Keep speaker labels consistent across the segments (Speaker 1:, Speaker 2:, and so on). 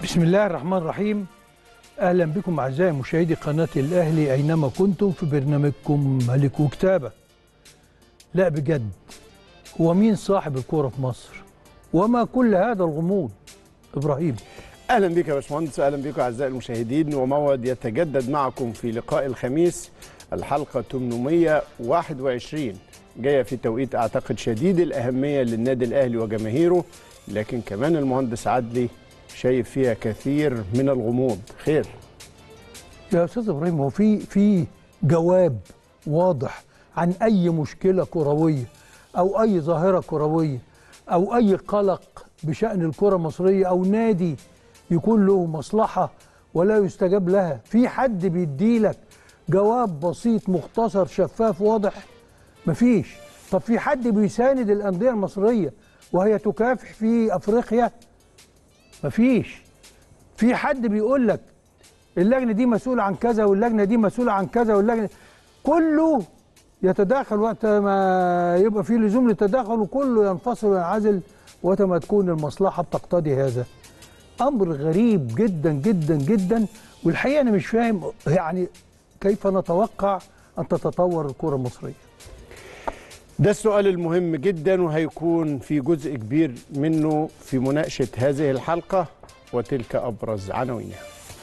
Speaker 1: بسم الله الرحمن الرحيم اهلا بكم اعزائي مشاهدي قناه الاهلي اينما كنتم في برنامجكم ملك وكتابه لا بجد هو مين صاحب الكوره في مصر وما كل هذا الغموض ابراهيم
Speaker 2: اهلا بك يا باشمهندس اهلا بكم اعزائي المشاهدين وموعد يتجدد معكم في لقاء الخميس الحلقه 821 جايه في توقيت اعتقد شديد الاهميه للنادي الاهلي وجماهيره لكن كمان المهندس عدلي شايف فيها كثير من الغموض خير
Speaker 1: يا استاذ ابراهيم هو في في جواب واضح عن اي مشكله كرويه او اي ظاهره كرويه او اي قلق بشان الكره المصريه او نادي يكون له مصلحه ولا يستجاب لها في حد بيديلك جواب بسيط مختصر شفاف واضح مفيش طب في حد بيساند الانديه المصريه وهي تكافح في افريقيا مفيش في حد بيقول لك اللجنه دي مسؤوله عن كذا واللجنه دي مسؤوله عن كذا واللجنه كله يتداخل وقت ما يبقى في لزوم للتداخل وكله ينفصل وينعزل وقت ما تكون المصلحه بتقتضي هذا امر غريب جدا جدا جدا والحقيقه انا مش فاهم يعني كيف نتوقع ان تتطور الكره المصريه
Speaker 2: ده السؤال المهم جدا وهيكون في جزء كبير منه في مناقشه هذه الحلقه وتلك ابرز عناوينها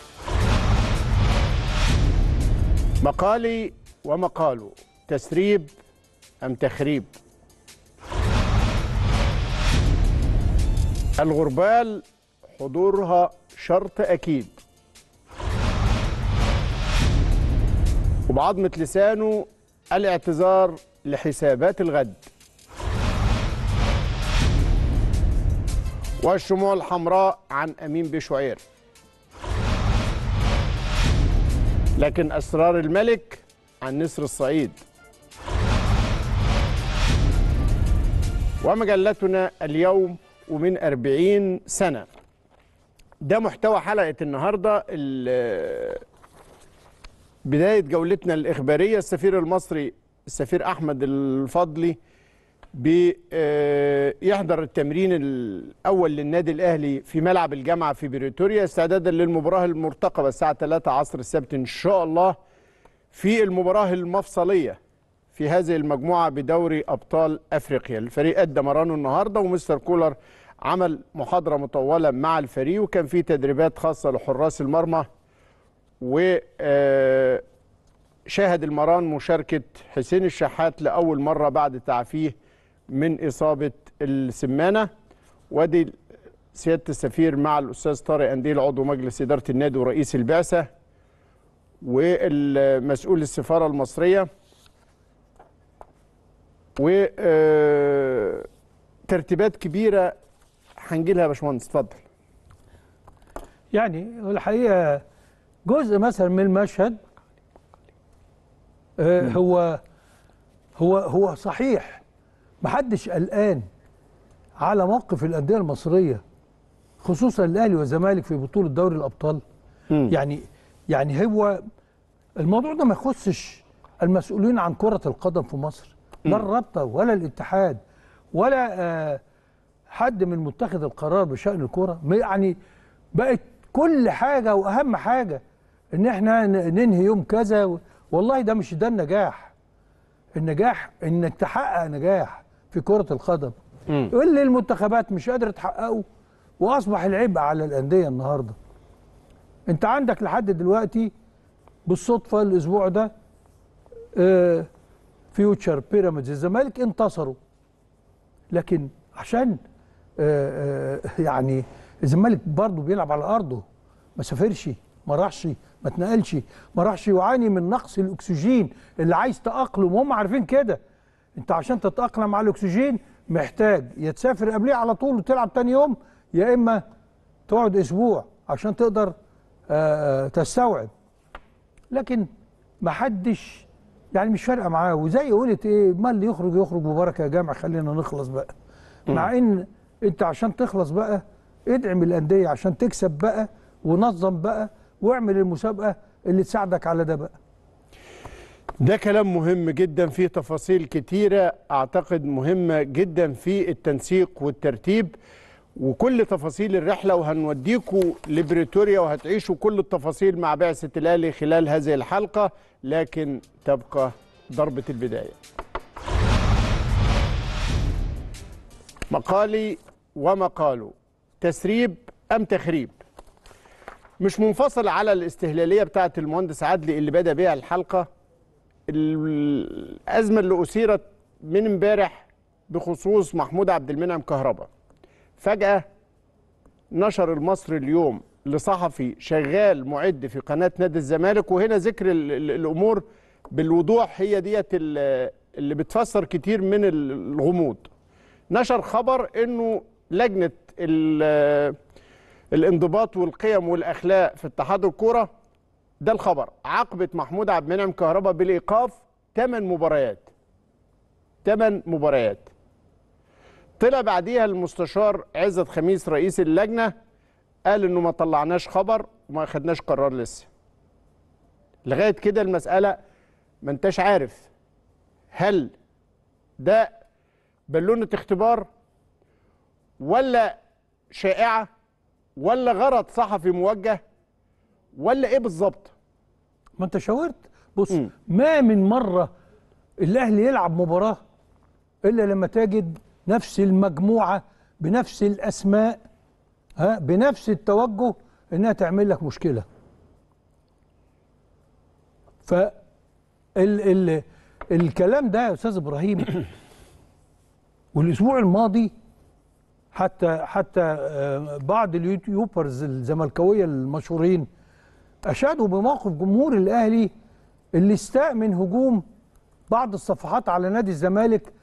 Speaker 2: مقالي ومقاله تسريب ام تخريب الغربال حضورها شرط اكيد وبعظمه لسانه الاعتذار لحسابات الغد والشموع الحمراء عن امين بشعير لكن اسرار الملك عن نسر الصعيد ومجلتنا اليوم ومن أربعين سنة ده محتوى حلقة النهاردة بداية جولتنا الإخبارية السفير المصري السفير أحمد الفضلي بيحضر التمرين الأول للنادي الأهلي في ملعب الجامعة في بريتوريا استعدادا للمباراة المرتقبة الساعة 3 عصر السبت إن شاء الله في المباراة المفصلية في هذه المجموعة بدوري أبطال أفريقيا الفريق أدى مرانه النهاردة ومستر كولر عمل محاضرة مطولة مع الفريق وكان في تدريبات خاصة لحراس المرمى و شاهد المران مشاركة حسين الشحات لأول مرة بعد تعافيه من إصابة السمانة ودي سيادة السفير مع الأستاذ طارق أنديل عضو مجلس إدارة النادي ورئيس البعثة والمسؤول السفارة المصرية و ترتيبات كبيرة هنجي لها يا باشمهندس اتفضل
Speaker 1: يعني الحقيقة جزء مثلا من المشهد آه هو هو هو صحيح محدش قلقان على موقف الانديه المصريه خصوصا الاهلي والزمالك في بطوله دوري الابطال م. يعني يعني هو الموضوع ده ما يخصش المسؤولين عن كره القدم في مصر لا الرابطه ولا الاتحاد ولا آه حد من متخذ القرار بشان الكره يعني بقت كل حاجه واهم حاجه ان احنا ننهي يوم كذا والله ده مش ده النجاح النجاح انك تحقق نجاح في كرة القدم اللي المنتخبات مش قادرة تحققه واصبح العبء على الأندية النهاردة انت عندك لحد دلوقتي بالصدفة الاسبوع ده اه فيوتشر بيراميدز الزمالك انتصروا لكن عشان اه اه يعني الزمالك برضه بيلعب على ارضه ما سافرش ما راحش ما اتنقلش ما راحش يعاني من نقص الاكسجين اللي عايز تاقلم وهم عارفين كده انت عشان تتاقلم على الاكسجين محتاج يا تسافر قبليه على طول وتلعب تاني يوم يا اما تقعد اسبوع عشان تقدر آه تستوعب لكن ما حدش يعني مش فارقه معاه وزي قلت ايه ما اللي يخرج يخرج ببركه يا جامع خلينا نخلص بقى مع ان انت عشان تخلص بقى ادعم الانديه عشان تكسب بقى ونظم بقى واعمل المسابقه اللي تساعدك على ده بقى
Speaker 2: ده كلام مهم جدا فيه تفاصيل كتيرة أعتقد مهمة جدا في التنسيق والترتيب وكل تفاصيل الرحله وهنوديكوا لبريتوريا وهتعيشوا كل التفاصيل مع بعثه الاهلي خلال هذه الحلقه لكن تبقى ضربه البدايه. مقالي ومقاله تسريب ام تخريب مش منفصل على الاستهلاليه بتاعه المهندس عدلي اللي بدا بيها الحلقه الازمه اللي اثيرت من امبارح بخصوص محمود عبد المنعم كهربا فجاه نشر المصري اليوم لصحفي شغال معد في قناه نادي الزمالك وهنا ذكر ال- ال- الامور بالوضوح هي ديت ال- اللي بتفسر كتير من الغموض نشر خبر انه لجنه ال- الانضباط والقيم والاخلاق في اتحاد الكوره ده الخبر عاقبت محمود عبد المنعم كهربا بالايقاف 8 مباريات 8 مباريات طلع بعديها المستشار عزت خميس رئيس اللجنه قال انه ما طلعناش خبر وما خدناش قرار لسه لغايه كده المساله ما انتش عارف هل ده بالونه اختبار ولا شائعه ولا غرض صحفي موجه ولا ايه بالظبط
Speaker 1: ما انت شاورت بص
Speaker 2: مم.
Speaker 1: ما من مره الاهلي يلعب مباراه الا لما تجد نفس المجموعه بنفس الاسماء ها بنفس التوجه انها تعمل لك مشكله ف ال ال الكلام ده يا استاذ ابراهيم والاسبوع الماضي حتى حتى آه، بعض اليوتيوبرز الزملكاويه المشهورين اشادوا بموقف جمهور الاهلي اللي استاء من هجوم بعض الصفحات على نادي الزمالك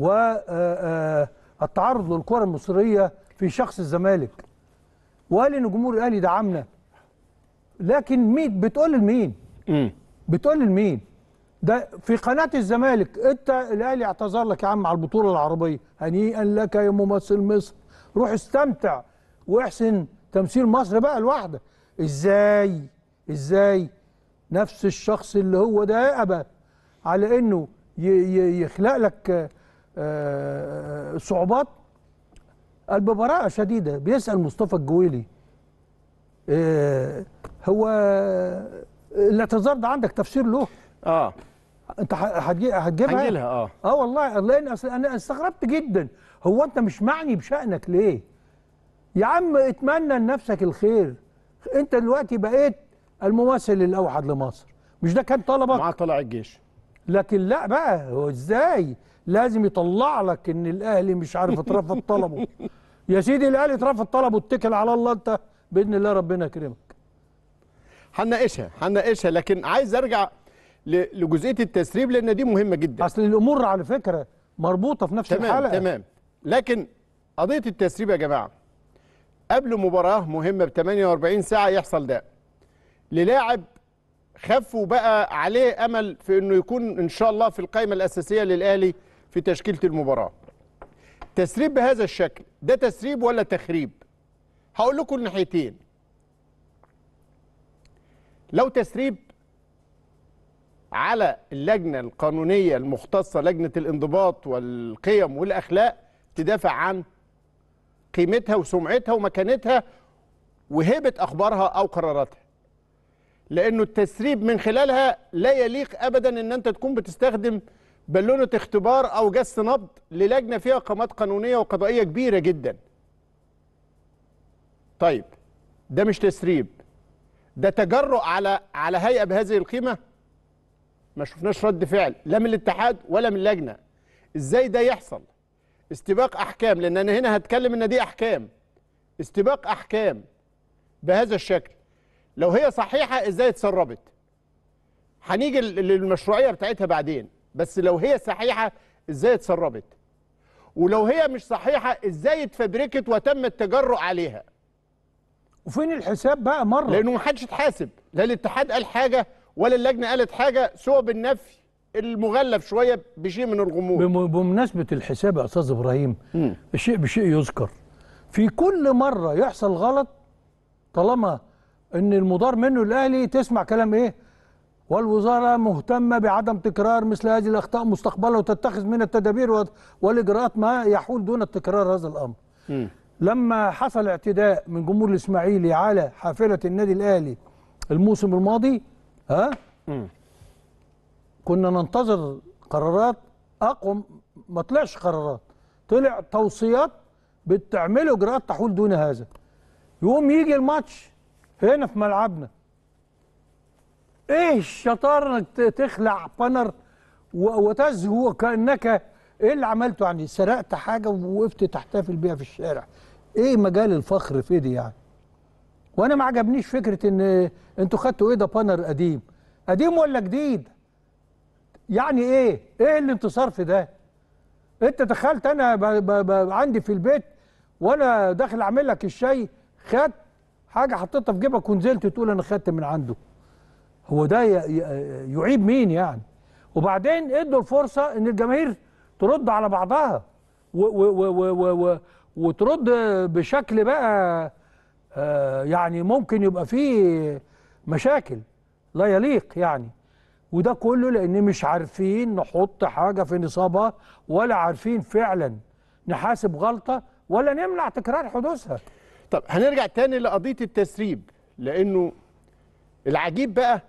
Speaker 1: والتعرض للكره المصريه في شخص الزمالك وقال ان جمهور الاهلي دعمنا لكن مين بتقول لمين بتقول لمين ده في قناه الزمالك انت الاهلي اعتذر لك يا عم على البطوله العربيه هنيئا لك يا ممثل مصر روح استمتع واحسن تمثيل مصر بقى لوحدك ازاي ازاي نفس الشخص اللي هو ده ابى على انه ي- ي- يخلق لك آه، آه، صعوبات قال ببراءة شديدة بيسأل مصطفى الجويلي آه، هو الاعتذار ده عندك تفسير له
Speaker 2: اه
Speaker 1: انت ه- هتجي- هتجيبها
Speaker 2: هنجيلها اه
Speaker 1: اه والله لان اصل انا استغربت جدا هو انت مش معني بشأنك ليه يا عم اتمنى لنفسك الخير انت دلوقتي بقيت الممثل الاوحد لمصر مش ده كان طلبك
Speaker 2: معاه طلع الجيش
Speaker 1: لكن لا بقى هو ازاي لازم يطلع لك ان الاهلي مش عارف اترفض طلبه يا سيدي الاهلي اترفض طلبه اتكل على الله انت باذن الله ربنا يكرمك
Speaker 2: هنناقشها هنناقشها لكن عايز ارجع ل- لجزئيه التسريب لان دي مهمه جدا
Speaker 1: اصل الامور على فكره مربوطه في نفس
Speaker 2: تمام
Speaker 1: الحلقه
Speaker 2: تمام لكن قضيه التسريب يا جماعه قبل مباراه مهمه ب 48 ساعه يحصل ده للاعب خف وبقى عليه امل في انه يكون ان شاء الله في القائمه الاساسيه للاهلي في تشكيله المباراه تسريب بهذا الشكل ده تسريب ولا تخريب هقول لكم الناحيتين لو تسريب على اللجنه القانونيه المختصه لجنه الانضباط والقيم والاخلاق تدافع عن قيمتها وسمعتها ومكانتها وهيبه اخبارها او قراراتها لانه التسريب من خلالها لا يليق ابدا ان انت تكون بتستخدم بالونه اختبار او جس نبض للجنه فيها قامات قانونيه وقضائيه كبيره جدا طيب ده مش تسريب ده تجرؤ على على هيئه بهذه القيمه ما شفناش رد فعل لا من الاتحاد ولا من اللجنه ازاي ده يحصل استباق احكام لان انا هنا هتكلم ان دي احكام استباق احكام بهذا الشكل لو هي صحيحه ازاي اتسربت هنيجي لل- للمشروعيه بتاعتها بعدين بس لو هي صحيحه ازاي اتسربت ولو هي مش صحيحه ازاي اتفبركت وتم التجرؤ عليها
Speaker 1: وفين الحساب بقى مره
Speaker 2: لانه ما حدش اتحاسب لا الاتحاد قال حاجه ولا اللجنه قالت حاجه سوى بالنفي المغلف شويه بشيء من الغموض
Speaker 1: بم- بمناسبة الحساب يا أستاذ إبراهيم الشيء بشيء يذكر في كل مرة يحصل غلط طالما إن المدار منه الأهلي تسمع كلام إيه والوزارة مهتمة بعدم تكرار مثل هذه الأخطاء مستقبلا وتتخذ من التدابير وال- والإجراءات ما يحول دون تكرار هذا الأمر لما حصل اعتداء من جمهور الاسماعيلي على حافله النادي الاهلي الموسم الماضي ها كنا ننتظر قرارات اقوى ما طلعش قرارات طلع توصيات بتعملوا اجراءات تحول دون هذا يقوم يجي الماتش هنا في ملعبنا ايه الشطاره انك ت- تخلع بانر و- وتزهو كانك ايه اللي عملته يعني سرقت حاجه ووقفت تحتفل بيها في الشارع ايه مجال الفخر في دي يعني وانا ما عجبنيش فكره ان انتوا خدتوا ايه ده بانر قديم قديم ولا جديد يعني ايه ايه الانتصار في ده انت دخلت انا ب ب ب عندي في البيت وانا داخل اعمل لك الشاي خدت حاجه حطيتها في جيبك ونزلت تقول انا خدت من عنده هو ده ي- ي- يعيب مين يعني وبعدين ادوا الفرصه ان الجماهير ترد على بعضها و و و و و و وترد بشكل بقى آه، يعني ممكن يبقى فيه مشاكل لا يليق يعني وده كله لان مش عارفين نحط حاجه في نصابها ولا عارفين فعلا نحاسب غلطه ولا نمنع تكرار حدوثها
Speaker 2: طب هنرجع تاني لقضيه التسريب لانه العجيب بقى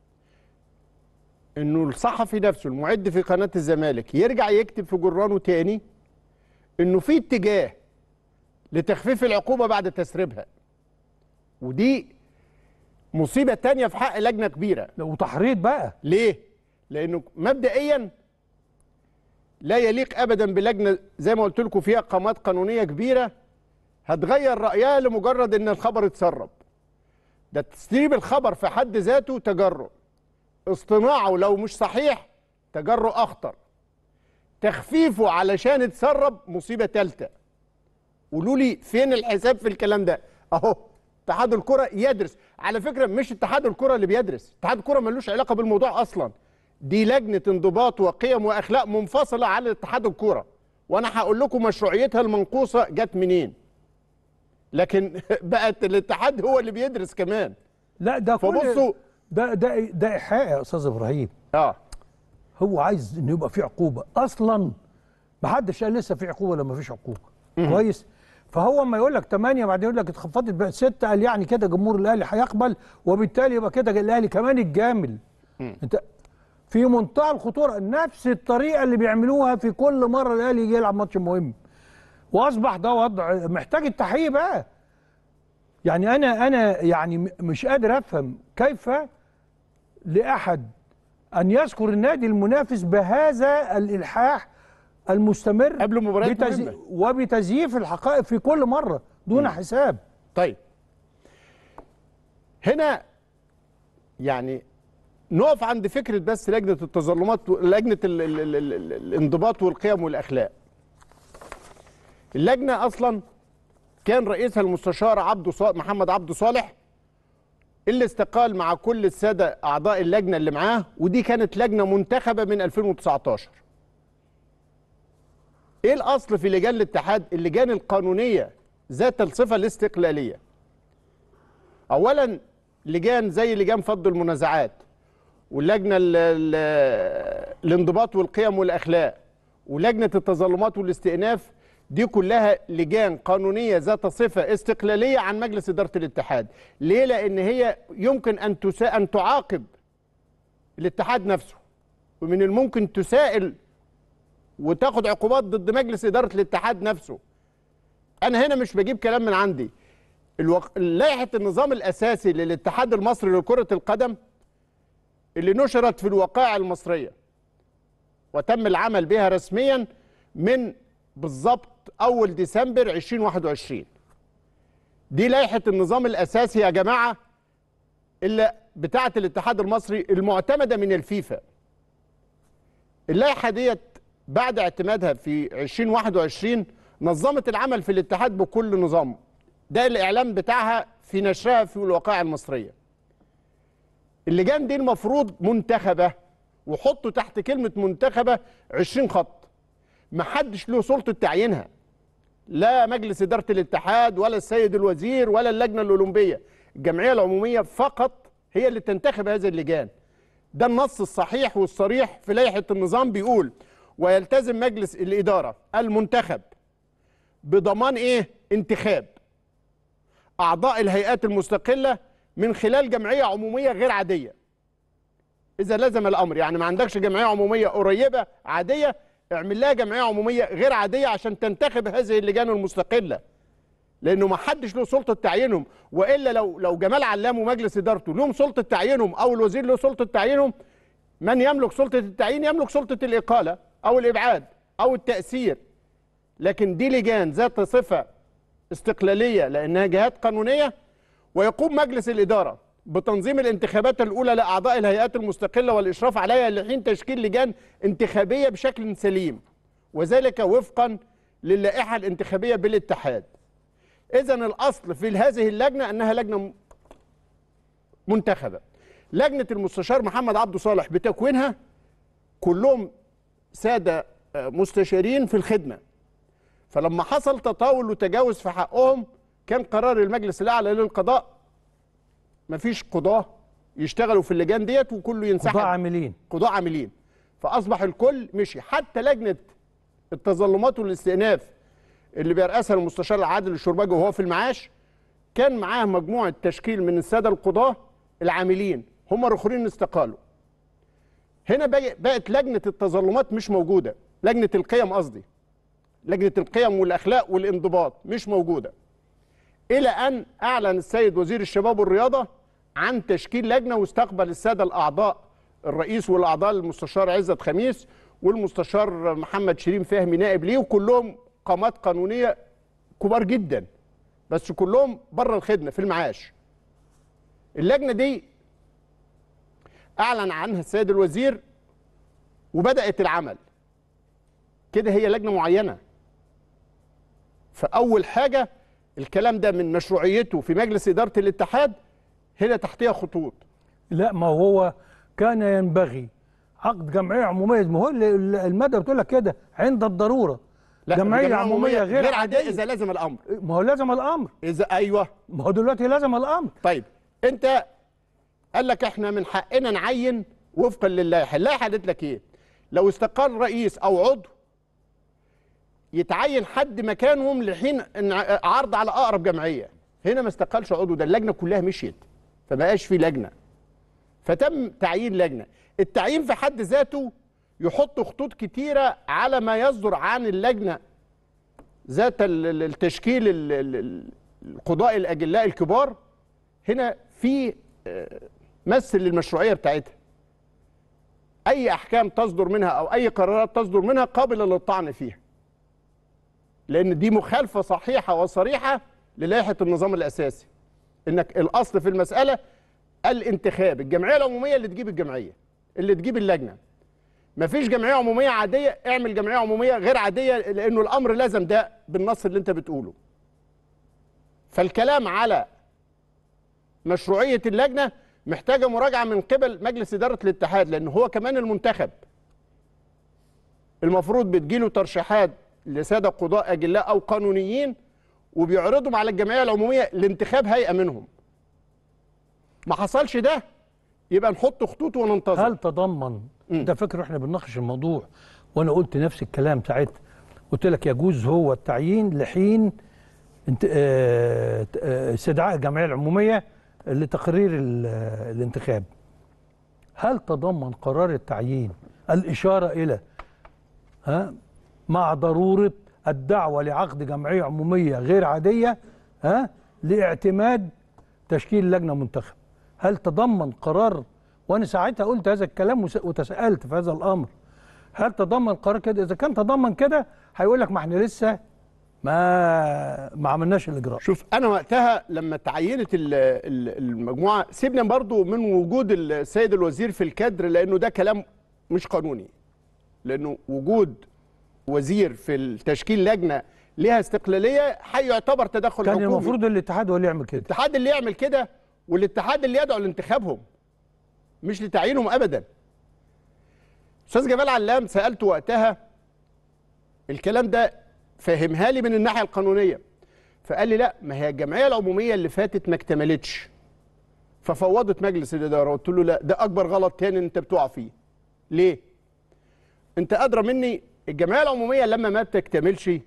Speaker 2: انه الصحفي نفسه المعد في قناه الزمالك يرجع يكتب في جرانه تاني انه في اتجاه لتخفيف العقوبه بعد تسريبها ودي مصيبه تانية في حق لجنه كبيره
Speaker 1: وتحريض بقى
Speaker 2: ليه؟ لأنه مبدئيا لا يليق أبدا بلجنة زي ما قلت لكم فيها قامات قانونية كبيرة هتغير رأيها لمجرد إن الخبر اتسرب. ده تسريب الخبر في حد ذاته تجرؤ. اصطناعه لو مش صحيح تجرؤ أخطر. تخفيفه علشان اتسرب مصيبة ثالثة. قولوا لي فين الحساب في الكلام ده؟ أهو اتحاد الكرة يدرس على فكرة مش اتحاد الكرة اللي بيدرس اتحاد الكرة ملوش علاقة بالموضوع أصلا دي لجنة انضباط وقيم وأخلاق منفصلة عن اتحاد الكرة وأنا هقول لكم مشروعيتها المنقوصة جت منين لكن بقت الاتحاد هو اللي بيدرس كمان
Speaker 1: لا ده كل
Speaker 2: فبصوا
Speaker 1: ده ده ده ايحاء يا استاذ ابراهيم
Speaker 2: اه
Speaker 1: هو عايز ان يبقى في عقوبه اصلا ما حدش قال لسه في عقوبه ولا ما فيش عقوبه كويس فهو اما يقول لك 8 بعدين يقول لك اتخفضت بقت 6 قال يعني كده جمهور الاهلي هيقبل وبالتالي يبقى كده الاهلي كمان الجامل انت في منتهى الخطوره نفس الطريقه اللي بيعملوها في كل مره الاهلي يجي يلعب ماتش مهم واصبح ده وضع محتاج التحقيق بقى يعني انا انا يعني م- مش قادر افهم كيف لاحد ان يذكر النادي المنافس بهذا الالحاح المستمر
Speaker 2: قبل مباريات مهمة.
Speaker 1: وبتزييف الحقائق في كل مره دون حساب
Speaker 2: طيب هنا يعني نقف عند فكره بس لجنه التظلمات لجنه ال ال ال ال ال الانضباط والقيم والاخلاق اللجنه اصلا كان رئيسها المستشار عبده صالح محمد عبده صالح اللي استقال مع كل الساده اعضاء اللجنه اللي معاه ودي كانت لجنه منتخبه من 2019 ايه الاصل في لجان الاتحاد اللجان القانونيه ذات الصفه الاستقلاليه اولا لجان زي لجان فض المنازعات واللجنه ال- ال- الانضباط والقيم والاخلاق ولجنه التظلمات والاستئناف دي كلها لجان قانونيه ذات صفه استقلاليه عن مجلس اداره الاتحاد ليه لان هي يمكن ان تسا... ان تعاقب الاتحاد نفسه ومن الممكن تسائل وتاخد عقوبات ضد مجلس اداره الاتحاد نفسه انا هنا مش بجيب كلام من عندي الوق... لائحه النظام الاساسي للاتحاد المصري لكره القدم اللي نشرت في الوقائع المصريه وتم العمل بها رسميا من بالظبط اول ديسمبر 2021 دي لائحه النظام الاساسي يا جماعه اللي بتاعه الاتحاد المصري المعتمده من الفيفا اللائحه ديت بعد اعتمادها في 2021 نظمت العمل في الاتحاد بكل نظام ده الاعلام بتاعها في نشرها في الوقائع المصريه اللجان دي المفروض منتخبه وحطوا تحت كلمه منتخبه 20 خط ما حدش له سلطه تعيينها لا مجلس اداره الاتحاد ولا السيد الوزير ولا اللجنه الاولمبيه الجمعيه العموميه فقط هي اللي تنتخب هذه اللجان ده النص الصحيح والصريح في لائحه النظام بيقول ويلتزم مجلس الاداره المنتخب بضمان ايه انتخاب اعضاء الهيئات المستقله من خلال جمعيه عموميه غير عاديه اذا لزم الامر يعني ما عندكش جمعيه عموميه قريبه عاديه اعمل لها جمعيه عموميه غير عاديه عشان تنتخب هذه اللجان المستقله لانه ما حدش له سلطه تعيينهم والا لو لو جمال علام ومجلس ادارته لهم سلطه تعيينهم او الوزير له سلطه تعيينهم من يملك سلطه التعيين يملك سلطه الاقاله او الابعاد او التاثير لكن دي لجان ذات صفه استقلاليه لانها جهات قانونيه ويقوم مجلس الاداره بتنظيم الانتخابات الاولى لاعضاء الهيئات المستقله والاشراف عليها لحين تشكيل لجان انتخابيه بشكل سليم وذلك وفقا للائحه الانتخابيه بالاتحاد. اذا الاصل في هذه اللجنه انها لجنه م- منتخبه. لجنه المستشار محمد عبده صالح بتكوينها كلهم ساده آه، مستشارين في الخدمه. فلما حصل تطاول وتجاوز في حقهم كان قرار المجلس الاعلى للقضاء مفيش قضاه يشتغلوا في اللجان ديت وكله ينسحب
Speaker 1: قضاء عاملين
Speaker 2: قضاء عاملين فاصبح الكل مشي حتى لجنه التظلمات والاستئناف اللي بيرأسها المستشار العادل الشرباجي وهو في المعاش كان معاه مجموعه تشكيل من الساده القضاه العاملين هم الاخرين استقالوا هنا بقى- بقت لجنه التظلمات مش موجوده لجنه القيم قصدي لجنه القيم والاخلاق والانضباط مش موجوده الى ان اعلن السيد وزير الشباب والرياضه عن تشكيل لجنه واستقبل الساده الاعضاء الرئيس والاعضاء المستشار عزت خميس والمستشار محمد شيرين فهمي نائب ليه وكلهم قامات قانونيه كبار جدا بس كلهم بره الخدمه في المعاش اللجنه دي اعلن عنها السيد الوزير وبدات العمل كده هي لجنه معينه فاول حاجه الكلام ده من مشروعيته في مجلس اداره الاتحاد هنا تحتها خطوط
Speaker 1: لا ما هو كان ينبغي عقد جمعيه عموميه ما هو ال- ال- الماده بتقول لك كده عند الضروره
Speaker 2: لا
Speaker 1: جمعيه عموميه غير,
Speaker 2: غير عاديه
Speaker 1: عاديه
Speaker 2: اذا لازم الامر
Speaker 1: ما هو لازم الامر
Speaker 2: اذا ايوه
Speaker 1: ما هو دلوقتي لازم الامر
Speaker 2: طيب انت قال لك احنا من حقنا نعين وفقا للائحه اللائحه قالت لك ايه لو استقال رئيس او عضو يتعين حد مكانهم لحين إن- عرض على اقرب جمعيه هنا ما استقالش عضو ده اللجنه كلها مشيت فبقاش في لجنه فتم تعيين لجنه التعيين في حد ذاته يحط خطوط كتيره على ما يصدر عن اللجنه ذات ال- ال- التشكيل ال- ال- ال- القضاء الاجلاء الكبار هنا في آه، مثل للمشروعيه بتاعتها اي احكام تصدر منها او اي قرارات تصدر منها قابله للطعن فيها لان دي مخالفه صحيحه وصريحه للائحه النظام الاساسي انك الاصل في المساله الانتخاب الجمعيه العموميه اللي تجيب الجمعيه اللي تجيب اللجنه مفيش جمعيه عموميه عاديه اعمل جمعيه عموميه غير عاديه لانه الامر لازم ده بالنص اللي انت بتقوله فالكلام على مشروعيه اللجنه محتاجه مراجعه من قبل مجلس اداره الاتحاد لان هو كمان المنتخب المفروض بتجيله ترشيحات لساده قضاء اجلاء او قانونيين وبيعرضهم على الجمعيه العموميه لانتخاب هيئه منهم ما حصلش ده يبقى نحط خطوط وننتظر
Speaker 1: هل تضمن انت فاكر احنا بنناقش الموضوع وانا قلت نفس الكلام ساعتها قلت لك يجوز هو التعيين لحين انت آه، آه، استدعاء الجمعيه العموميه لتقرير ال- آه، الانتخاب هل تضمن قرار التعيين الاشاره الى ها مع ضروره الدعوه لعقد جمعيه عموميه غير عاديه ها لاعتماد تشكيل لجنه منتخب هل تضمن قرار وانا ساعتها قلت هذا الكلام وس- وتساءلت في هذا الامر هل تضمن قرار كده اذا كان تضمن كده هيقول لك ما احنا لسه ما ما عملناش الاجراء
Speaker 2: شوف انا وقتها لما تعينت ال- ال- المجموعه سيبنا برضو من وجود السيد الوزير في الكادر لانه ده كلام مش قانوني لانه وجود وزير في التشكيل لجنه ليها استقلاليه هيعتبر تدخل
Speaker 1: كان
Speaker 2: حكومي
Speaker 1: المفروض الاتحاد هو اللي يعمل كده
Speaker 2: الاتحاد اللي يعمل كده والاتحاد اللي يدعو لانتخابهم مش لتعيينهم ابدا استاذ جمال علام سالته وقتها الكلام ده فهمها لي من الناحيه القانونيه فقال لي لا ما هي الجمعيه العموميه اللي فاتت ما اكتملتش ففوضت مجلس الاداره قلت له لا ده اكبر غلط تاني انت بتقع فيه ليه انت ادرى مني الجمعيه العموميه لما ما بتكتملش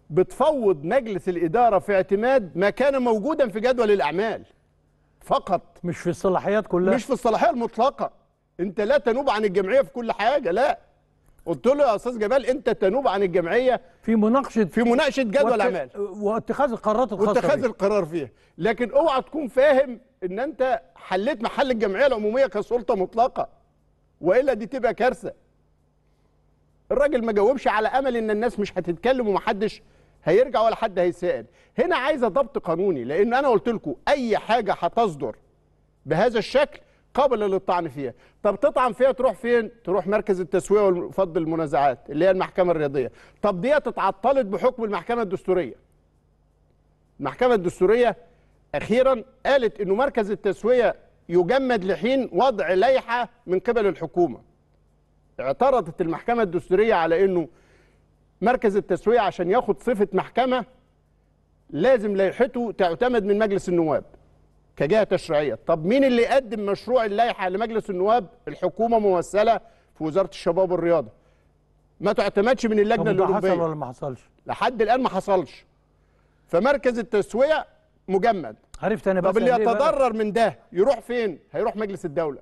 Speaker 2: بتفوض مجلس الاداره في اعتماد ما كان موجودا في جدول الاعمال فقط
Speaker 1: مش في الصلاحيات كلها
Speaker 2: مش في الصلاحيه المطلقه انت لا تنوب عن الجمعيه في كل حاجه لا قلت له يا استاذ جمال انت تنوب عن الجمعيه
Speaker 1: في مناقشه
Speaker 2: في مناقشه جدول
Speaker 1: وات-
Speaker 2: اعمال
Speaker 1: واتخاذ القرارات الخاصه
Speaker 2: واتخاذ
Speaker 1: بيه.
Speaker 2: القرار فيها لكن اوعى تكون فاهم ان انت حليت محل الجمعيه العموميه كسلطه مطلقه والا دي تبقى كارثه الراجل ما جاوبش على امل ان الناس مش هتتكلم ومحدش هيرجع ولا حد هيسال هنا عايزه ضبط قانوني لان انا قلت لكم اي حاجه هتصدر بهذا الشكل قابله للطعن فيها طب تطعن فيها تروح فين تروح مركز التسويه وفض المنازعات اللي هي المحكمه الرياضيه طب دي اتعطلت بحكم المحكمه الدستوريه المحكمة الدستورية أخيرا قالت أنه مركز التسوية يجمد لحين وضع لائحة من قبل الحكومة اعترضت المحكمة الدستورية على أنه مركز التسوية عشان ياخد صفة محكمة لازم لائحته تعتمد من مجلس النواب كجهة تشريعية طب مين اللي يقدم مشروع اللائحة لمجلس النواب الحكومة ممثلة في وزارة الشباب والرياضة ما تعتمدش من اللجنة
Speaker 1: طب ده حصل
Speaker 2: الأولمبية
Speaker 1: ولا ما حصلش
Speaker 2: لحد الآن ما حصلش فمركز التسوية مجمد
Speaker 1: عرفت انا
Speaker 2: طب
Speaker 1: بسأل
Speaker 2: اللي
Speaker 1: ليه بقى؟
Speaker 2: يتضرر من ده يروح فين هيروح مجلس الدولة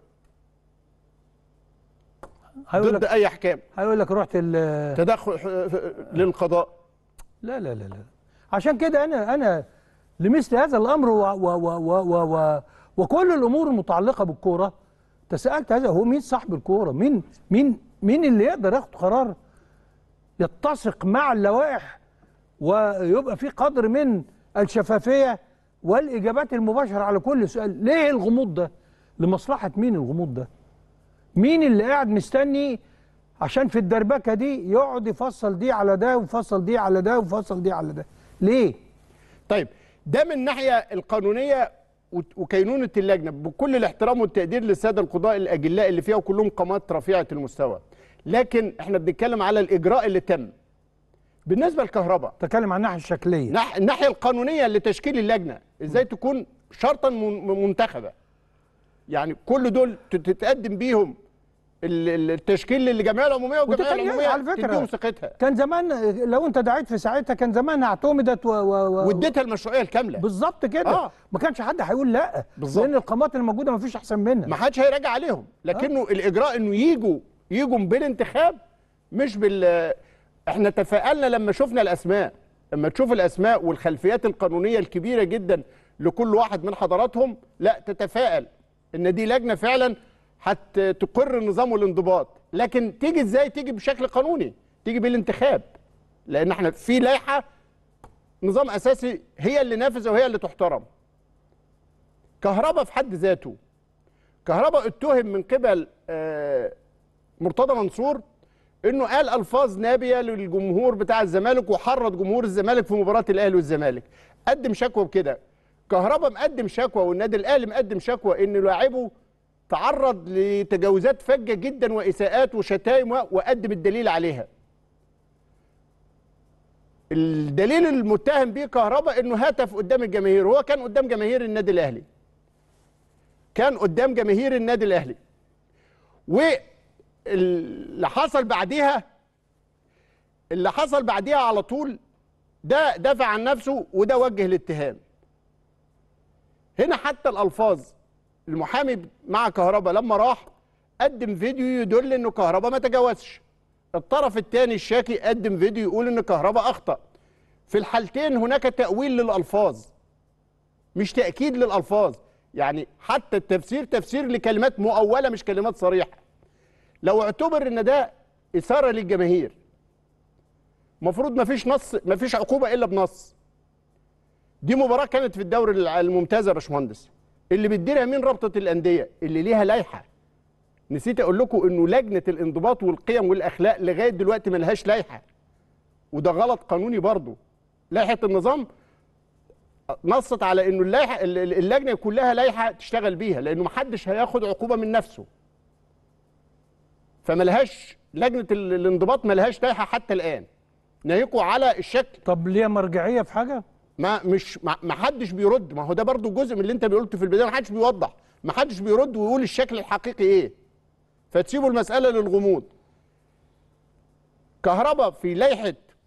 Speaker 1: هيقول
Speaker 2: ضد
Speaker 1: لك
Speaker 2: أي أحكام
Speaker 1: هيقول لك رحت ال
Speaker 2: تدخل ح- للقضاء
Speaker 1: لا لا لا لا عشان كده انا انا لمثل هذا الامر و و و و و و وكل الامور المتعلقه بالكوره تساءلت هذا هو مين صاحب الكوره مين مين مين اللي يقدر ياخد قرار يتسق مع اللوائح ويبقى في قدر من الشفافيه والاجابات المباشره على كل سؤال ليه الغموض ده لمصلحه مين الغموض ده مين اللي قاعد مستني عشان في الدربكه دي يقعد يفصل دي على ده ويفصل دي على ده ويفصل دي على ده ليه
Speaker 2: طيب ده من الناحية القانونية وت- وكينونة اللجنة بكل الاحترام والتقدير للسادة القضاء الأجلاء اللي فيها وكلهم قامات رفيعة المستوى لكن احنا بنتكلم على الإجراء اللي تم بالنسبة للكهرباء
Speaker 1: تكلم عن الناحيه الشكليه
Speaker 2: ناح- الناحيه القانونيه لتشكيل اللجنه ازاي تكون شرطا من- منتخبه يعني كل دول ت- تتقدم بيهم ال- ال- التشكيل للجمعيه العموميه والجمعيه
Speaker 1: وده كان
Speaker 2: العموميه
Speaker 1: على فكرة.
Speaker 2: تديهم ثقتها
Speaker 1: كان زمان لو انت دعيت في ساعتها كان زمانها اعتمدت و, و, و
Speaker 2: واديتها المشروعيه الكامله
Speaker 1: بالظبط كده
Speaker 2: آه.
Speaker 1: ما كانش حد هيقول لا
Speaker 2: بالظبط.
Speaker 1: لان القامات الموجوده ما فيش احسن منها
Speaker 2: ما حدش هيراجع عليهم لكنه الاجراء انه يجوا يجوا بالانتخاب مش بال احنا تفائلنا لما شفنا الاسماء لما تشوف الاسماء والخلفيات القانونيه الكبيره جدا لكل واحد من حضراتهم لا تتفائل ان دي لجنه فعلا هتقر النظام والانضباط لكن تيجي ازاي تيجي بشكل قانوني تيجي بالانتخاب لان احنا في لائحه نظام اساسي هي اللي نافذه وهي اللي تحترم كهرباء في حد ذاته كهرباء اتهم من قبل آه، مرتضى منصور انه قال الفاظ نابيه للجمهور بتاع الزمالك وحرض جمهور الزمالك في مباراه الاهلي والزمالك قدم شكوى بكده كهرباء مقدم شكوى والنادي الاهلي مقدم شكوى ان لاعبه تعرض لتجاوزات فجه جدا واساءات وشتائم و- وقدم الدليل عليها الدليل المتهم به كهرباء انه هتف قدام الجماهير هو كان قدام جماهير النادي الاهلي كان قدام جماهير النادي الاهلي واللي حصل بعديها اللي حصل بعديها على طول ده دافع عن نفسه وده وجه الاتهام هنا حتى الالفاظ المحامي مع كهربا لما راح قدم فيديو يدل انه كهربا ما تجاوزش الطرف الثاني الشاكي قدم فيديو يقول ان كهربا اخطا في الحالتين هناك تاويل للالفاظ مش تاكيد للالفاظ يعني حتى التفسير تفسير لكلمات مؤوله مش كلمات صريحه لو اعتبر ان ده اثاره للجماهير المفروض ما فيش نص ما فيش عقوبه الا بنص دي مباراه كانت في الدوري الع- الممتاز يا باشمهندس اللي بتديرها مين رابطه الانديه اللي ليها لائحه نسيت اقول لكم انه لجنه الانضباط والقيم والاخلاق لغايه دلوقتي ما لهاش لائحه وده غلط قانوني برضه لائحه النظام نصت على انه اللائحه ال- ال- اللجنه يكون لها لائحه تشتغل بيها لانه محدش هياخد عقوبه من نفسه فملهاش لجنه ال- الانضباط ملهاش لائحه حتى الان ناهيكوا على الشكل
Speaker 1: طب ليه مرجعيه في حاجه
Speaker 2: ما مش ما ما حدش بيرد ما هو ده برضو جزء من اللي انت قلته في البدايه ما حدش بيوضح ما حدش بيرد ويقول الشكل الحقيقي ايه فتسيبوا المساله للغموض كهرباء في لائحه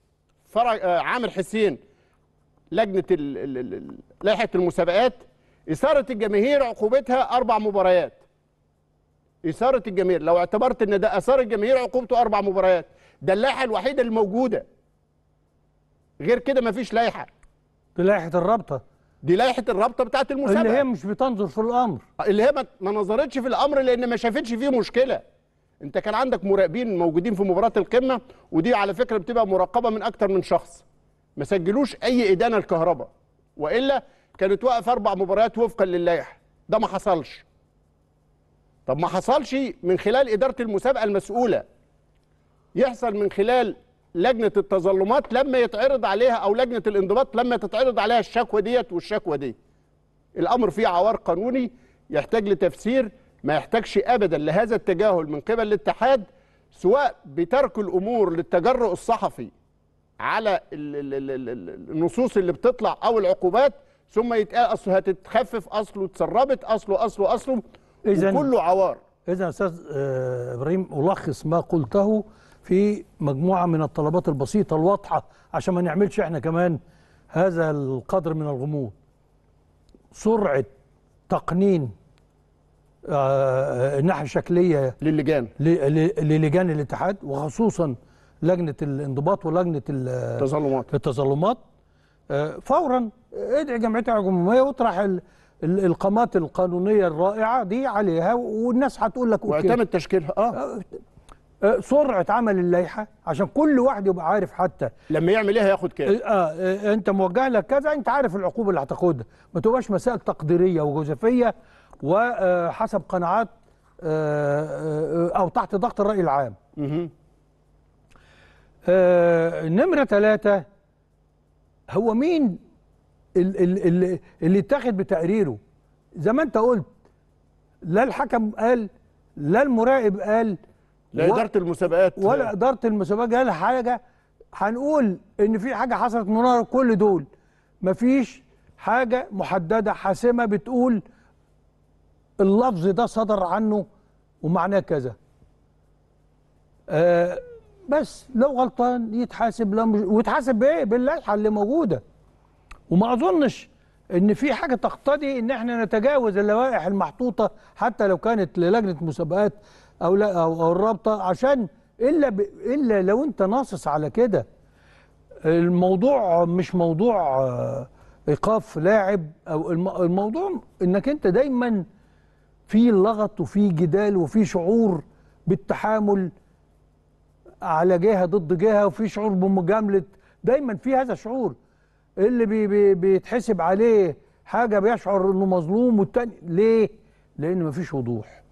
Speaker 2: فرج آه، عامر حسين لجنه ال- ال- ال- ال- لائحه المسابقات اثاره الجماهير عقوبتها اربع مباريات اثاره الجماهير لو اعتبرت ان ده اثار الجماهير عقوبته اربع مباريات ده اللائحه الوحيده الموجوده غير كده مفيش لائحه
Speaker 1: دي لائحه الرابطه
Speaker 2: دي لائحه الرابطه بتاعت المسابقه
Speaker 1: اللي هي مش بتنظر في الامر
Speaker 2: اللي هي ما- ما نظرتش في الامر لان ما شافتش فيه مشكله انت كان عندك مراقبين موجودين في مباراه القمه ودي على فكره بتبقى مراقبه من اكتر من شخص ما سجلوش اي ادانه الكهرباء والا كانت واقف اربع مباريات وفقا للائحه ده ما حصلش طب ما حصلش من خلال اداره المسابقه المسؤوله يحصل من خلال لجنه التظلمات لما يتعرض عليها او لجنه الانضباط لما تتعرض عليها الشكوى ديت والشكوى دي الامر فيه عوار قانوني يحتاج لتفسير ما يحتاجش ابدا لهذا التجاهل من قبل الاتحاد سواء بترك الامور للتجرؤ الصحفي على ال- ال- ال- ال- ال- النصوص اللي بتطلع او العقوبات ثم يتقال اصله هتتخفف اصله اتسربت اصله اصله اصله
Speaker 1: إذن-
Speaker 2: وكله عوار
Speaker 1: اذا يا استاذ آه، ابراهيم الخص ما قلته في مجموعه من الطلبات البسيطه الواضحه عشان ما نعملش احنا كمان هذا القدر من الغموض سرعه تقنين آه، الناحيه الشكليه
Speaker 2: للجان
Speaker 1: ل- ل- للجان الاتحاد وخصوصا لجنه الانضباط ولجنه ال-
Speaker 2: تظلمات
Speaker 1: التظلمات آه، فورا ادعي جمعيه العموميه واطرح ال- ال- القامات القانونيه الرائعه دي عليها والناس هتقول لك اوكي
Speaker 2: واعتمد تشكيلها اه
Speaker 1: آه، سرعه عمل اللائحه عشان كل واحد يبقى عارف حتى
Speaker 2: لما يعمل ايه هياخد
Speaker 1: آه
Speaker 2: كام
Speaker 1: آه، انت موجه لك كذا انت عارف العقوبه اللي هتاخدها ما تبقاش مسائل تقديريه وجوزفيه وحسب قناعات آه، آه، او تحت ضغط الراي العام
Speaker 2: مهم.
Speaker 1: آه، نمرة ثلاثة هو مين ال- ال- ال- اللي اتاخد بتقريره زي ما انت قلت لا الحكم قال لا المراقب قال
Speaker 2: لا
Speaker 1: و-
Speaker 2: اداره المسابقات
Speaker 1: ولا إدارة المسابقات قال حاجة هنقول إن في حاجة حصلت من ورا كل دول مفيش حاجة محددة حاسمة بتقول اللفظ ده صدر عنه ومعناه كذا آه بس لو غلطان يتحاسب لو مش ويتحاسب بايه باللائحه اللي موجوده وما اظنش ان في حاجه تقتضي ان احنا نتجاوز اللوائح المحطوطه حتى لو كانت للجنه مسابقات او لا او, أو الرابطه عشان الا ب... الا لو انت ناصص على كده الموضوع مش موضوع آه، ايقاف لاعب او الم... الموضوع انك انت دايما في لغط وفي جدال وفي شعور بالتحامل على جهه ضد جهه وفي شعور بمجامله دايما في هذا الشعور اللي بي بي بيتحسب عليه حاجه بيشعر انه مظلوم والتاني ليه؟ لان مفيش وضوح.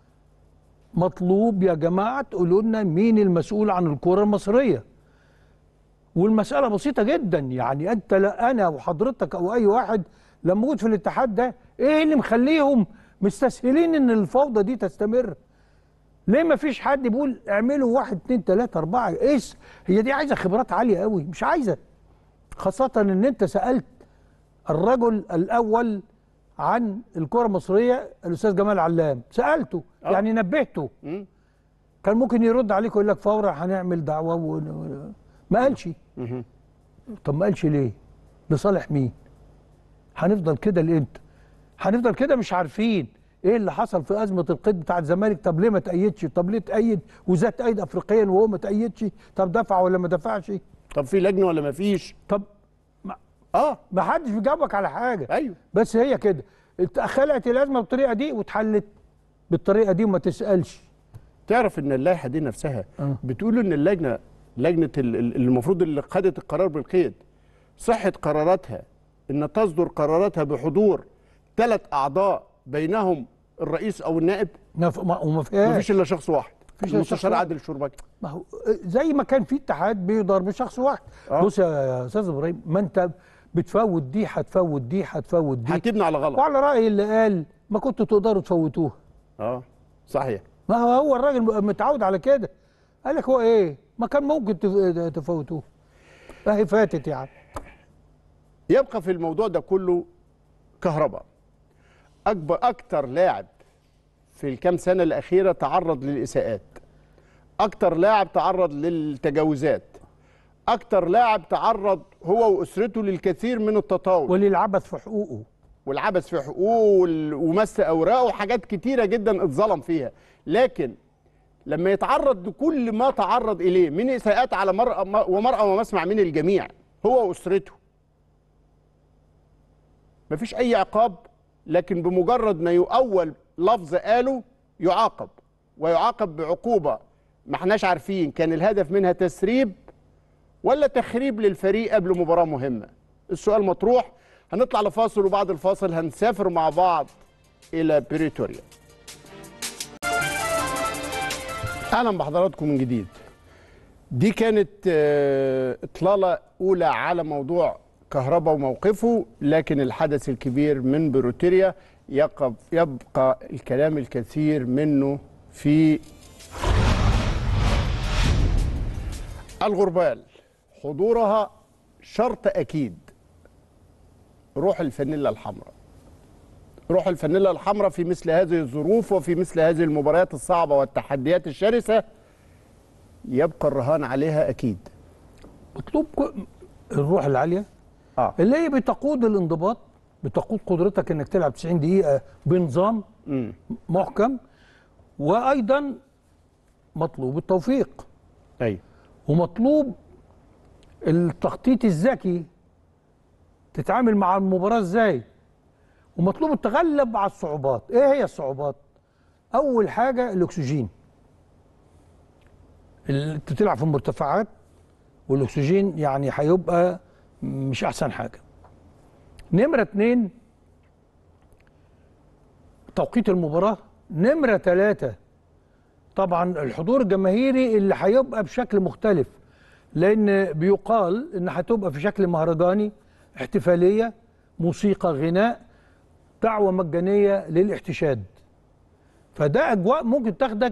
Speaker 1: مطلوب يا جماعه تقولوا لنا مين المسؤول عن الكره المصريه. والمساله بسيطه جدا يعني انت لا انا وحضرتك او اي واحد لما موجود في الاتحاد ده ايه اللي مخليهم مستسهلين ان الفوضى دي تستمر؟ ليه ما فيش حد بيقول اعملوا واحد اتنين تلاته اربعه ايه س- هي دي عايزه خبرات عاليه قوي مش عايزه خاصه ان انت سالت الرجل الاول عن الكره المصريه الاستاذ جمال علام سالته
Speaker 2: آه.
Speaker 1: يعني نبهته
Speaker 2: مم.
Speaker 1: كان ممكن يرد عليك ويقول لك فورا هنعمل دعوه و... و- ما قالش
Speaker 2: مهم.
Speaker 1: طب ما قالش ليه لصالح مين هنفضل كده لامتى هنفضل كده مش عارفين ايه اللي حصل في ازمه القيد بتاع الزمالك طب ليه ما تأيدش طب ليه تأيد وازاي تأيد افريقيا وهو ما تأيدش طب دفع ولا ما دفعش
Speaker 2: طب في لجنه ولا ما فيش
Speaker 1: طب ما,
Speaker 2: اه
Speaker 1: ما حدش بيجاوبك على حاجه
Speaker 2: ايوه
Speaker 1: بس هي كده ات- خلقت الازمه بالطريقه دي واتحلت بالطريقه دي وما تسالش
Speaker 2: تعرف ان اللائحه دي نفسها
Speaker 1: آه.
Speaker 2: بتقول ان اللجنه لجنه ال- ال- المفروض اللي خدت القرار بالقيد صحه قراراتها ان تصدر قراراتها بحضور ثلاث اعضاء بينهم الرئيس او النائب
Speaker 1: ما ف- ما- وما
Speaker 2: مفيش
Speaker 1: فيهاش
Speaker 2: الا شخص واحد
Speaker 1: مفيش إلا شخص
Speaker 2: المستشار
Speaker 1: واحد.
Speaker 2: عادل شربكي
Speaker 1: ما هو زي ما كان في اتحاد بيدار بشخص واحد
Speaker 2: آه.
Speaker 1: بص يا يا استاذ ابراهيم ما انت بتفوت دي هتفوت دي هتفوت دي
Speaker 2: هتبني على غلط
Speaker 1: وعلى راي اللي قال ما كنتوا تقدروا تفوتوها
Speaker 2: اه صحيح
Speaker 1: ما هو هو الراجل متعود على كده قال لك هو ايه ما كان ممكن تف- تفوتوه اهي فاتت يعني
Speaker 2: يبقى في الموضوع ده كله كهرباء اكبر اكتر لاعب في الكام سنه الاخيره تعرض للاساءات اكتر لاعب تعرض للتجاوزات اكتر لاعب تعرض هو واسرته للكثير من التطاول
Speaker 1: وللعبث في حقوقه
Speaker 2: والعبث في حقوقه وال- ومس اوراقه وحاجات كتيره جدا اتظلم فيها لكن لما يتعرض لكل ما تعرض اليه من اساءات على مرأة ومرأة ومسمع من الجميع هو واسرته مفيش اي عقاب لكن بمجرد ما يؤول لفظ قاله يعاقب ويعاقب بعقوبه ما احناش عارفين كان الهدف منها تسريب ولا تخريب للفريق قبل مباراه مهمه السؤال مطروح هنطلع لفاصل وبعد الفاصل هنسافر مع بعض الى بريتوريا اهلا بحضراتكم من جديد دي كانت آه، اطلاله اولى على موضوع كهرباء وموقفه لكن الحدث الكبير من بروتيريا يقف يبقى الكلام الكثير منه في الغربال حضورها شرط اكيد روح الفانيلا الحمراء روح الفانيلا الحمراء في مثل هذه الظروف وفي مثل هذه المباريات الصعبه والتحديات الشرسه يبقى الرهان عليها اكيد
Speaker 1: مطلوب ك- الروح العاليه
Speaker 2: اه
Speaker 1: اللي هي بتقود الانضباط بتقود قدرتك انك تلعب 90 دقيقه بنظام
Speaker 2: امم
Speaker 1: محكم وايضا مطلوب التوفيق
Speaker 2: ايوه
Speaker 1: ومطلوب التخطيط الذكي تتعامل مع المباراة ازاي ومطلوب التغلب على الصعوبات ايه هي الصعوبات اول حاجة الاكسجين ال- انت بتلعب في المرتفعات والاكسجين يعني هيبقى مش احسن حاجة نمرة اتنين توقيت المباراة نمرة ثلاثة طبعا الحضور الجماهيري اللي هيبقى بشكل مختلف لان بيقال ان هتبقى في شكل مهرجاني احتفاليه موسيقى غناء دعوه مجانيه للاحتشاد فده اجواء ممكن تاخدك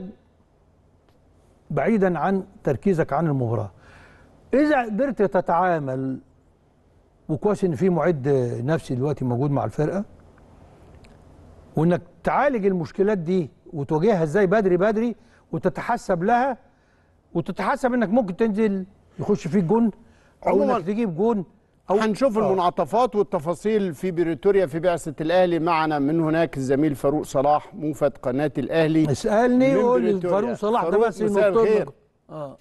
Speaker 1: بعيدا عن تركيزك عن المباراه اذا قدرت تتعامل وكويس ان في معد نفسي دلوقتي موجود مع الفرقه وانك تعالج المشكلات دي وتواجهها ازاي بدري بدري وتتحسب لها وتتحسب انك ممكن تنزل يخش فيك جون او
Speaker 2: عموماً
Speaker 1: انك تجيب جون او
Speaker 2: هنشوف
Speaker 1: آه.
Speaker 2: المنعطفات والتفاصيل في بريتوريا في بعثة الأهلي معنا من هناك الزميل فاروق صلاح موفد قناة الأهلي
Speaker 1: اسالني
Speaker 2: من
Speaker 1: قول لي
Speaker 2: بريتوريا.
Speaker 1: فاروق صلاح ده
Speaker 2: فاروق،
Speaker 1: بس
Speaker 2: مساء
Speaker 1: ينط لك.
Speaker 2: الخير.
Speaker 1: اه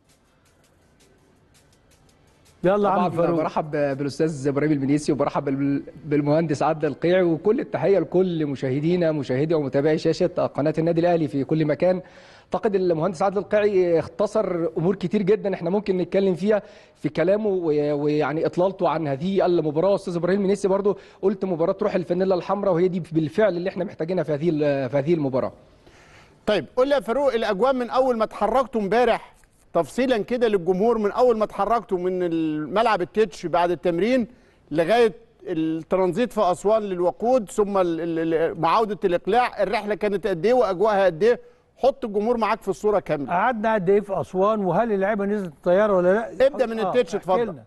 Speaker 1: يلا يا عم
Speaker 3: طبعا
Speaker 1: فاروق
Speaker 3: برحب بالاستاذ ابراهيم المنيسي وبرحب بال- بالمهندس عبد القيعي وكل التحيه لكل مشاهدينا مشاهدي ومتابعي شاشه قناه النادي الاهلي في كل مكان اعتقد المهندس عادل القيعي اختصر امور كتير جدا احنا ممكن نتكلم فيها في كلامه و- ويعني اطلالته عن هذه المباراه استاذ ابراهيم المنيسي برضو قلت مباراه روح الفانيلا الحمراء وهي دي بالفعل اللي احنا محتاجينها في هذه ال- في هذه المباراه
Speaker 2: طيب قول لي يا فاروق الأجواء من أول ما اتحركتوا امبارح تفصيلا كده للجمهور من أول ما اتحركتوا من الملعب التتش بعد التمرين لغاية الترانزيت في أسوان للوقود ثم ال- ال- ال- معاودة الإقلاع الرحلة كانت قد إيه وأجواءها قد إيه حط الجمهور معاك في الصورة كاملة
Speaker 1: قعدنا قد ايه في اسوان وهل اللعيبه نزلت الطياره ولا لا
Speaker 2: ابدأ من التتش،
Speaker 1: احكي
Speaker 2: اتفضل.
Speaker 1: لنا.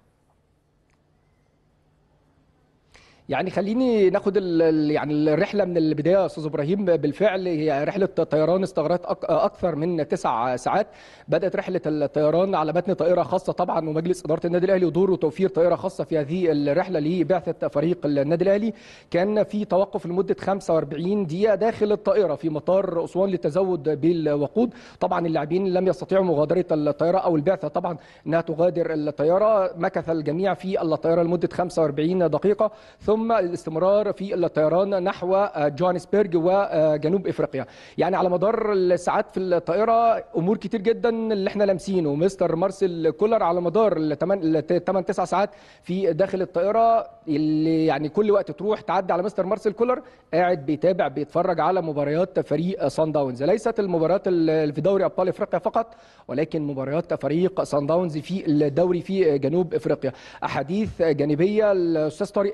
Speaker 3: يعني خليني ناخد ال- ال- يعني الرحله من البدايه يا استاذ ابراهيم بالفعل هي رحله طيران استغرقت أك- اكثر من تسع ساعات بدات رحله الطيران على متن طائره خاصه طبعا ومجلس اداره النادي الاهلي ودوره توفير طائره خاصه في هذه الرحله لبعثه فريق النادي الاهلي كان في توقف لمده 45 دقيقه داخل الطائره في مطار اسوان للتزود بالوقود طبعا اللاعبين لم يستطيعوا مغادره الطائره او البعثه طبعا انها تغادر الطياره مكث الجميع في الطائره لمده 45 دقيقه ثم الاستمرار في الطيران نحو جوهانسبرج وجنوب افريقيا يعني على مدار الساعات في الطائره امور كتير جدا اللي احنا لامسينه مستر مارسيل كولر على مدار الثمان 8 9 ساعات في داخل الطائره اللي يعني كل وقت تروح تعدي على مستر مارسيل كولر قاعد بيتابع بيتفرج على مباريات فريق سان داونز ليست المباريات اللي في دوري ابطال افريقيا فقط ولكن مباريات فريق سان داونز في الدوري في جنوب افريقيا احاديث جانبيه الاستاذ طارق انديل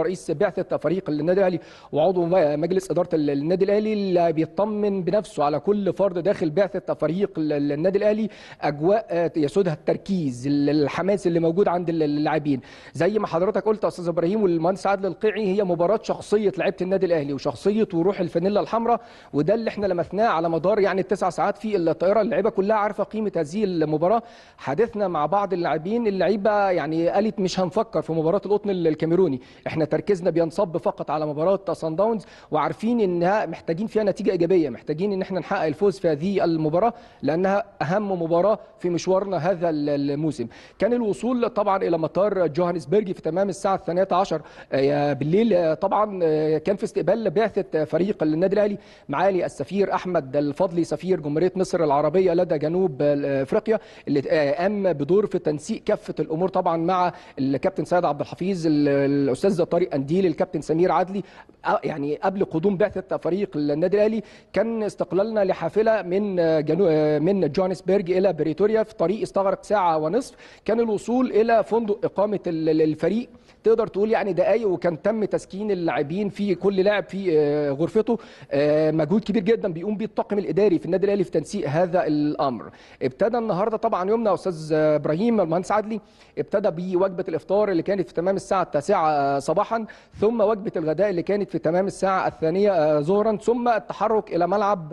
Speaker 3: رئيس بعثه فريق النادي الاهلي وعضو مجلس اداره النادي الاهلي اللي بيطمن بنفسه على كل فرد داخل بعثه فريق النادي الاهلي اجواء يسودها التركيز الحماس اللي موجود عند اللاعبين زي ما حضرتك قلت يا استاذ ابراهيم والمهندس عادل القيعي هي مباراه شخصيه لعيبه النادي الاهلي وشخصيه وروح الفانيلا الحمراء وده اللي احنا لمسناه على مدار يعني التسع ساعات في الطائره اللعيبه كلها عارفه قيمه هذه المباراه حدثنا مع بعض اللاعبين اللعيبه يعني قالت مش هنفكر في مباراه القطن الكاميروني احنا تركيزنا بينصب فقط على مباراه سان داونز وعارفين انها محتاجين فيها نتيجه ايجابيه محتاجين ان احنا نحقق الفوز في هذه المباراه لانها اهم مباراه في مشوارنا هذا الموسم كان الوصول طبعا الى مطار جوهانسبرج في تمام الساعه الثانية عشر بالليل طبعا كان في استقبال بعثه فريق النادي الاهلي معالي السفير احمد الفضلي سفير جمهوريه مصر العربيه لدى جنوب افريقيا اللي قام بدور في تنسيق كافه الامور طبعا مع الكابتن سيد عبد الحفيظ الاستاذ طارق انديل الكابتن سمير عدلي يعني قبل قدوم بعثه فريق النادي الاهلي كان استقلالنا لحافله من جنو من جوهانسبرج الى بريتوريا في طريق استغرق ساعه ونصف كان الوصول الى فندق اقامه الفريق تقدر تقول يعني دقايق وكان تم تسكين اللاعبين في كل لاعب في غرفته مجهود كبير جدا بيقوم بيه الطاقم الاداري في النادي الاهلي في تنسيق هذا الامر ابتدى النهارده طبعا يومنا استاذ ابراهيم المهندس عدلي ابتدى بوجبه الافطار اللي كانت في تمام الساعه التاسعة صباحا ثم وجبه الغداء اللي كانت في تمام الساعه الثانيه ظهرا ثم التحرك الى ملعب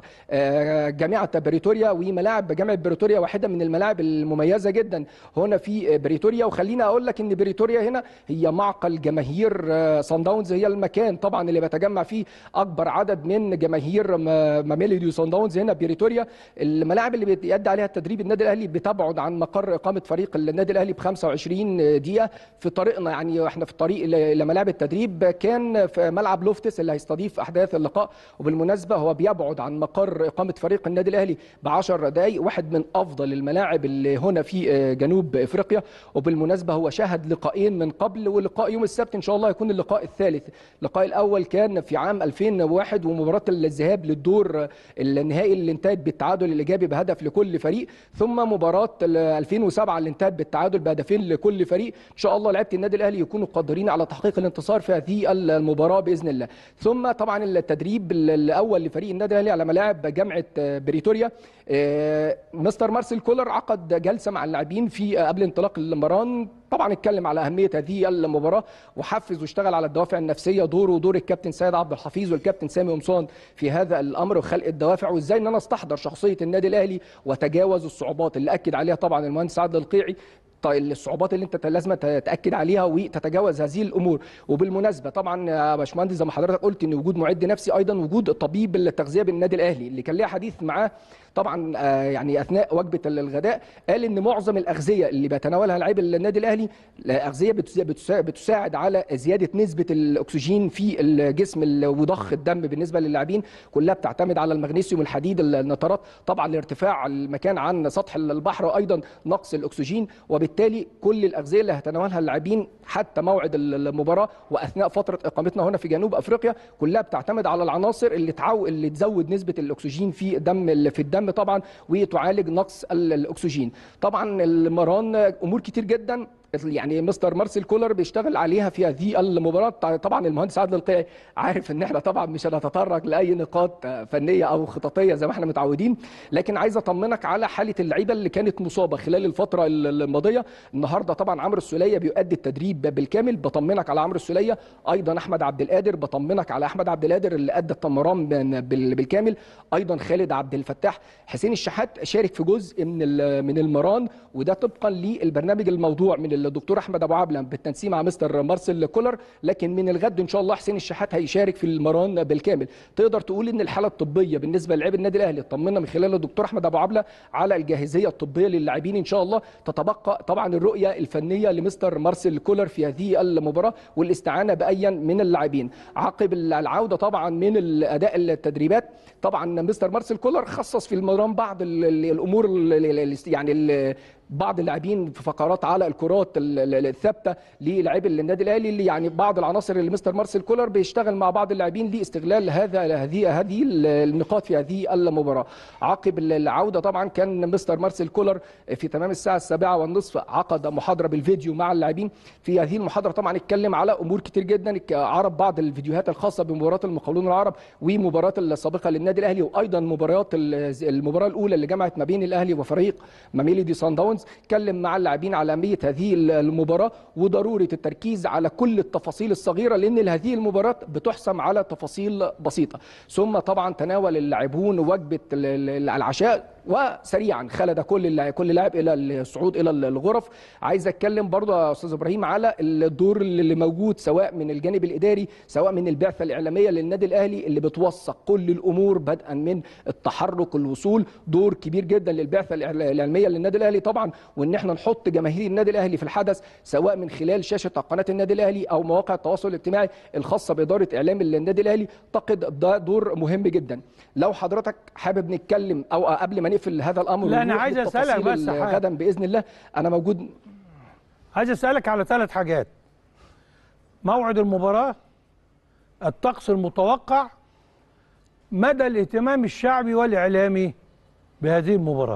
Speaker 3: جامعه بريتوريا وملاعب جامعه بريتوريا واحده من الملاعب المميزه جدا هنا في بريتوريا وخليني اقول لك ان بريتوريا هنا هي معقل جماهير سان داونز هي المكان طبعا اللي بيتجمع فيه اكبر عدد من جماهير ماميلودي سان داونز هنا بريتوريا الملاعب اللي بيأدي عليها التدريب النادي الاهلي بتبعد عن مقر اقامه فريق النادي الاهلي ب 25 دقيقه في طريقنا يعني احنا في الطريق لملاعب التدريب كان في ملعب لوفتس اللي هيستضيف احداث اللقاء وبالمناسبه هو بيبعد عن مقر اقامه فريق النادي الاهلي ب 10 دقائق واحد من افضل الملاعب اللي هنا في جنوب افريقيا وبالمناسبه هو شهد لقاءين من قبل ولقاء يوم السبت ان شاء الله يكون اللقاء الثالث اللقاء الاول كان في عام 2001 ومباراه الذهاب للدور النهائي اللي انتهت بالتعادل الايجابي بهدف لكل فريق ثم مباراه 2007 اللي انتهت بالتعادل بهدفين لكل فريق ان شاء الله لعيبه النادي الاهلي يكونوا قادرين على تحقيق الانتصار في هذه المباراه باذن الله ثم طبعا التدريب الاول لفريق النادي الاهلي على ملاعب جامعه بريتوريا مستر مارسيل كولر عقد جلسه مع اللاعبين في قبل انطلاق المران طبعا اتكلم على اهميه هذه المباراه وحفز واشتغل على الدوافع النفسيه دوره ودور الكابتن سيد عبد الحفيظ والكابتن سامي قمصان في هذا الامر وخلق الدوافع وازاي ان انا استحضر شخصيه النادي الاهلي وتجاوز الصعوبات اللي اكد عليها طبعا المهندس عادل القيعي الصعوبات اللي انت لازم تاكد عليها وتتجاوز هذه الامور وبالمناسبه طبعا يا باشمهندس زي ما حضرتك قلت ان وجود معد نفسي ايضا وجود طبيب التغذيه بالنادي الاهلي اللي كان ليها حديث معاه طبعا يعني اثناء وجبه الغداء قال ان معظم الاغذيه اللي بيتناولها لاعبي النادي الاهلي اغذيه بتساعد على زياده نسبه الاكسجين في الجسم وضخ الدم بالنسبه للاعبين كلها بتعتمد على المغنيسيوم الحديد النترات طبعا لارتفاع المكان عن سطح البحر ايضا نقص الاكسجين وبالتالي كل الاغذيه اللي هيتناولها اللاعبين حتى موعد المباراه واثناء فتره اقامتنا هنا في جنوب افريقيا كلها بتعتمد على العناصر اللي تعو اللي تزود نسبه الاكسجين في دم في الدم طبعا وتعالج نقص الاكسجين طبعا المران امور كتير جدا يعني مستر مارسيل كولر بيشتغل عليها في هذه المباراه طبعا المهندس عادل القيعي عارف ان احنا طبعا مش هنتطرق لاي نقاط فنيه او خططيه زي ما احنا متعودين لكن عايز اطمنك على حاله اللعيبه اللي كانت مصابه خلال الفتره الماضيه النهارده طبعا عمرو السوليه بيؤدي التدريب بالكامل بطمنك على عمرو السوليه ايضا احمد عبد القادر بطمنك على احمد عبد القادر اللي ادى التمران بالكامل ايضا خالد عبد الفتاح حسين الشحات شارك في جزء من من المران وده طبقا للبرنامج الموضوع من الدكتور احمد ابو عبله بالتنسيق مع مستر مارسيل كولر لكن من الغد ان شاء الله حسين الشحات هيشارك في المران بالكامل تقدر تقول ان الحاله الطبيه بالنسبه للاعبي النادي الاهلي اطمنا من خلال الدكتور احمد ابو عبله على الجاهزيه الطبيه للاعبين ان شاء الله تتبقى طبعا الرؤيه الفنيه لمستر مارسيل كولر في هذه المباراه والاستعانه بايا من اللاعبين عقب العوده طبعا من الاداء التدريبات طبعا مستر مارسيل كولر خصص في المران بعض الامور يعني بعض اللاعبين في فقرات على الكرات ال- ال- الثابته للاعبي النادي الاهلي اللي يعني بعض العناصر اللي مستر مارسيل كولر بيشتغل مع بعض اللاعبين لاستغلال هذا هذه هذه النقاط في هذه المباراه عقب العوده طبعا كان مستر مارسيل كولر في تمام الساعه السابعة والنصف عقد محاضره بالفيديو مع اللاعبين في هذه المحاضره طبعا اتكلم على امور كتير جدا عرض بعض الفيديوهات الخاصه بمباراه المقاولون العرب ومباراه السابقه للنادي الاهلي وايضا مباريات ال- المباراه الاولى اللي جمعت ما بين الاهلي وفريق ماميلودي سان داونز اتكلم مع اللاعبين على اهميه هذه المباراه وضروره التركيز على كل التفاصيل الصغيره لان هذه المباراه بتحسم على تفاصيل بسيطه ثم طبعا تناول اللاعبون وجبه ال- ال- العشاء وسريعا خلد كل اللاعب كل لاعب الى الصعود الى الغرف عايز اتكلم برضه يا استاذ ابراهيم على الدور اللي موجود سواء من الجانب الاداري سواء من البعثه الاعلاميه للنادي الاهلي اللي بتوثق كل الامور بدءا من التحرك الوصول دور كبير جدا للبعثه الإعلا- الاعلاميه للنادي الاهلي طبعا وان احنا نحط جماهير النادي الاهلي في الحدث سواء من خلال شاشه قناه النادي الاهلي او مواقع التواصل الاجتماعي الخاصه باداره اعلام النادي الاهلي اعتقد ده دور مهم جدا لو حضرتك حابب نتكلم او قبل ما نقفل هذا الامر
Speaker 1: لا، أنا
Speaker 3: ونروح
Speaker 1: عايز أسألك
Speaker 3: للتفاصيل
Speaker 1: بس حاجة.
Speaker 3: غدا باذن الله انا موجود
Speaker 1: عايز اسالك على ثلاث حاجات موعد المباراه الطقس المتوقع مدى الاهتمام الشعبي والاعلامي بهذه المباراه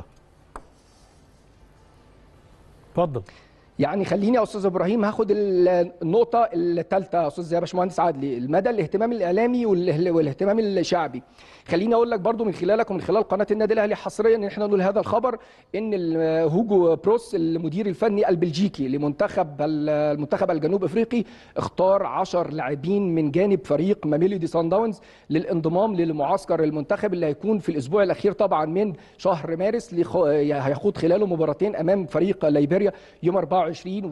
Speaker 1: اتفضل
Speaker 3: يعني خليني يا استاذ ابراهيم هاخد ال- النقطه الثالثه يا استاذ يا باشمهندس عادلي المدى الاهتمام الاعلامي واله- والاهتمام الشعبي خليني اقول لك برضو من خلالك ومن خلال قناه النادي الاهلي حصريا ان احنا نقول هذا الخبر ان ال- هوجو بروس المدير الفني البلجيكي لمنتخب ال- المنتخب الجنوب افريقي اختار 10 لاعبين من جانب فريق ماميلودي سان داونز للانضمام للمعسكر المنتخب اللي هيكون في الاسبوع الاخير طبعا من شهر مارس لخ- هيخوض خلاله مباراتين امام فريق ليبيريا يوم 24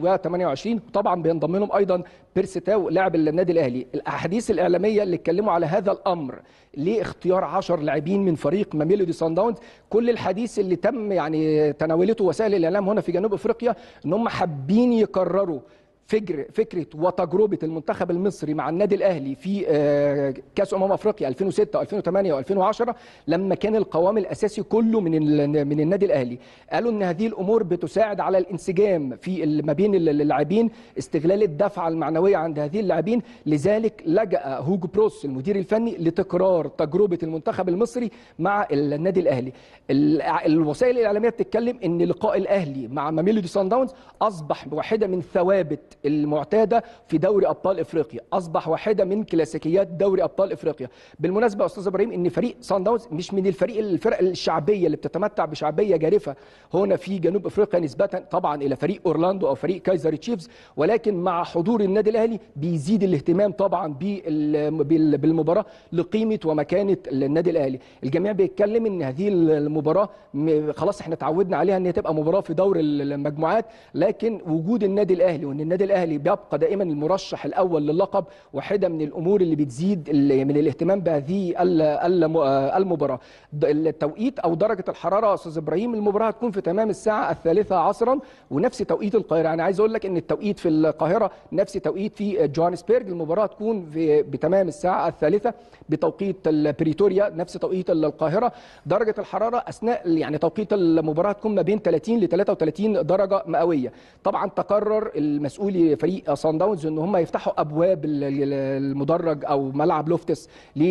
Speaker 3: و28 وطبعا بينضم لهم ايضا بيرستاو لاعب النادي الاهلي الاحاديث الاعلاميه اللي اتكلموا على هذا الامر لاختيار 10 لاعبين من فريق ماميلودي سان داونز كل الحديث اللي تم يعني تناولته وسائل الاعلام هنا في جنوب افريقيا ان هم حابين يكرروا فكر فكره وتجربه المنتخب المصري مع النادي الاهلي في آه، كاس امم افريقيا 2006 و2008 و2010 لما كان القوام الاساسي كله من ال- من النادي الاهلي قالوا ان هذه الامور بتساعد على الانسجام في ال- ما بين ال- اللاعبين استغلال الدفعه المعنويه عند هذه اللاعبين لذلك لجا هوجو بروس المدير الفني لتكرار تجربه المنتخب المصري مع النادي الاهلي ال- الوسائل الاعلاميه بتتكلم ان لقاء الاهلي مع ماميلودي سان داونز اصبح واحده من ثوابت المعتاده في دوري ابطال افريقيا اصبح واحده من كلاسيكيات دوري ابطال افريقيا بالمناسبه يا استاذ ابراهيم ان فريق سان داونز مش من الفريق الفرق الشعبيه اللي بتتمتع بشعبيه جارفه هنا في جنوب افريقيا نسبه طبعا الى فريق اورلاندو او فريق كايزر تشيفز ولكن مع حضور النادي الاهلي بيزيد الاهتمام طبعا بال- بال- بالمباراه لقيمه ومكانه النادي الاهلي الجميع بيتكلم ان هذه المباراه م- خلاص احنا اتعودنا عليها ان هي تبقى مباراه في دور المجموعات لكن وجود النادي الاهلي وان النادي الاهلي بيبقى دائما المرشح الاول للقب واحده من الامور اللي بتزيد ال- من الاهتمام بهذه ال- الم- المباراه د- التوقيت او درجه الحراره يا استاذ ابراهيم المباراه هتكون في تمام الساعه الثالثه عصرا ونفس توقيت القاهره انا عايز اقول لك ان التوقيت في القاهره نفس توقيت في جوهانسبرج المباراه هتكون في بتمام الساعه الثالثه بتوقيت بريتوريا نفس توقيت القاهره درجه الحراره اثناء يعني توقيت المباراه هتكون ما بين 30 ل 33 درجه مئويه طبعا تقرر المسؤولي فريق سان داونز ان هم يفتحوا ابواب ال- ال- المدرج او ملعب لوفتس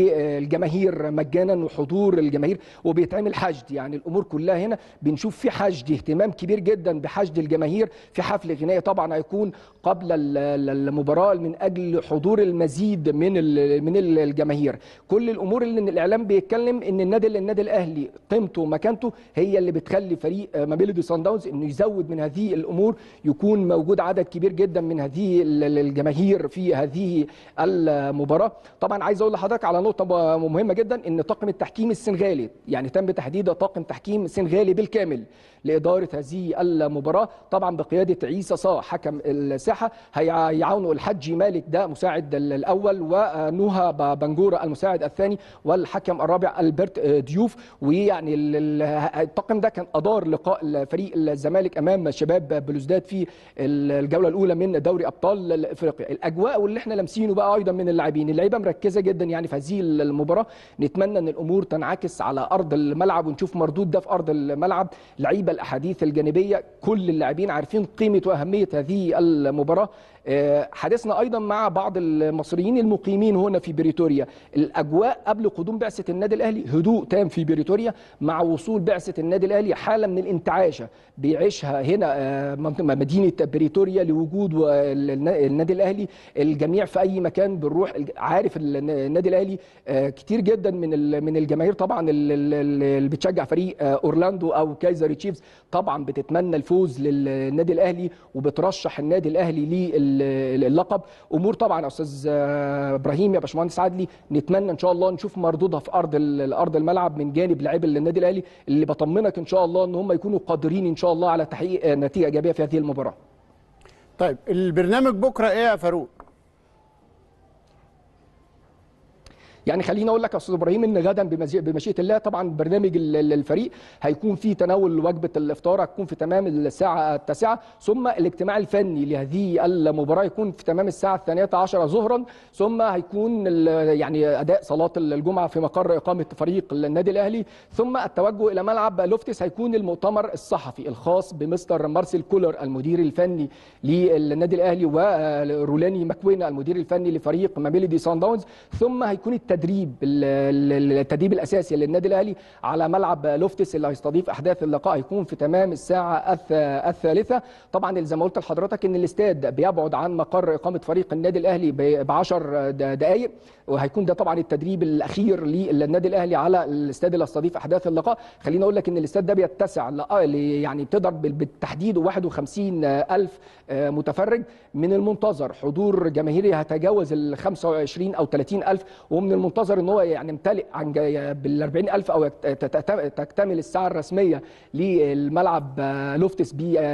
Speaker 3: للجماهير مجانا وحضور الجماهير وبيتعمل حشد يعني الامور كلها هنا بنشوف في حشد اهتمام كبير جدا بحشد الجماهير في حفل غنائي طبعا هيكون قبل ال- ال- المباراه من اجل حضور المزيد من ال- من ال- الجماهير كل الامور اللي إن الاعلام بيتكلم ان النادي النادي الاهلي قيمته ومكانته هي اللي بتخلي فريق آه، ماميلودي سان داونز انه يزود من هذه الامور يكون موجود عدد كبير جدا من هذه ال- ال- الجماهير في هذه المباراه طبعا عايز اقول لحضرتك على نقطه م- مهمه جدا ان طاقم التحكيم السنغالي يعني تم تحديد طاقم تحكيم سنغالي بالكامل لاداره هذه المباراه طبعا بقياده عيسى صا حكم الساحه هيعاونوا الحجي مالك ده مساعد ال- الاول ونوها ب- بنجوره المساعد الثاني والحكم الرابع البرت ديوف ويعني ال- ال- الطاقم ده كان ادار لقاء فريق الزمالك امام شباب بلوزداد في الجوله الاولى من من دوري ابطال افريقيا الاجواء واللي احنا لامسينه بقى ايضا من اللاعبين اللعيبه مركزه جدا يعني في هذه المباراه نتمنى ان الامور تنعكس على ارض الملعب ونشوف مردود ده في ارض الملعب لعيبه الاحاديث الجانبيه كل اللاعبين عارفين قيمه واهميه هذه المباراه آه، حديثنا ايضا مع بعض المصريين المقيمين هنا في بريتوريا الاجواء قبل قدوم بعثه النادي الاهلي هدوء تام في بريتوريا مع وصول بعثه النادي الاهلي حاله من الانتعاشه بيعيشها هنا آه، منطقة- مدينه بريتوريا لوجود و- النادي الاهلي الجميع في اي مكان بنروح عارف ال- النادي الاهلي آه، كتير جدا من ال- من الجماهير طبعا ال- ال- اللي بتشجع فريق آه، اورلاندو او كايزر تشيفز طبعا بتتمنى الفوز للنادي الاهلي وبترشح النادي الاهلي للقب امور طبعا يا استاذ آه، ابراهيم يا باشمهندس عدلي نتمنى ان شاء الله نشوف مردودها في ارض ال- ارض الملعب من جانب لاعبي النادي الاهلي اللي بطمنك ان شاء الله ان هم يكونوا قادرين ان شاء الله على تحقيق آه، نتيجه ايجابيه في هذه المباراه
Speaker 2: طيب البرنامج بكره ايه يا فاروق
Speaker 3: يعني خليني اقول لك يا استاذ ابراهيم ان غدا بمزي- بمشيئه الله طبعا برنامج ال- ال- الفريق هيكون فيه تناول وجبه الافطار هتكون في تمام الساعه التاسعه ثم الاجتماع الفني لهذه المباراه يكون في تمام الساعه الثانيه عشرة ظهرا ثم هيكون ال- يعني اداء صلاه الجمعه في مقر اقامه فريق النادي الاهلي ثم التوجه الى ملعب لوفتس هيكون المؤتمر الصحفي الخاص بمستر مارسيل كولر المدير الفني للنادي الاهلي ورولاني ماكوينا المدير الفني لفريق ماميلودي سان داونز ثم هيكون التدريب ال- ال- التدريب الاساسي للنادي الاهلي على ملعب لوفتس اللي هيستضيف احداث اللقاء هيكون في تمام الساعه الث- الثالثه طبعا اللي زي ما قلت لحضرتك ان الاستاد بيبعد عن مقر اقامه فريق النادي الاهلي ب 10 دقائق وهيكون ده طبعا التدريب الاخير للنادي الاهلي على الاستاد اللي هيستضيف احداث اللقاء خليني اقول لك ان الاستاد ده بيتسع ل- ل- يعني بتقدر بال- بالتحديد 51 الف آه، متفرج من المنتظر حضور جماهيري هيتجاوز ال 25 او 30 الف ومن المنتظر ان هو يعني يمتلئ عن بال 40 الف او يكت- تت- تكتمل الساعه الرسميه للملعب آه، لوفتس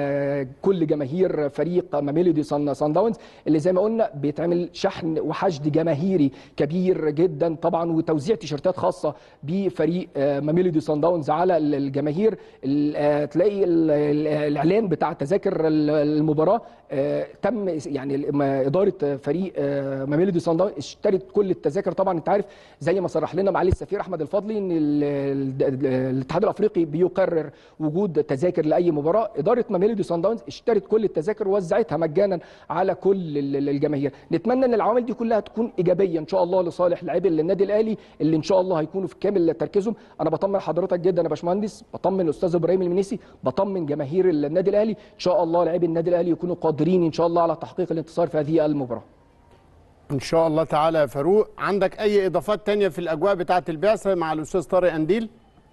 Speaker 3: بكل جماهير فريق ماميلودي سان سان داونز اللي زي ما قلنا بيتعمل شحن وحشد جماهيري كبير جدا طبعا وتوزيع تيشيرتات خاصه بفريق آه، ماميلودي سان داونز على ال- الجماهير ال- آه، تلاقي ال- ال- الاعلان بتاع تذاكر ال- المباراه آه، تم يعني ال- ما- اداره فريق آه، ماميلودي سان داونز اشترت كل التذاكر طبعا انت عارف زي ما صرح لنا معالي السفير احمد الفضلي ان ال- ال- الاتحاد الافريقي بيقرر وجود تذاكر لاي مباراه اداره ماميلودي سان داونز اشترت كل التذاكر ووزعتها مجانا على كل ال- ال- الجماهير نتمنى ان العوامل دي كلها تكون ايجابيه ان شاء الله لصالح لاعبي النادي الاهلي اللي ان شاء الله هيكونوا في كامل تركيزهم انا بطمن حضرتك جدا يا باشمهندس بطمن الاستاذ ابراهيم المنيسي بطمن جماهير النادي الاهلي ان شاء الله لاعبي النادي الاهلي يكونوا قادرين ان شاء الله على تحقيق الانتصار في هذه المباراه
Speaker 2: ان شاء الله تعالى يا فاروق عندك اي اضافات تانية في الاجواء بتاعه البعثه مع الاستاذ طارق انديل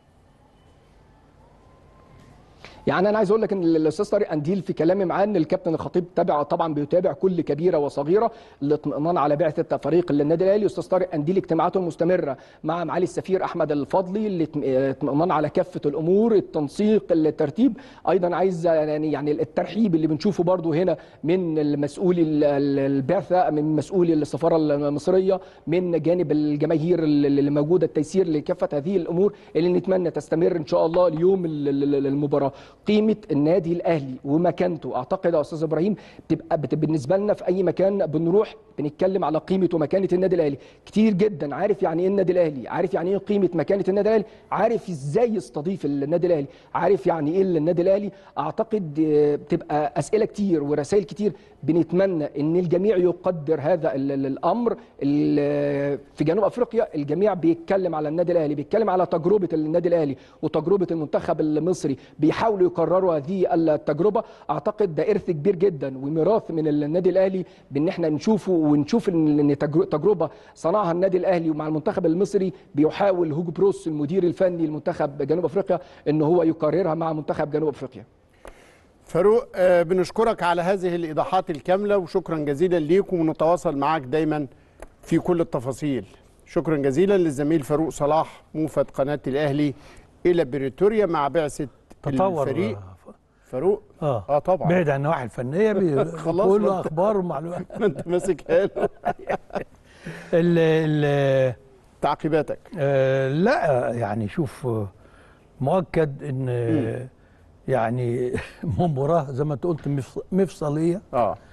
Speaker 3: يعني انا عايز اقول لك ان الاستاذ طارق انديل في كلامي معاه ان الكابتن الخطيب تابع طبعا بيتابع كل كبيره وصغيره الاطمئنان على بعثه فريق النادي الاهلي استاذ طارق انديل اجتماعاته المستمره مع معالي السفير احمد الفضلي الاطمئنان على كافه الامور التنسيق الترتيب ايضا عايز يعني يعني الترحيب اللي بنشوفه برضو هنا من المسؤول ال- ال- البعثه من مسؤول السفاره المصريه من جانب الجماهير اللي موجوده التيسير لكافه هذه الامور اللي نتمنى تستمر ان شاء الله ليوم ال- ال- المباراه قيمه النادي الاهلي ومكانته اعتقد يا استاذ ابراهيم بتبقى بت- بالنسبه لنا في اي مكان بنروح بنتكلم على قيمه ومكانه النادي الاهلي كتير جدا عارف يعني ايه النادي الاهلي عارف يعني ايه قيمه مكانه النادي الاهلي عارف ازاي يستضيف النادي الاهلي عارف يعني ايه النادي الاهلي اعتقد آه، بتبقى اسئله كتير ورسائل كتير بنتمنى ان الجميع يقدر هذا ال- ال- الامر ال- في جنوب افريقيا الجميع بيتكلم على النادي الاهلي بيتكلم على تجربه النادي الاهلي وتجربه المنتخب المصري بيحاولوا يكرروا هذه التجربه اعتقد ده ارث كبير جدا وميراث من النادي الاهلي بان احنا نشوفه ونشوف ان إن تجر- تجربه صنعها النادي الاهلي ومع المنتخب المصري بيحاول هوج بروس المدير الفني لمنتخب جنوب افريقيا ان هو يكررها مع منتخب جنوب افريقيا
Speaker 2: فاروق آه، بنشكرك على هذه الايضاحات الكامله وشكرا جزيلا ليكم ونتواصل معاك دايما في كل التفاصيل شكرا جزيلا للزميل فاروق صلاح موفد قناه الاهلي الى بريتوريا مع بعثه
Speaker 1: تطور
Speaker 2: الفريق
Speaker 1: آه،
Speaker 2: فاروق
Speaker 1: اه
Speaker 2: اه طبعا
Speaker 1: بعيد عن النواحي الفنيه بي-
Speaker 2: خلاص ما
Speaker 1: كله
Speaker 2: انت-
Speaker 1: اخبار ومعلومات
Speaker 2: ما انت ماسكها له
Speaker 1: ال ال
Speaker 2: تعقيباتك
Speaker 1: آه، لا يعني شوف آه، مؤكد ان آه، يعني مباراه زي ما انت قلت مفص- مفصليه
Speaker 2: اه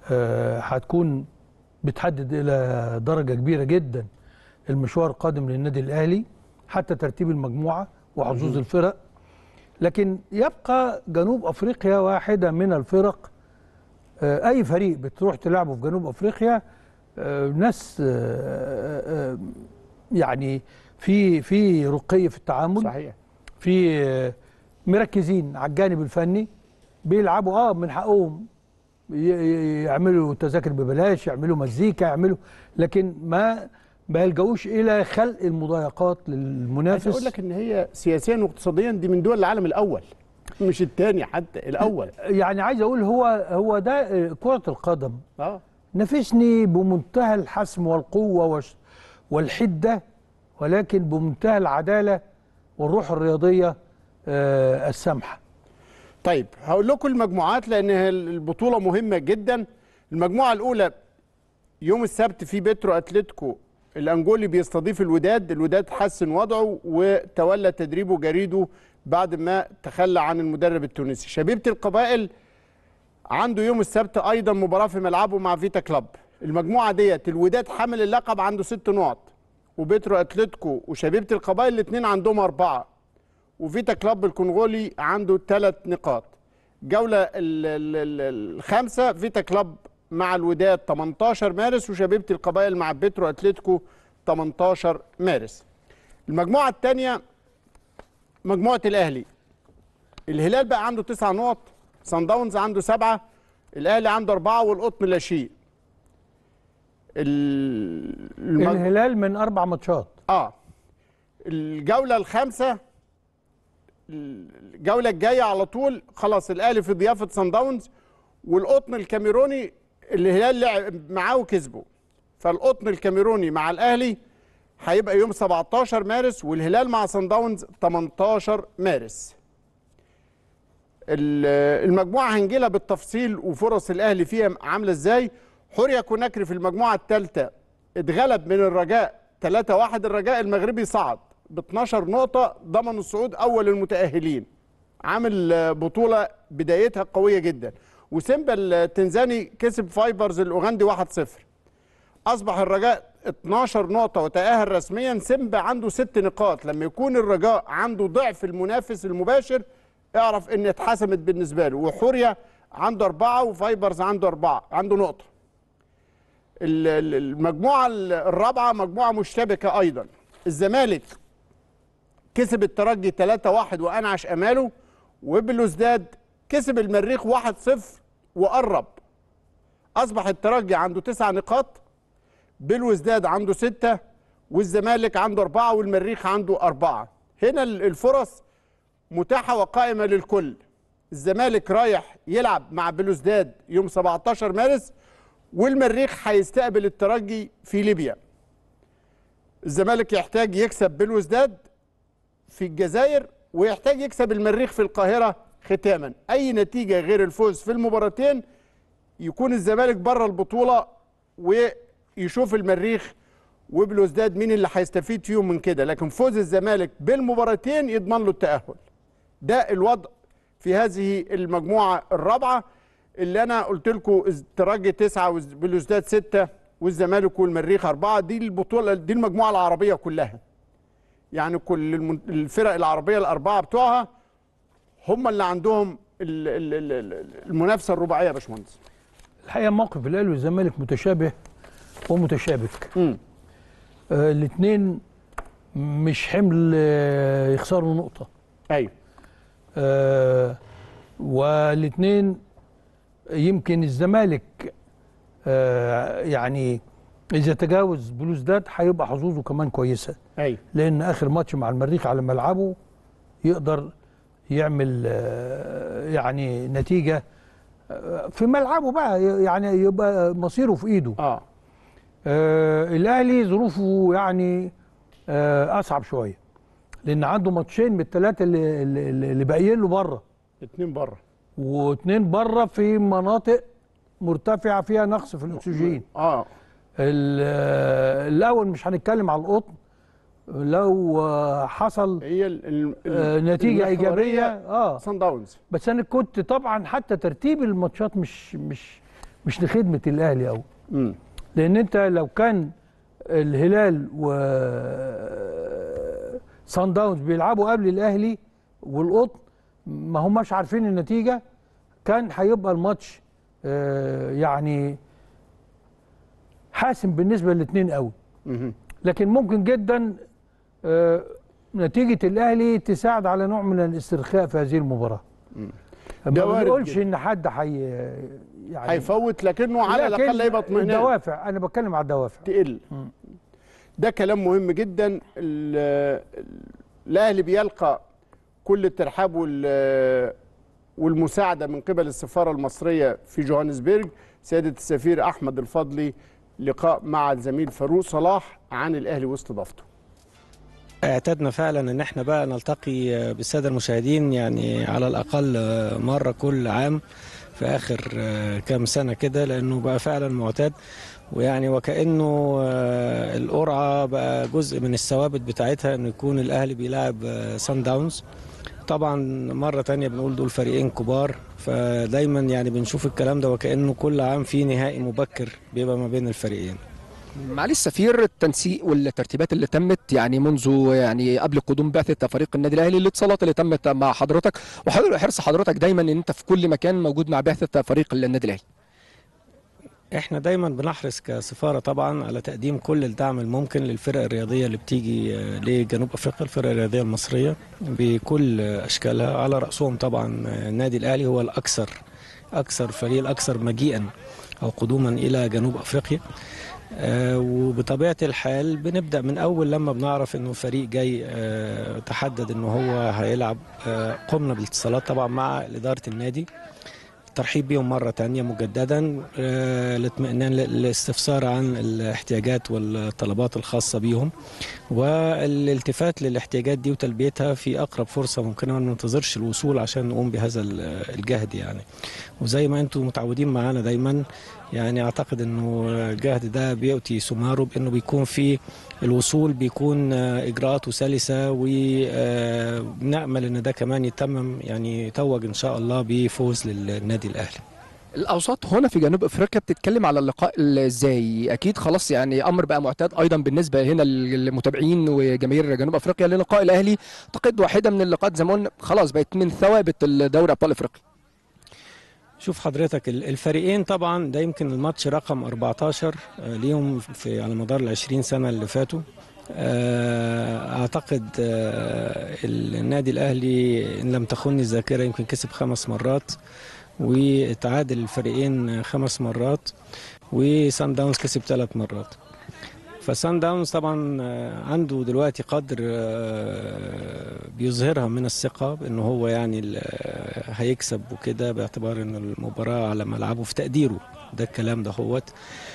Speaker 1: آه، هتكون بتحدد الى درجه كبيره جدا المشوار القادم للنادي الاهلي حتى ترتيب المجموعه وحظوظ الفرق لكن يبقى جنوب افريقيا واحده من الفرق آه، اي فريق بتروح تلعبه في جنوب افريقيا آه، ناس آه، آه، يعني في في رقي في التعامل
Speaker 2: صحيح
Speaker 1: في آه، مركزين على الجانب الفني بيلعبوا اه من حقهم ي- ي- يعملوا تذاكر ببلاش يعملوا مزيكا يعملوا لكن ما ما يلجؤوش الى خلق المضايقات
Speaker 2: عايز
Speaker 1: للمنافس
Speaker 2: اقول لك ان هي سياسيا واقتصاديا دي من دول العالم الاول مش الثاني حتى الاول
Speaker 1: يعني عايز اقول هو هو ده آه، كرة القدم
Speaker 2: اه
Speaker 1: نافسني بمنتهى الحسم والقوة والش- والحدة ولكن بمنتهى العدالة والروح الرياضية آه، السامحة
Speaker 2: طيب هقول لكم المجموعات لان البطوله مهمه جدا المجموعه الاولى يوم السبت في بيترو اتلتيكو الانجولي بيستضيف الوداد الوداد حسن وضعه وتولى تدريبه جريده بعد ما تخلى عن المدرب التونسي شبيبه القبائل عنده يوم السبت ايضا مباراه في ملعبه مع فيتا كلاب المجموعه ديت الوداد حامل اللقب عنده ست نقط وبيترو اتلتيكو وشبيبه القبائل الاثنين عندهم اربعه وفيتا كلاب الكونغولي عنده ثلاث نقاط جولة ال- ال- ال- الخامسة فيتا كلاب مع الوداد 18 مارس وشبيبة القبائل مع بيترو أتلتيكو 18 مارس المجموعة الثانية مجموعة الأهلي الهلال بقى عنده تسع نقط صن داونز عنده سبعة الأهلي عنده أربعة والقطن لا شيء ال- المج...
Speaker 1: الهلال من أربع ماتشات
Speaker 2: اه الجولة الخامسة الجولة الجاية على طول خلاص الأهلي في ضيافة صن داونز والقطن الكاميروني الهلال لعب معاه وكسبه فالقطن الكاميروني مع الأهلي هيبقى يوم 17 مارس والهلال مع صن داونز 18 مارس ال- المجموعة هنجيلها بالتفصيل وفرص الأهلي فيها عاملة إزاي حوريا كوناكري في المجموعة الثالثة اتغلب من الرجاء 3-1 الرجاء المغربي صعد ب 12 نقطة ضمن الصعود أول المتأهلين عامل آه، بطولة بدايتها قوية جدا وسيمبا التنزاني كسب فايبرز الأوغندي 1-0 أصبح الرجاء 12 نقطة وتأهل رسميا سيمبا عنده ست نقاط لما يكون الرجاء عنده ضعف المنافس المباشر اعرف ان اتحسمت بالنسبة له وحوريا عنده أربعة وفايبرز عنده أربعة عنده نقطة ال- ال- المجموعة الرابعة مجموعة مشتبكة أيضا الزمالك كسب الترجي 3-1 وأنعش أماله وبلوزداد كسب المريخ 1-0 وقرب أصبح الترجي عنده تسع نقاط بلوزداد عنده ستة والزمالك عنده أربعة والمريخ عنده أربعة هنا ال- الفرص متاحة وقائمة للكل الزمالك رايح يلعب مع بلوزداد يوم 17 مارس والمريخ هيستقبل الترجي في ليبيا الزمالك يحتاج يكسب بلوزداد في الجزائر ويحتاج يكسب المريخ في القاهرة ختاما أي نتيجة غير الفوز في المباراتين يكون الزمالك بره البطولة ويشوف المريخ وبلوزداد مين اللي هيستفيد فيهم من كده لكن فوز الزمالك بالمباراتين يضمن له التأهل ده الوضع في هذه المجموعة الرابعة اللي أنا قلت لكم الترجي تسعة وبلوزداد ستة والزمالك والمريخ أربعة دي البطولة دي المجموعة العربية كلها يعني كل المن- الفرق العربية الأربعة بتوعها هم اللي عندهم ال- ال- ال- ال- المنافسة الرباعية يا باشمهندس
Speaker 1: الحقيقة موقف الأهلي والزمالك متشابه ومتشابك
Speaker 2: مم.
Speaker 1: آه الاثنين مش حمل آه يخسروا نقطة
Speaker 2: أيوه
Speaker 1: آه والاثنين يمكن الزمالك آه يعني إذا تجاوز بلوزداد هيبقى حظوظه كمان كويسة
Speaker 2: أيوه
Speaker 1: لأن آخر ماتش مع المريخ على ملعبه يقدر يعمل آه يعني نتيجة آه في ملعبه بقى يعني يبقى مصيره في إيده
Speaker 2: اه
Speaker 1: آه الاهلي ظروفه يعني آه اصعب شويه لان عنده ماتشين من الثلاثه اللي, اللي, اللي باقيين له بره
Speaker 2: اتنين بره
Speaker 1: واثنين بره في مناطق مرتفعه فيها نقص في الاكسجين
Speaker 2: اه
Speaker 1: ال- آه، الاول مش هنتكلم على القطن لو آه، حصل
Speaker 2: هي ال ال
Speaker 1: آه، نتيجه ايجابيه اه
Speaker 2: سان داونز
Speaker 1: بس انا كنت طبعا حتى ترتيب الماتشات مش مش مش لخدمه الاهلي قوي
Speaker 2: مم.
Speaker 1: لان انت لو كان الهلال و صن داونز بيلعبوا قبل الاهلي والقطن ما هماش عارفين النتيجه كان هيبقى الماتش آه، يعني حاسم بالنسبه للاثنين قوي
Speaker 2: مم.
Speaker 1: لكن ممكن جدا آه، نتيجه الاهلي تساعد على نوع من الاسترخاء في هذه المباراه
Speaker 2: ده
Speaker 1: ما
Speaker 2: وارد
Speaker 1: بنقولش
Speaker 2: جدا.
Speaker 1: ان حد حي يعني
Speaker 2: هيفوت لكنه على
Speaker 1: لكن
Speaker 2: الاقل هيبقى اطمئنان
Speaker 1: الدوافع انا بتكلم على الدوافع
Speaker 2: تقل ده كلام مهم جدا ال- الاهلي بيلقى كل الترحاب وال والمساعده من قبل السفاره المصريه في جوهانسبرج سياده السفير احمد الفضلي لقاء مع الزميل فاروق صلاح عن الاهلي واستضافته
Speaker 4: اعتدنا فعلا ان احنا بقى نلتقي بالساده المشاهدين يعني على الاقل مره كل عام في اخر كام سنه كده لانه بقى فعلا معتاد ويعني وكانه القرعه بقى جزء من الثوابت بتاعتها انه يكون الاهلي بيلعب سان داونز طبعا مرة تانية بنقول دول فريقين كبار فدايما يعني بنشوف الكلام ده وكأنه كل عام في نهائي مبكر بيبقى ما بين الفريقين
Speaker 3: معالي السفير التنسيق والترتيبات اللي تمت يعني منذ يعني قبل قدوم بعثه فريق النادي الاهلي الاتصالات اللي تمت مع حضرتك وحرص حضرتك دايما ان انت في كل مكان موجود مع بعثه فريق النادي الاهلي
Speaker 4: احنا دايما بنحرص كسفاره طبعا على تقديم كل الدعم الممكن للفرق الرياضيه اللي بتيجي لجنوب افريقيا الفرق الرياضيه المصريه بكل اشكالها على راسهم طبعا النادي الاهلي هو الاكثر اكثر فريق الاكثر مجيئا او قدوما الى جنوب افريقيا آه وبطبيعه الحال بنبدا من اول لما بنعرف انه فريق جاي آه تحدد انه هو هيلعب آه قمنا بالاتصالات طبعا مع اداره النادي الترحيب بهم مرة تانية مجددا الاطمئنان للاستفسار عن الاحتياجات والطلبات الخاصة بيهم والالتفات للاحتياجات دي وتلبيتها في أقرب فرصة ممكنة ما ننتظرش الوصول عشان نقوم بهذا الجهد يعني وزي ما أنتم متعودين معانا دايما يعني أعتقد أنه الجهد ده بيؤتي ثماره بأنه بيكون في الوصول بيكون إجراءاته سلسة ونأمل أن ده كمان يتمم يعني يتوج إن شاء الله بفوز للنادي الأهلي
Speaker 3: الاوساط هنا في جنوب افريقيا بتتكلم على اللقاء ازاي اكيد خلاص يعني امر بقى معتاد ايضا بالنسبه هنا للمتابعين وجماهير جنوب افريقيا للقاء الاهلي اعتقد واحده من اللقاءات زي ما قلنا خلاص بقت من ثوابت دوري ابطال افريقيا
Speaker 4: شوف حضرتك الفريقين طبعا ده يمكن الماتش رقم 14 ليهم في على مدار ال 20 سنه اللي فاتوا اعتقد النادي الاهلي ان لم تخني الذاكره يمكن كسب خمس مرات وتعادل الفريقين خمس مرات وسان داونز كسب ثلاث مرات فسان داونز طبعا عنده دلوقتي قدر بيظهرها من الثقة بأنه هو يعني هيكسب وكده باعتبار أن المباراة على ملعبه في تقديره ده الكلام ده هوت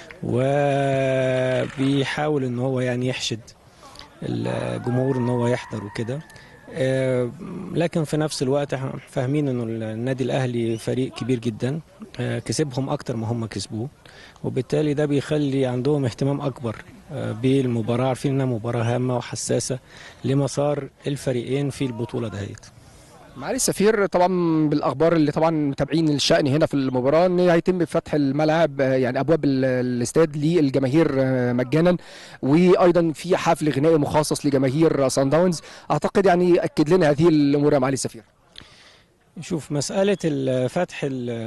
Speaker 4: وبيحاول أنه هو يعني يحشد الجمهور أنه هو يحضر وكده لكن في نفس الوقت احنا فاهمين انه النادي الاهلي فريق كبير جدا كسبهم اكتر ما هم كسبوه وبالتالي ده بيخلي عندهم اهتمام اكبر بالمباراه عارفين انها مباراه هامه وحساسه لمسار الفريقين في البطوله دهيت
Speaker 3: معالي السفير طبعا بالاخبار اللي طبعا متابعين الشان هنا في المباراه ان هيتم فتح الملعب يعني ابواب الاستاد للجماهير مجانا وايضا في حفل غنائي مخصص لجماهير سان داونز اعتقد يعني اكد لنا هذه الامور يا معالي السفير
Speaker 4: شوف مسألة فتح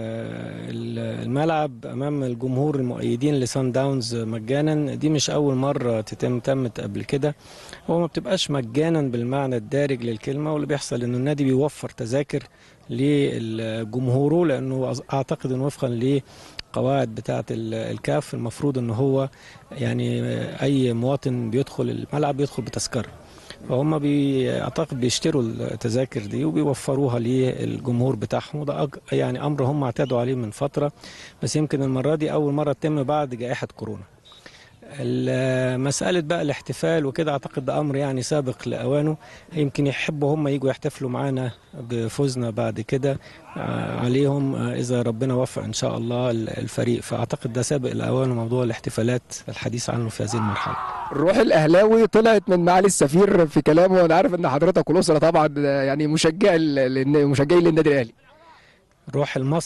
Speaker 4: الملعب أمام الجمهور المؤيدين لسان داونز مجانا دي مش أول مرة تتم تمت قبل كده هو ما بتبقاش مجانا بالمعنى الدارج للكلمة واللي بيحصل إنه النادي بيوفر تذاكر لجمهوره لأنه أعتقد إنه وفقا لقواعد بتاعة الكاف المفروض إن هو يعني أي مواطن بيدخل الملعب بيدخل بتذكرة فهم بي اعتقد بيشتروا التذاكر دي وبيوفروها للجمهور بتاعهم وده يعني امر هم اعتادوا عليه من فتره بس يمكن المره دي اول مره تتم بعد جائحه كورونا مسألة بقى الاحتفال وكده أعتقد ده أمر يعني سابق لأوانه يمكن يحبوا هم يجوا يحتفلوا معانا بفوزنا بعد كده عليهم إذا ربنا وفق إن شاء الله الفريق فأعتقد ده سابق لأوانه موضوع الاحتفالات الحديث عنه في هذه المرحلة
Speaker 3: الروح الأهلاوي طلعت من معالي السفير في كلامه وأنا عارف إن حضرتك والأسرة طبعا يعني مشجع مشجعين للنادي الأهلي
Speaker 4: الروح المصري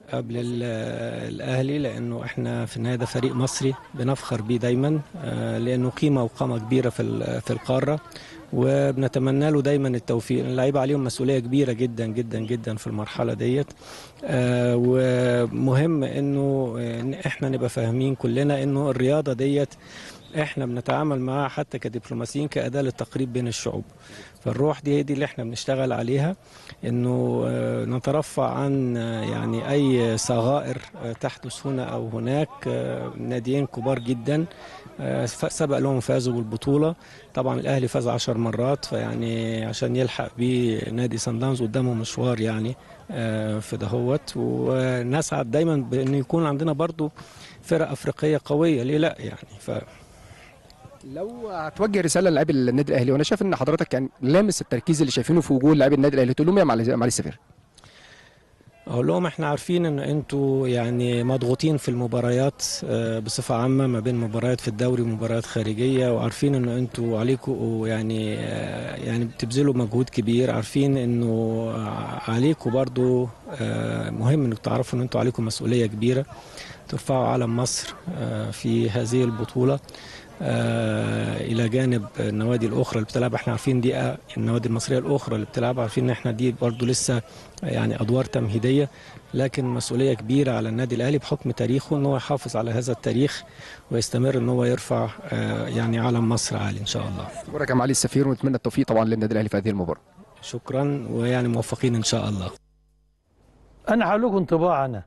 Speaker 4: قبل ال- الاهلي لانه احنا في النهايه ده فريق مصري بنفخر بيه دايما آه، لانه قيمه وقامه كبيره في ال- في القاره وبنتمنى له دايما التوفيق اللعيبه عليهم مسؤوليه كبيره جدا جدا جدا في المرحله ديت آه، ومهم انه إن احنا نبقى فاهمين كلنا انه الرياضه ديت احنا بنتعامل معاها حتى كدبلوماسيين كاداه للتقريب بين الشعوب فالروح دي هي دي اللي احنا بنشتغل عليها انه آه، نترفع عن آه، يعني اي صغائر آه، تحدث هنا او هناك آه، ناديين كبار جدا آه، ف- سبق لهم فازوا بالبطوله طبعا الاهلي فاز عشر مرات فيعني عشان يلحق بيه نادي سان داونز قدامه مشوار يعني آه، في دهوت ونسعد دايما بانه يكون عندنا برضو فرق افريقيه قويه ليه لا يعني ف
Speaker 3: لو هتوجه رساله للاعبي النادي الاهلي وانا شايف ان حضرتك كان لامس التركيز اللي شايفينه في وجوه لاعبي النادي الاهلي تقول لهم إيه يا معالي معالي السفير
Speaker 4: اقول لهم احنا عارفين ان انتوا يعني مضغوطين في المباريات آه، بصفه عامه ما بين مباريات في الدوري ومباريات خارجيه وعارفين ان انتوا عليكم يعني آه، يعني بتبذلوا مجهود كبير عارفين انه عليكم برضو آه، مهم انكم تعرفوا ان انتوا عليكم مسؤوليه كبيره ترفعوا علم مصر آه، في هذه البطوله آه، الى جانب النوادي الاخرى اللي بتلعب احنا عارفين دي آه، النوادي المصريه الاخرى اللي بتلعب عارفين ان احنا دي برضو لسه يعني ادوار تمهيديه لكن مسؤوليه كبيره على النادي الاهلي بحكم تاريخه ان هو يحافظ على هذا التاريخ ويستمر ان هو يرفع آه، يعني علم مصر عالي ان شاء الله
Speaker 3: شكرا يا معالي السفير ونتمنى التوفيق طبعا للنادي الاهلي في هذه المباراه
Speaker 4: شكرا ويعني موفقين ان شاء الله
Speaker 1: انا هقول لكم انطباع انا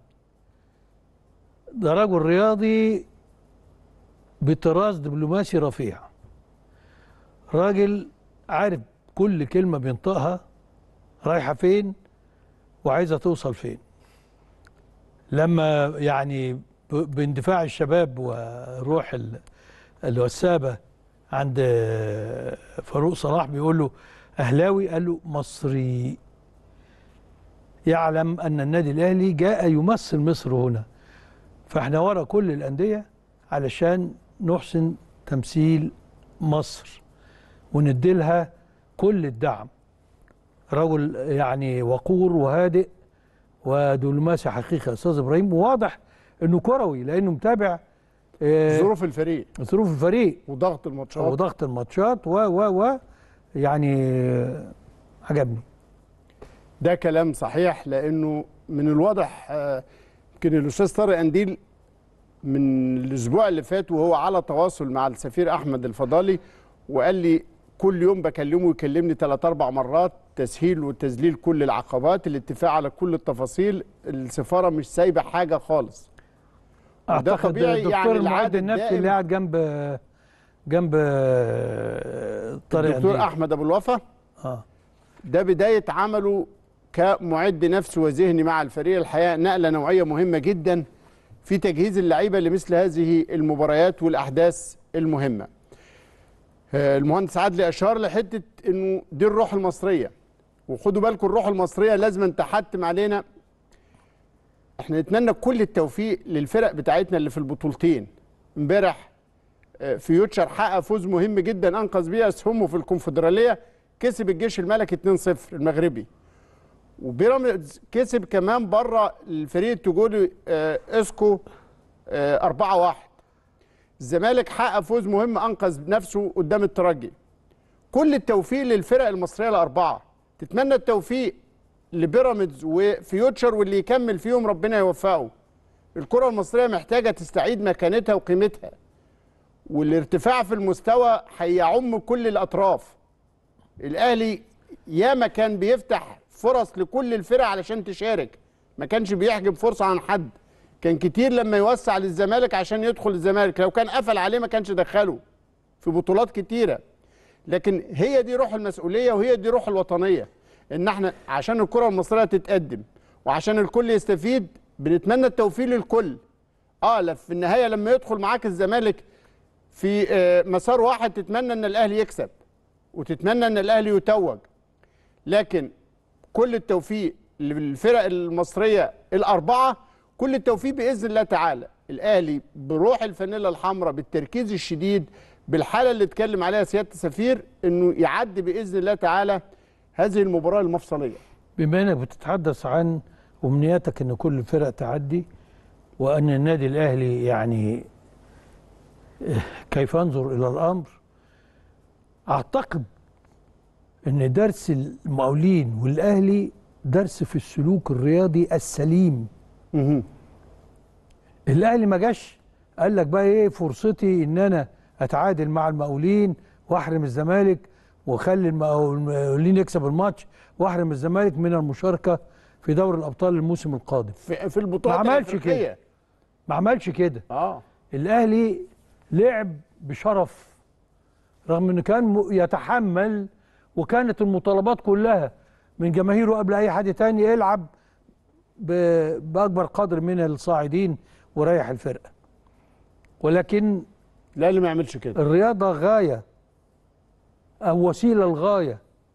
Speaker 1: ده رجل رياضي بطراز دبلوماسي رفيع راجل عارف كل كلمه بينطقها رايحه فين وعايزه توصل فين لما يعني ب- باندفاع الشباب وروح ال- الوسابه عند فاروق صلاح بيقول له اهلاوي قال له مصري يعلم ان النادي الاهلي جاء يمثل مصر هنا فاحنا ورا كل الانديه علشان نحسن تمثيل مصر ونديلها كل الدعم رجل يعني وقور وهادئ ودبلوماسي حقيقي يا استاذ ابراهيم وواضح انه كروي لانه متابع آه،
Speaker 2: ظروف الفريق
Speaker 1: ظروف الفريق
Speaker 2: وضغط الماتشات
Speaker 1: وضغط الماتشات و و و يعني آه، عجبني
Speaker 2: ده كلام صحيح لانه من الواضح آه، يمكن الاستاذ طارق انديل من الاسبوع اللي فات وهو على تواصل مع السفير احمد الفضالي وقال لي كل يوم بكلمه يكلمني ثلاث اربع مرات تسهيل وتذليل كل العقبات الاتفاق على كل التفاصيل السفاره مش سايبه حاجه خالص وده
Speaker 1: اعتقد
Speaker 2: طبيعي
Speaker 1: الدكتور
Speaker 2: يعني
Speaker 1: المعد
Speaker 2: العادة
Speaker 1: النفسي
Speaker 2: الدائم.
Speaker 1: اللي قاعد جنب جنب آه، طارق
Speaker 2: الدكتور
Speaker 1: أنديل.
Speaker 2: احمد ابو الوفا
Speaker 1: اه
Speaker 2: ده بداية عمله كمعد نفسي وذهني مع الفريق الحقيقة نقلة نوعية مهمة جدا في تجهيز اللعيبة لمثل هذه المباريات والأحداث المهمة آه، المهندس عادلي أشار لحتة أنه دي الروح المصرية وخدوا بالكم الروح المصرية لازم تحتم علينا احنا نتمنى كل التوفيق للفرق بتاعتنا اللي في البطولتين امبارح آه، فيوتشر حقق فوز مهم جدا انقذ بيه اسهمه في الكونفدراليه كسب الجيش الملكي 2-0 المغربي وبيراميدز كسب كمان بره الفريق التجولي آه، اسكو آه، 4-1 الزمالك حقق فوز مهم انقذ نفسه قدام الترجي كل التوفيق للفرق المصريه الاربعه تتمنى التوفيق لبيراميدز وفيوتشر واللي يكمل فيهم ربنا يوفقه الكره المصريه محتاجه تستعيد مكانتها وقيمتها والارتفاع في المستوى هيعم كل الاطراف الاهلي ياما كان بيفتح فرص لكل الفرق علشان تشارك ما كانش بيحجب فرصه عن حد كان كتير لما يوسع للزمالك عشان يدخل الزمالك لو كان قفل عليه ما كانش دخله في بطولات كتيره لكن هي دي روح المسؤوليه وهي دي روح الوطنيه ان احنا عشان الكره المصريه تتقدم وعشان الكل يستفيد بنتمنى التوفيق للكل اه لا في النهايه لما يدخل معاك الزمالك في آه، مسار واحد تتمنى ان الاهلي يكسب وتتمنى ان الاهلي يتوج لكن كل التوفيق للفرق المصريه الاربعه كل التوفيق باذن الله تعالى الاهلي بروح الفانيلا الحمراء بالتركيز الشديد بالحاله اللي اتكلم عليها سياده السفير انه يعدي باذن الله تعالى هذه المباراه المفصليه
Speaker 1: بما انك بتتحدث عن امنياتك ان كل الفرق تعدي وان النادي الاهلي يعني آه، كيف انظر الى الامر اعتقد ان درس المقاولين والاهلي درس في السلوك الرياضي السليم
Speaker 2: مهم.
Speaker 1: الاهلي ما جاش قال لك بقى ايه فرصتي ان انا اتعادل مع المقاولين واحرم الزمالك واخلي المقاول- المقاولين يكسب الماتش واحرم الزمالك من المشاركه في دوري الابطال الموسم القادم
Speaker 2: في, في البطولات
Speaker 1: ما عملش
Speaker 2: الأفريقية.
Speaker 1: كده. ما عملش كده
Speaker 2: اه
Speaker 1: الاهلي لعب بشرف رغم انه كان م- يتحمل وكانت المطالبات كلها من جماهيره قبل اي حد تاني يلعب ب- باكبر قدر من الصاعدين وريح الفرقه ولكن
Speaker 2: الاهلي ما يعملش كده
Speaker 1: الرياضه غايه او وسيله لغايه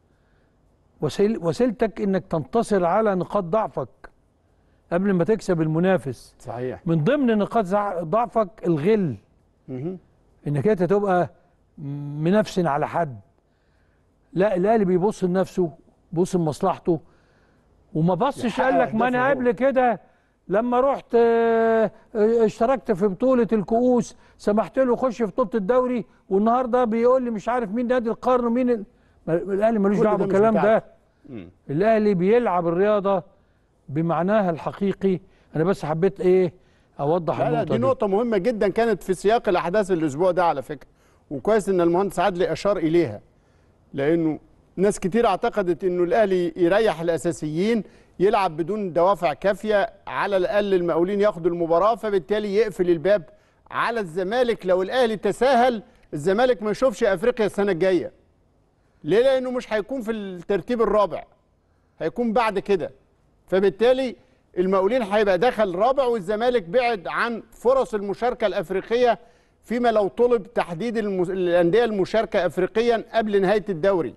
Speaker 1: وسيل وسيلتك انك تنتصر على نقاط ضعفك قبل ما تكسب المنافس
Speaker 2: صحيح
Speaker 1: من ضمن نقاط زع- ضعفك الغل
Speaker 2: مهم.
Speaker 1: انك انت تبقى منافس على حد لا الاهلي بيبص لنفسه بيبص لمصلحته وما بصش
Speaker 2: يحقق
Speaker 1: قال لك ما انا
Speaker 2: أهدافه هو.
Speaker 1: قبل كده لما رحت آه، آه، اشتركت في بطوله الكؤوس سمحت له يخش في بطوله الدوري والنهارده بيقول لي مش عارف مين نادي القرن ومين ال... ما- الاهلي ملوش
Speaker 2: كل
Speaker 1: دعوه
Speaker 2: ده مش
Speaker 1: بالكلام ده
Speaker 2: بتاعك. مم.
Speaker 1: الاهلي بيلعب الرياضه بمعناها الحقيقي انا بس حبيت ايه اوضح
Speaker 2: لا لا
Speaker 1: النقطه
Speaker 2: دي نقطة مهمة جدا كانت في سياق الأحداث الأسبوع ده على فكرة وكويس إن المهندس عدلي أشار إليها لأنه ناس كتير اعتقدت إنه الأهلي يريح الأساسيين يلعب بدون دوافع كافية على الأقل المقاولين ياخدوا المباراة فبالتالي يقفل الباب على الزمالك لو الأهلي تساهل الزمالك ما يشوفش أفريقيا السنة الجاية ليه؟ لأنه مش هيكون في الترتيب الرابع هيكون بعد كده فبالتالي المقاولين هيبقى دخل رابع والزمالك بعد عن فرص المشاركه الافريقيه فيما لو طلب تحديد المس... الانديه المشاركه افريقيا قبل نهايه الدوري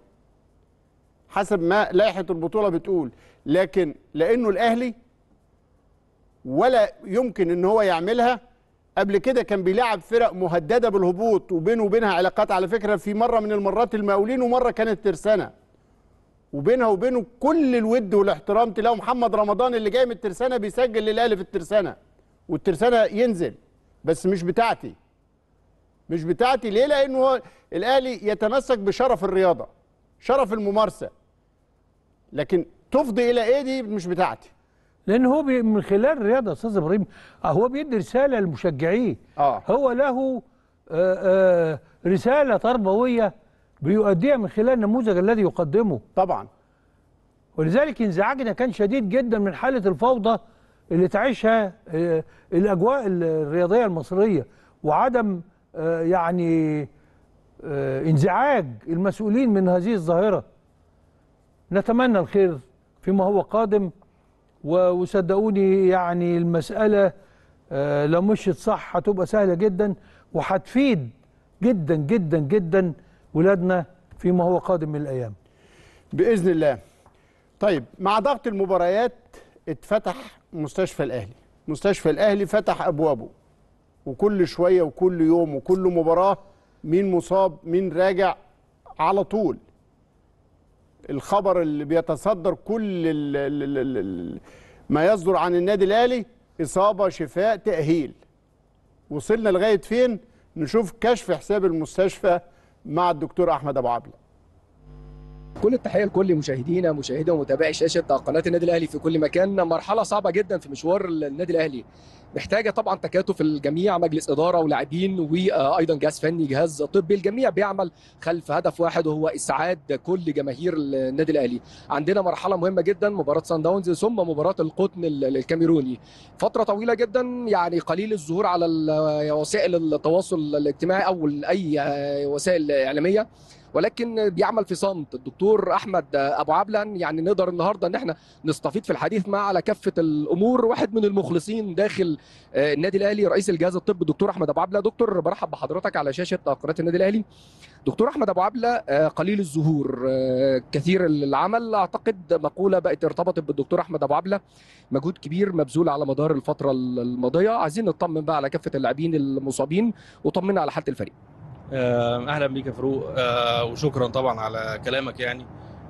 Speaker 2: حسب ما لائحه البطوله بتقول لكن لانه الاهلي ولا يمكن ان هو يعملها قبل كده كان بيلعب فرق مهدده بالهبوط وبينه وبينها علاقات على فكره في مره من المرات المقاولين ومره كانت ترسانه وبينها وبينه كل الود والاحترام تلاقوا محمد رمضان اللي جاي من الترسانه بيسجل للاهلي في الترسانه والترسانه ينزل بس مش بتاعتي مش بتاعتي ليه لانه هو الاهلي يتمسك بشرف الرياضه شرف الممارسه لكن تفضي الى ايه دي مش بتاعتي
Speaker 1: لان هو بي من خلال الرياضه يا استاذ ابراهيم آه، هو بيدي رساله للمشجعين
Speaker 2: اه
Speaker 1: هو له آه، آه، رساله تربويه بيؤديها من خلال النموذج الذي يقدمه
Speaker 2: طبعا
Speaker 1: ولذلك انزعاجنا كان شديد جدا من حاله الفوضى اللي تعيشها آه، الاجواء الرياضيه المصريه وعدم آه، يعني آه، انزعاج المسؤولين من هذه الظاهره نتمنى الخير فيما هو قادم و- وصدقوني يعني المساله آه، لو مشيت صح هتبقى سهله جدا وهتفيد جدا جدا جدا ولادنا فيما هو قادم من الايام
Speaker 2: باذن الله طيب مع ضغط المباريات اتفتح مستشفى الاهلي مستشفى الاهلي فتح ابوابه وكل شويه وكل يوم وكل مباراه مين مصاب مين راجع على طول الخبر اللي بيتصدر كل ال ال ال ال ال ما يصدر عن النادي الاهلي اصابه شفاء تاهيل وصلنا لغايه فين نشوف كشف حساب المستشفى مع الدكتور احمد ابو عبله
Speaker 3: كل التحيه لكل مشاهدينا مشاهدي ومتابعي شاشه قناه النادي الاهلي في كل مكان مرحله صعبه جدا في مشوار النادي الاهلي محتاجه طبعا تكاتف الجميع مجلس اداره ولاعبين وايضا جهاز فني جهاز طبي الجميع بيعمل خلف هدف واحد وهو اسعاد كل جماهير النادي الاهلي عندنا مرحله مهمه جدا مباراه سان داونز ثم مباراه القطن ال- الكاميروني فتره طويله جدا يعني قليل الظهور على ال- وسائل التواصل الاجتماعي او اي وسائل اعلاميه ولكن بيعمل في صمت الدكتور احمد ابو عبلن يعني نقدر النهارده ان احنا نستفيد في الحديث معه على كافه الامور واحد من المخلصين داخل آه، النادي الاهلي رئيس الجهاز الطبي الدكتور احمد ابو عبله دكتور برحب بحضرتك على شاشه قناه النادي الاهلي دكتور احمد ابو عبله آه، قليل الظهور آه، كثير العمل اعتقد مقوله بقت ارتبطت بالدكتور احمد ابو عبله مجهود كبير مبذول على مدار الفتره الماضيه عايزين نطمن بقى على كافه اللاعبين المصابين وطمنا على حاله الفريق
Speaker 5: آه، اهلا بيك يا فاروق آه، وشكرا طبعا على كلامك يعني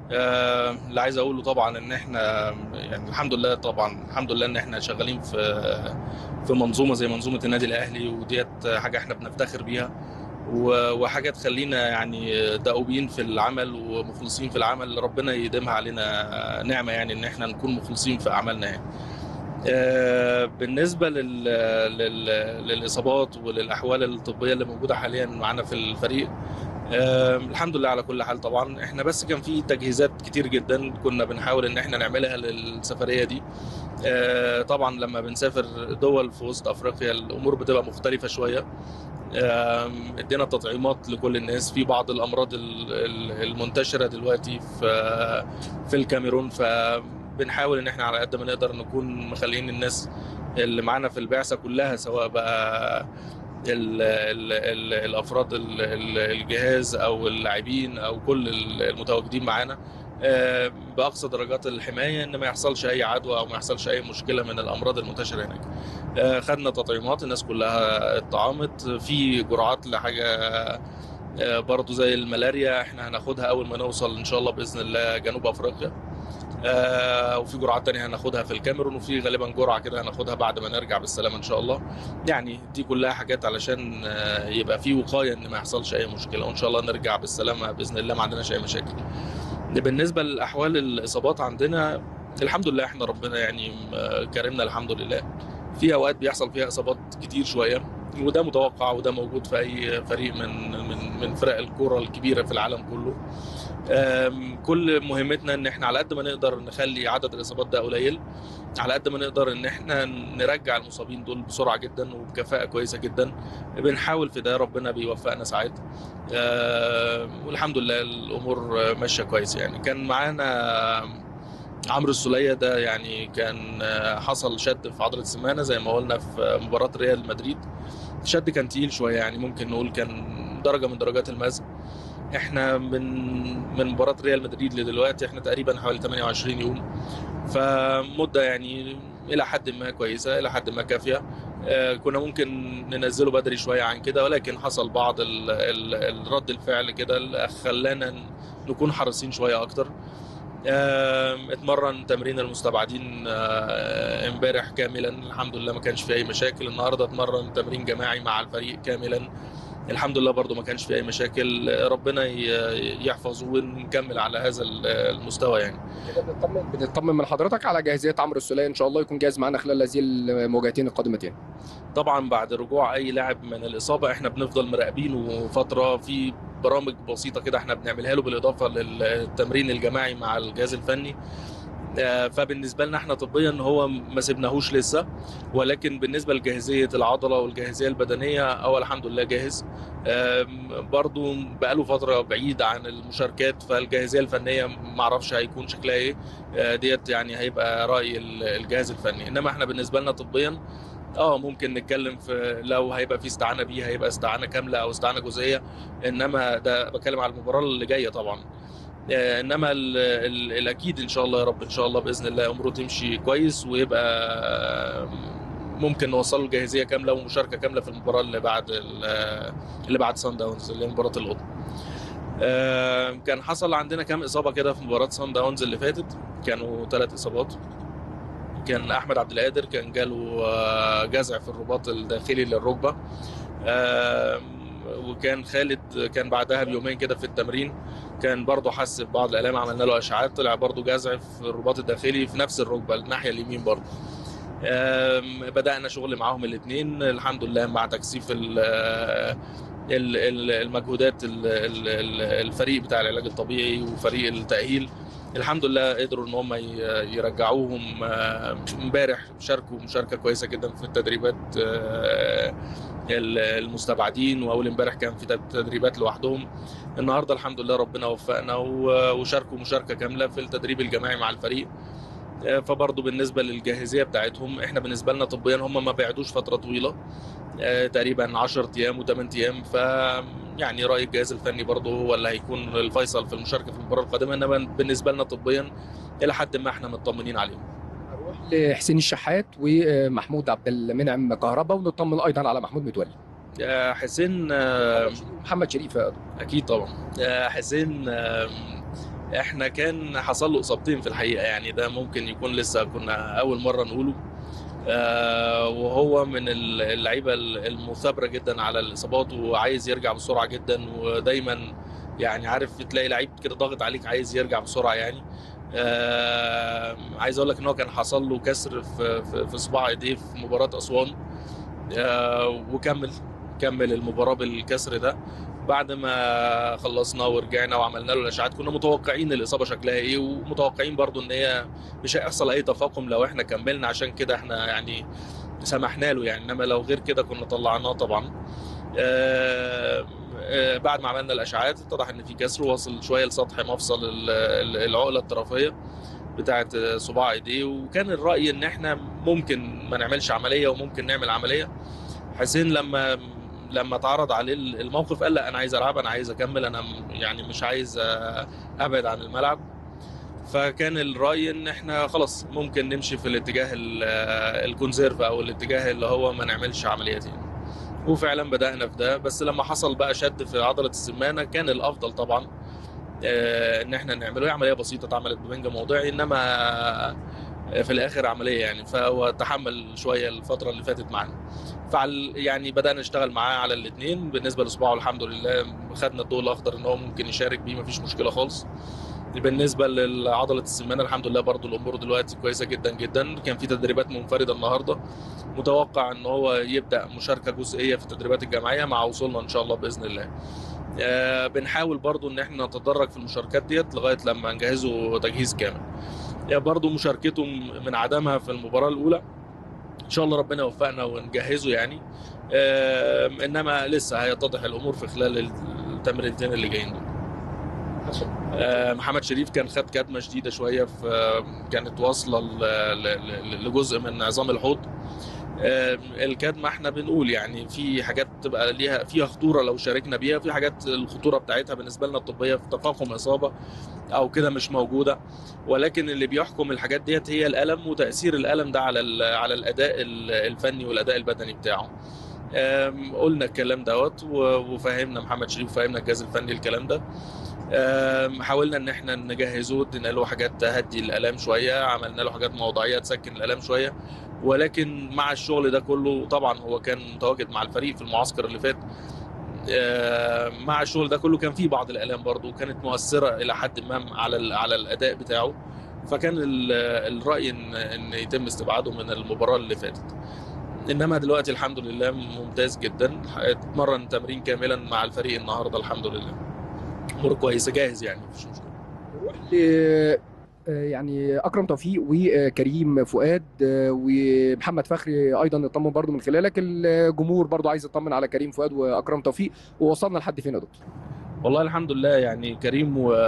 Speaker 5: آه، اللي عايز اقوله طبعا ان احنا يعني الحمد لله طبعا الحمد لله ان احنا شغالين في في منظومه زي منظومه النادي الاهلي وديت حاجه احنا بنفتخر بيها و- وحاجه تخلينا يعني دؤوبين في العمل ومخلصين في العمل ربنا يديمها علينا نعمه يعني ان احنا نكون مخلصين في اعمالنا يعني. آه، بالنسبه لل... لل... للاصابات وللاحوال الطبيه اللي موجوده حاليا معانا في الفريق آه، الحمد لله على كل حال طبعا احنا بس كان في تجهيزات كتير جدا كنا بنحاول ان احنا نعملها للسفريه دي آه، طبعا لما بنسافر دول في وسط افريقيا الامور بتبقى مختلفه شويه آم، ادينا تطعيمات لكل الناس في بعض الامراض ال- ال- المنتشره دلوقتي في في الكاميرون فبنحاول ان احنا على قد ما نقدر نكون مخلين الناس اللي معانا في البعثه كلها سواء بقى ال ال ال الافراد ال- ال- الجهاز او اللاعبين او كل ال- المتواجدين معانا آه، باقصى درجات الحمايه ان ما يحصلش اي عدوى او ما يحصلش اي مشكله من الامراض المنتشره هناك. آه، خدنا تطعيمات الناس كلها اتطعمت في جرعات لحاجه آه، برضو زي الملاريا احنا هناخدها اول ما نوصل ان شاء الله باذن الله جنوب افريقيا آه، وفي جرعات تانية هناخدها في الكاميرون وفي غالبا جرعة كده هناخدها بعد ما نرجع بالسلامة إن شاء الله يعني دي كلها حاجات علشان آه، يبقى في وقاية إن ما يحصلش أي مشكلة وإن شاء الله نرجع بالسلامة بإذن الله ما عندناش أي مشاكل بالنسبة لأحوال الإصابات عندنا الحمد لله احنا ربنا يعني آه، كرمنا الحمد لله في اوقات بيحصل فيها اصابات كتير شويه وده متوقع وده موجود في اي فريق من من من فرق الكوره الكبيره في العالم كله آم، كل مهمتنا ان احنا على قد ما نقدر نخلي عدد الاصابات ده قليل على قد ما نقدر ان احنا نرجع المصابين دول بسرعه جدا وبكفاءه كويسه جدا بنحاول في ده ربنا بيوفقنا ساعات آم، والحمد لله الامور ماشيه كويس يعني كان معانا عمرو السولية ده يعني كان آه، حصل شد في عضلة السمانة زي ما قلنا في مباراة ريال مدريد الشد كان تقيل شوية يعني ممكن نقول كان درجة من درجات المزق احنا من من مباراة ريال مدريد لدلوقتي احنا تقريبا حوالي 28 يوم فمدة يعني إلى حد ما كويسة إلى حد ما كافية آه، كنا ممكن ننزله بدري شوية عن كده ولكن حصل بعض ال- ال- الرد الفعل كده اللي خلانا نكون حريصين شوية أكتر آم، اتمرن تمرين المستبعدين آه، امبارح كاملا الحمد لله ما كانش فيه اي مشاكل النهارده اتمرن تمرين جماعي مع الفريق كاملا الحمد لله برضو ما كانش فيه اي مشاكل ربنا ي- يحفظه ونكمل على هذا المستوى يعني
Speaker 3: كده بنطمن بنطمن من حضرتك على جاهزيه عمرو السوليه ان شاء الله يكون جاهز معانا خلال هذه المواجهتين القادمتين
Speaker 5: طبعا بعد رجوع اي لاعب من الاصابه احنا بنفضل مراقبينه فتره في برامج بسيطه كده احنا بنعملها له بالاضافه للتمرين الجماعي مع الجهاز الفني آه، فبالنسبه لنا احنا طبيا هو ما سيبناهوش لسه ولكن بالنسبه لجاهزيه العضله والجاهزيه البدنيه هو الحمد لله جاهز آم، برضو بقاله فتره بعيد عن المشاركات فالجاهزيه الفنيه معرفش هيكون شكلها ايه آه، ديت يعني هيبقى راي ال- الجهاز الفني انما احنا بالنسبه لنا طبيا اه ممكن نتكلم في لو هيبقى في استعانه بيه هيبقى استعانه كامله او استعانه جزئيه انما ده بتكلم على المباراه اللي جايه طبعا آه، انما ال ال الاكيد ان شاء الله يا رب ان شاء الله باذن الله اموره تمشي كويس ويبقى آه، ممكن نوصل له جاهزيه كامله ومشاركه كامله في المباراه اللي بعد ال- اللي بعد سان داونز اللي هي مباراه القطن آه، كان حصل عندنا كام اصابه كده في مباراه سان داونز اللي فاتت كانوا ثلاث اصابات كان احمد عبد القادر كان جاله آه، جزع في الرباط الداخلي للركبه آم، وكان خالد كان بعدها بيومين كده في التمرين كان برضه حس ببعض الالام عملنا له اشعاعات طلع برضه جزع في الرباط الداخلي في نفس الركبه الناحيه اليمين برضه آم، بدانا شغل معاهم الاثنين الحمد لله مع تكثيف ال- ال- ال- المجهودات ال- ال- ال- الفريق بتاع العلاج الطبيعي وفريق التاهيل الحمد لله قدروا ان هم ي- يرجعوهم آه، امبارح شاركوا مشاركه كويسه جدا في التدريبات آه، ال- المستبعدين واول امبارح كان في تدريبات لوحدهم النهارده الحمد لله ربنا وفقنا و- وشاركوا مشاركه كامله في التدريب الجماعي مع الفريق آه، فبرضه بالنسبه للجاهزيه بتاعتهم احنا بالنسبه لنا طبيا هم ما بعدوش فتره طويله آه، تقريبا 10 ايام و8 ايام ف يعني راي الجهاز الفني برضه هو اللي هيكون الفيصل في المشاركه في المباراه القادمه انما بالنسبه لنا طبيا الى حد ما احنا مطمنين عليهم
Speaker 3: هنروح لحسين الشحات ومحمود عبد المنعم كهربا ونطمن ايضا على محمود متولي
Speaker 5: آه، حسين آه،
Speaker 3: محمد شريف يا
Speaker 5: اكيد طبعا آه، حسين آه، احنا كان حصل له اصابتين في الحقيقه يعني ده ممكن يكون لسه كنا اول مره نقوله آه، وهو من اللعيبه المثابره جدا على الاصابات وعايز يرجع بسرعه جدا ودايما يعني عارف تلاقي لعيب كده ضاغط عليك عايز يرجع بسرعه يعني آه، عايز اقول لك ان هو كان حصل له كسر في في, في صباع ايديه في مباراه اسوان آه، وكمل كمل المباراه بالكسر ده بعد ما خلصنا ورجعنا وعملنا له الاشعاعات كنا متوقعين الاصابه شكلها ايه ومتوقعين برضو ان هي مش هيحصل اي تفاقم لو احنا كملنا عشان كده احنا يعني سمحنا له يعني انما لو غير كده كنا طلعناه طبعا آه، آه، بعد ما عملنا الاشعاعات اتضح ان في كسر واصل شويه لسطح مفصل ال- ال- العقله الطرفيه بتاعه صباع ايديه وكان الراي ان احنا ممكن ما نعملش عمليه وممكن نعمل عمليه حسين لما لما اتعرض عليه الموقف قال لا انا عايز العب انا عايز اكمل انا يعني مش عايز آه، ابعد عن الملعب فكان الراي ان احنا خلاص ممكن نمشي في الاتجاه ال- آه، الكونسيرف او الاتجاه اللي هو ما نعملش عمليات يعني وفعلا بدانا في ده بس لما حصل بقى شد في عضله السمانه كان الافضل طبعا آه، ان احنا نعمله هي عمليه بسيطه اتعملت ببنج موضعي انما آه، في الاخر عمليه يعني فهو تحمل شويه الفتره اللي فاتت معانا فعل يعني بدانا نشتغل معاه على الاثنين بالنسبه لصباعه الحمد لله خدنا الضوء الاخضر ان هو ممكن يشارك بيه مفيش مشكله خالص بالنسبه لعضله السمانه الحمد لله برضو الامور دلوقتي كويسه جدا جدا كان في تدريبات منفرده النهارده متوقع ان هو يبدا مشاركه جزئيه في التدريبات الجماعيه مع وصولنا ان شاء الله باذن الله آه، بنحاول برضو ان احنا نتدرج في المشاركات ديت لغايه لما نجهزه تجهيز كامل يعني برضو مشاركته من عدمها في المباراه الاولى ان شاء الله ربنا يوفقنا ونجهزه يعني آم، انما لسه هيتضح الامور في خلال التمرينتين اللي جايين دول آه، محمد شريف كان خد كدمه شديده شويه في آه، كانت واصله ل- ل- ل- لجزء من عظام الحوض آه، الكدمه احنا بنقول يعني في حاجات تبقى ليها فيها خطوره لو شاركنا بيها في حاجات الخطوره بتاعتها بالنسبه لنا الطبيه في تفاقم اصابه او كده مش موجوده ولكن اللي بيحكم الحاجات ديت هي الالم وتاثير الالم ده على ال- على الاداء ال- الفني والاداء البدني بتاعه آم، قلنا الكلام دوت و- وفهمنا محمد شريف وفهمنا الجهاز الفني الكلام ده آم، حاولنا ان احنا نجهزه ادينا له حاجات تهدي الالام شويه عملنا له حاجات موضعيه تسكن الالام شويه ولكن مع الشغل ده كله طبعا هو كان متواجد مع الفريق في المعسكر اللي فات آم، مع الشغل ده كله كان في بعض الالام برضو كانت مؤثره الى حد ما على ال- على الاداء بتاعه فكان ال- الراي ان ان يتم استبعاده من المباراه اللي فاتت انما دلوقتي الحمد لله ممتاز جدا اتمرن تمرين كاملا مع الفريق النهارده الحمد لله امور كويسه جاهز يعني مفيش مشكله
Speaker 3: نروح ل آه، يعني اكرم توفيق وكريم فؤاد آه، ومحمد فخري ايضا نطمن برضو من خلالك الجمهور برضو عايز يطمن على كريم فؤاد واكرم توفيق ووصلنا لحد فين يا دكتور
Speaker 5: والله الحمد لله يعني كريم و...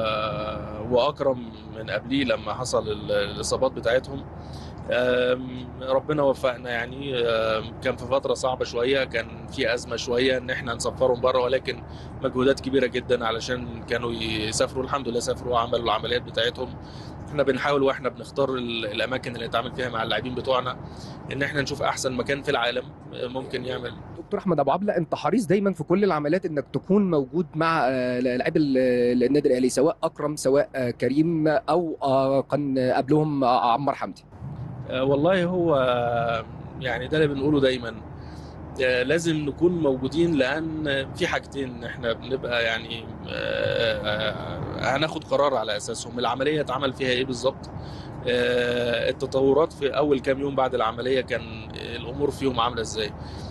Speaker 5: واكرم من قبليه لما حصل ال- الاصابات بتاعتهم أم، ربنا وفقنا يعني أم، كان في فتره صعبه شويه كان في ازمه شويه ان احنا نسفرهم بره ولكن مجهودات كبيره جدا علشان كانوا يسافروا الحمد لله سافروا وعملوا العمليات بتاعتهم احنا بنحاول واحنا بنختار ال- الاماكن اللي نتعامل فيها مع اللاعبين بتوعنا ان احنا نشوف احسن مكان في العالم ممكن يعمل
Speaker 3: دكتور احمد ابو عبله انت حريص دايما في كل العمليات انك تكون موجود مع آه، لاعبي ال- النادي الاهلي سواء اكرم سواء آه، كريم او آه، كان قبلهم آه، عمار حمدي
Speaker 5: آه، والله هو آه، يعني ده اللي بنقوله دايما آه، لازم نكون موجودين لان في حاجتين احنا بنبقى يعني آه، آه، هناخد قرار على اساسهم العمليه اتعمل فيها ايه بالظبط آه، التطورات في اول كام يوم بعد العمليه كان الامور فيهم عامله ازاي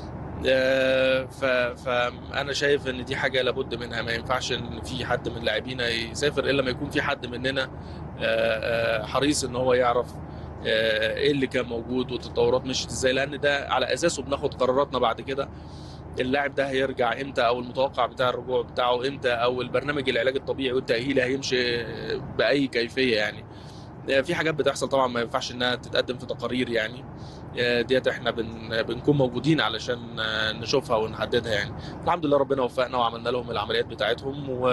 Speaker 5: آه، ف- فانا شايف ان دي حاجه لابد منها ما ينفعش ان في حد من لاعبينا يسافر الا ما يكون في حد مننا آه، آه، حريص ان هو يعرف آه، ايه اللي كان موجود والتطورات مشيت ازاي لان ده على اساسه بناخد قراراتنا بعد كده اللاعب ده هيرجع امتى او المتوقع بتاع الرجوع بتاعه امتى او البرنامج العلاج الطبيعي والتاهيلي هيمشي باي كيفيه يعني آه، في حاجات بتحصل طبعا ما ينفعش انها تتقدم في تقارير يعني آه، ديت احنا بن بنكون موجودين علشان آه، نشوفها ونحددها يعني الحمد لله ربنا وفقنا وعملنا لهم العمليات بتاعتهم و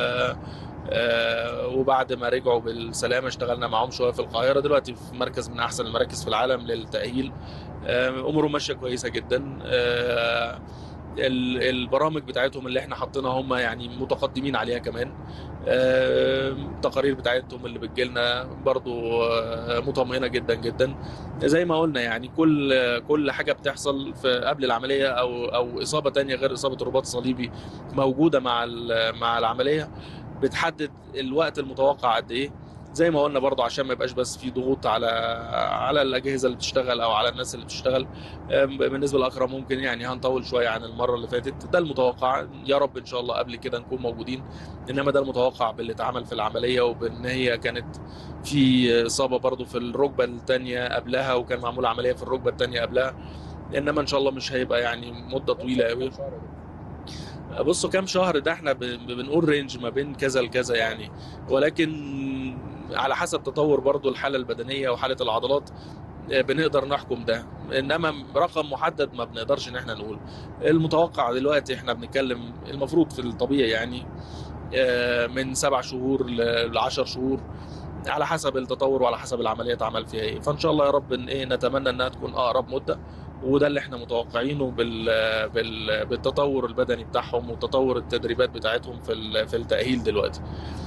Speaker 5: آه، وبعد ما رجعوا بالسلامه اشتغلنا معاهم شويه في القاهره دلوقتي في مركز من احسن المراكز في العالم للتاهيل آه، اموره ماشيه كويسه جدا آه، ال- البرامج بتاعتهم اللي احنا حاطينها هم يعني متقدمين عليها كمان آه، التقارير بتاعتهم اللي بتجيلنا برضو آه، مطمئنه جدا جدا زي ما قلنا يعني كل كل حاجه بتحصل في قبل العمليه او او اصابه تانية غير اصابه الرباط الصليبي موجوده مع ال- مع العمليه بتحدد الوقت المتوقع قد ايه زي ما قلنا برضو عشان ما يبقاش بس في ضغوط على على الاجهزه اللي بتشتغل او على الناس اللي بتشتغل آم، بالنسبه لاكرم ممكن يعني هنطول شويه عن المره اللي فاتت ده المتوقع يا رب ان شاء الله قبل كده نكون موجودين انما ده المتوقع باللي اتعمل في العمليه وبان هي كانت في اصابه برضو في الركبه الثانيه قبلها وكان معمول عمليه في الركبه الثانيه قبلها انما ان شاء الله مش هيبقى يعني مده طويله قوي بصوا كام شهر ده احنا ب- بنقول رينج ما بين كذا لكذا يعني ولكن على حسب تطور برضو الحاله البدنيه وحاله العضلات آه، بنقدر نحكم ده انما رقم محدد ما بنقدرش ان احنا نقول المتوقع دلوقتي احنا بنتكلم المفروض في الطبيعي يعني آه، من سبع شهور ل- لعشر شهور على حسب التطور وعلى حسب العمليه اتعمل فيها ايه فان شاء الله يا رب ان ايه نتمنى انها تكون اقرب مده وده اللي احنا متوقعينه بال بال بالتطور البدني بتاعهم وتطور التدريبات بتاعتهم في ال- في التاهيل دلوقتي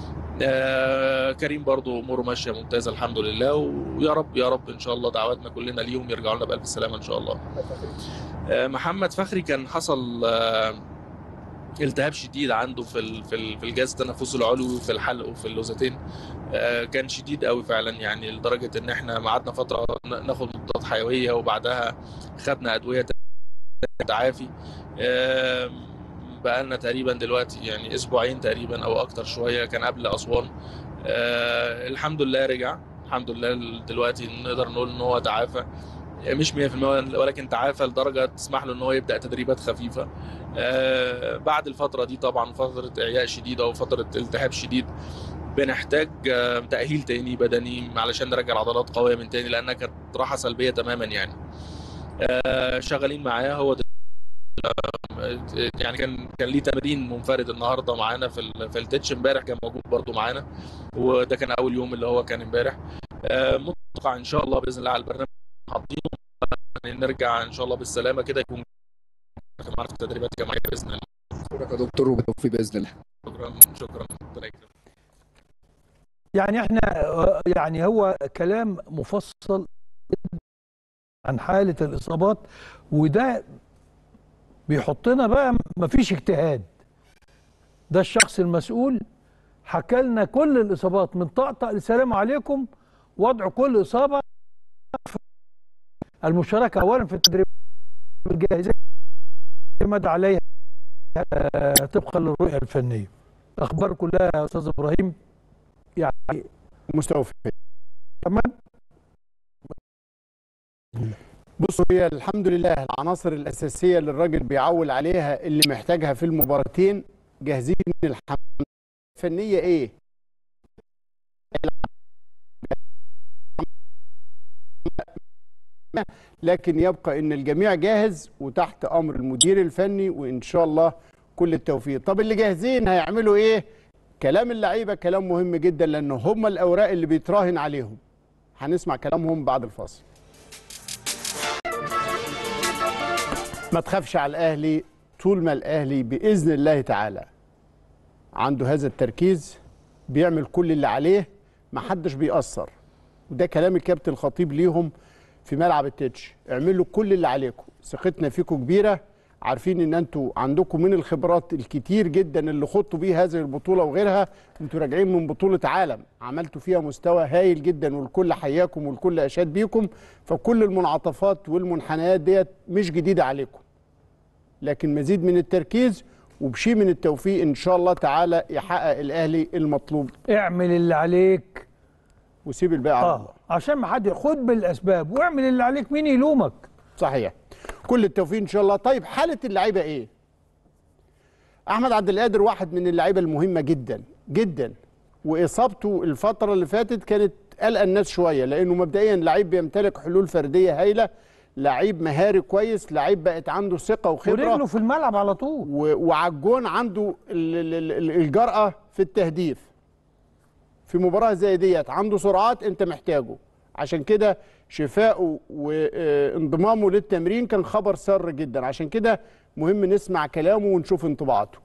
Speaker 5: آه كريم برضو اموره ماشيه ممتازه الحمد لله ويا رب يا رب ان شاء الله دعواتنا كلنا ليهم يرجعوا لنا بالف سلامه ان شاء الله آه محمد فخري كان حصل آه التهاب شديد عنده في ال- في ال- في الجهاز التنفسي العلوي وفي الحلق وفي اللوزتين آه، كان شديد قوي فعلا يعني لدرجه ان احنا قعدنا فتره ن- ناخد مضادات حيويه وبعدها خدنا ادويه تعافي آه، بقالنا تقريبا دلوقتي يعني اسبوعين تقريبا او اكتر شويه كان قبل اسوان آه، الحمد لله رجع الحمد لله دلوقتي نقدر نقول ان هو تعافى مش 100% ولكن تعافى لدرجه تسمح له ان هو يبدا تدريبات خفيفه آه، بعد الفتره دي طبعا فتره اعياء شديده وفتره التهاب شديد بنحتاج آه، تاهيل تاني بدني علشان نرجع العضلات قويه من تاني لانها كانت راحه سلبيه تماما يعني آه، شغالين معاه هو دل- آه، يعني كان كان ليه تمرين منفرد النهارده معانا في ال- في التتش امبارح كان موجود برضو معانا وده كان اول يوم اللي هو كان امبارح آه، متوقع ان شاء الله باذن الله على البرنامج حاطينه يعني نرجع ان شاء الله بالسلامه كده يكون معانا في التدريبات الجماعيه باذن الله
Speaker 6: شكرا يا دكتور وبالتوفيق باذن الله
Speaker 5: شكرا شكرا ربنا يكرمك.
Speaker 1: يعني احنا آه، يعني هو كلام مفصل عن حالة الإصابات وده بيحطنا بقى مفيش اجتهاد ده الشخص المسؤول حكى لنا كل الإصابات من طقطق لسلام عليكم وضع كل إصابة المشاركة أولا في التدريب الجاهزية اعتمد عليها آه، طبقا للرؤية الفنية أخبار كلها يا أستاذ إبراهيم يعني
Speaker 2: مستوفي
Speaker 1: تمام
Speaker 2: بصوا هي الحمد لله العناصر الاساسيه اللي الراجل بيعول عليها اللي محتاجها في المباراتين جاهزين الحمد لله الفنيه ايه لكن يبقى ان الجميع جاهز وتحت امر المدير الفني وان شاء الله كل التوفيق طب اللي جاهزين هيعملوا ايه كلام اللعيبه كلام مهم جدا لان هم الاوراق اللي بيتراهن عليهم هنسمع كلامهم بعد الفاصل ما تخافش على الاهلي طول ما الاهلي باذن الله تعالى عنده هذا التركيز بيعمل كل اللي عليه ما حدش بيأثر وده كلام الكابتن الخطيب ليهم في ملعب التتش اعملوا كل اللي عليكم ثقتنا فيكم كبيره عارفين ان انتوا عندكم من الخبرات الكتير جدا اللي خضتوا بيه هذه البطوله وغيرها انتوا راجعين من بطوله عالم عملتوا فيها مستوى هايل جدا والكل حياكم والكل اشاد بيكم فكل المنعطفات والمنحنيات ديت مش جديده عليكم لكن مزيد من التركيز وبشيء من التوفيق ان شاء الله تعالى يحقق الاهلي المطلوب
Speaker 1: اعمل اللي عليك
Speaker 2: وسيب الباقي على الله
Speaker 1: اه عشان ما حد خد بالاسباب واعمل اللي عليك مين يلومك
Speaker 2: صحيح كل التوفيق ان شاء الله طيب حاله اللعيبه ايه احمد عبد القادر واحد من اللعيبه المهمه جدا جدا واصابته الفتره اللي فاتت كانت قلق الناس شويه لانه مبدئيا لعيب بيمتلك حلول فرديه هايله لعيب مهاري كويس لعيب بقت عنده ثقه وخبره
Speaker 1: ورجله في الملعب على طول
Speaker 2: و- وعلى الجون عنده ال- ال- ال- الجرأة في التهديف في مباراة زي ديت عنده سرعات انت محتاجه عشان كده شفائه وانضمامه للتمرين كان خبر سر جدا عشان كده مهم نسمع كلامه ونشوف انطباعاته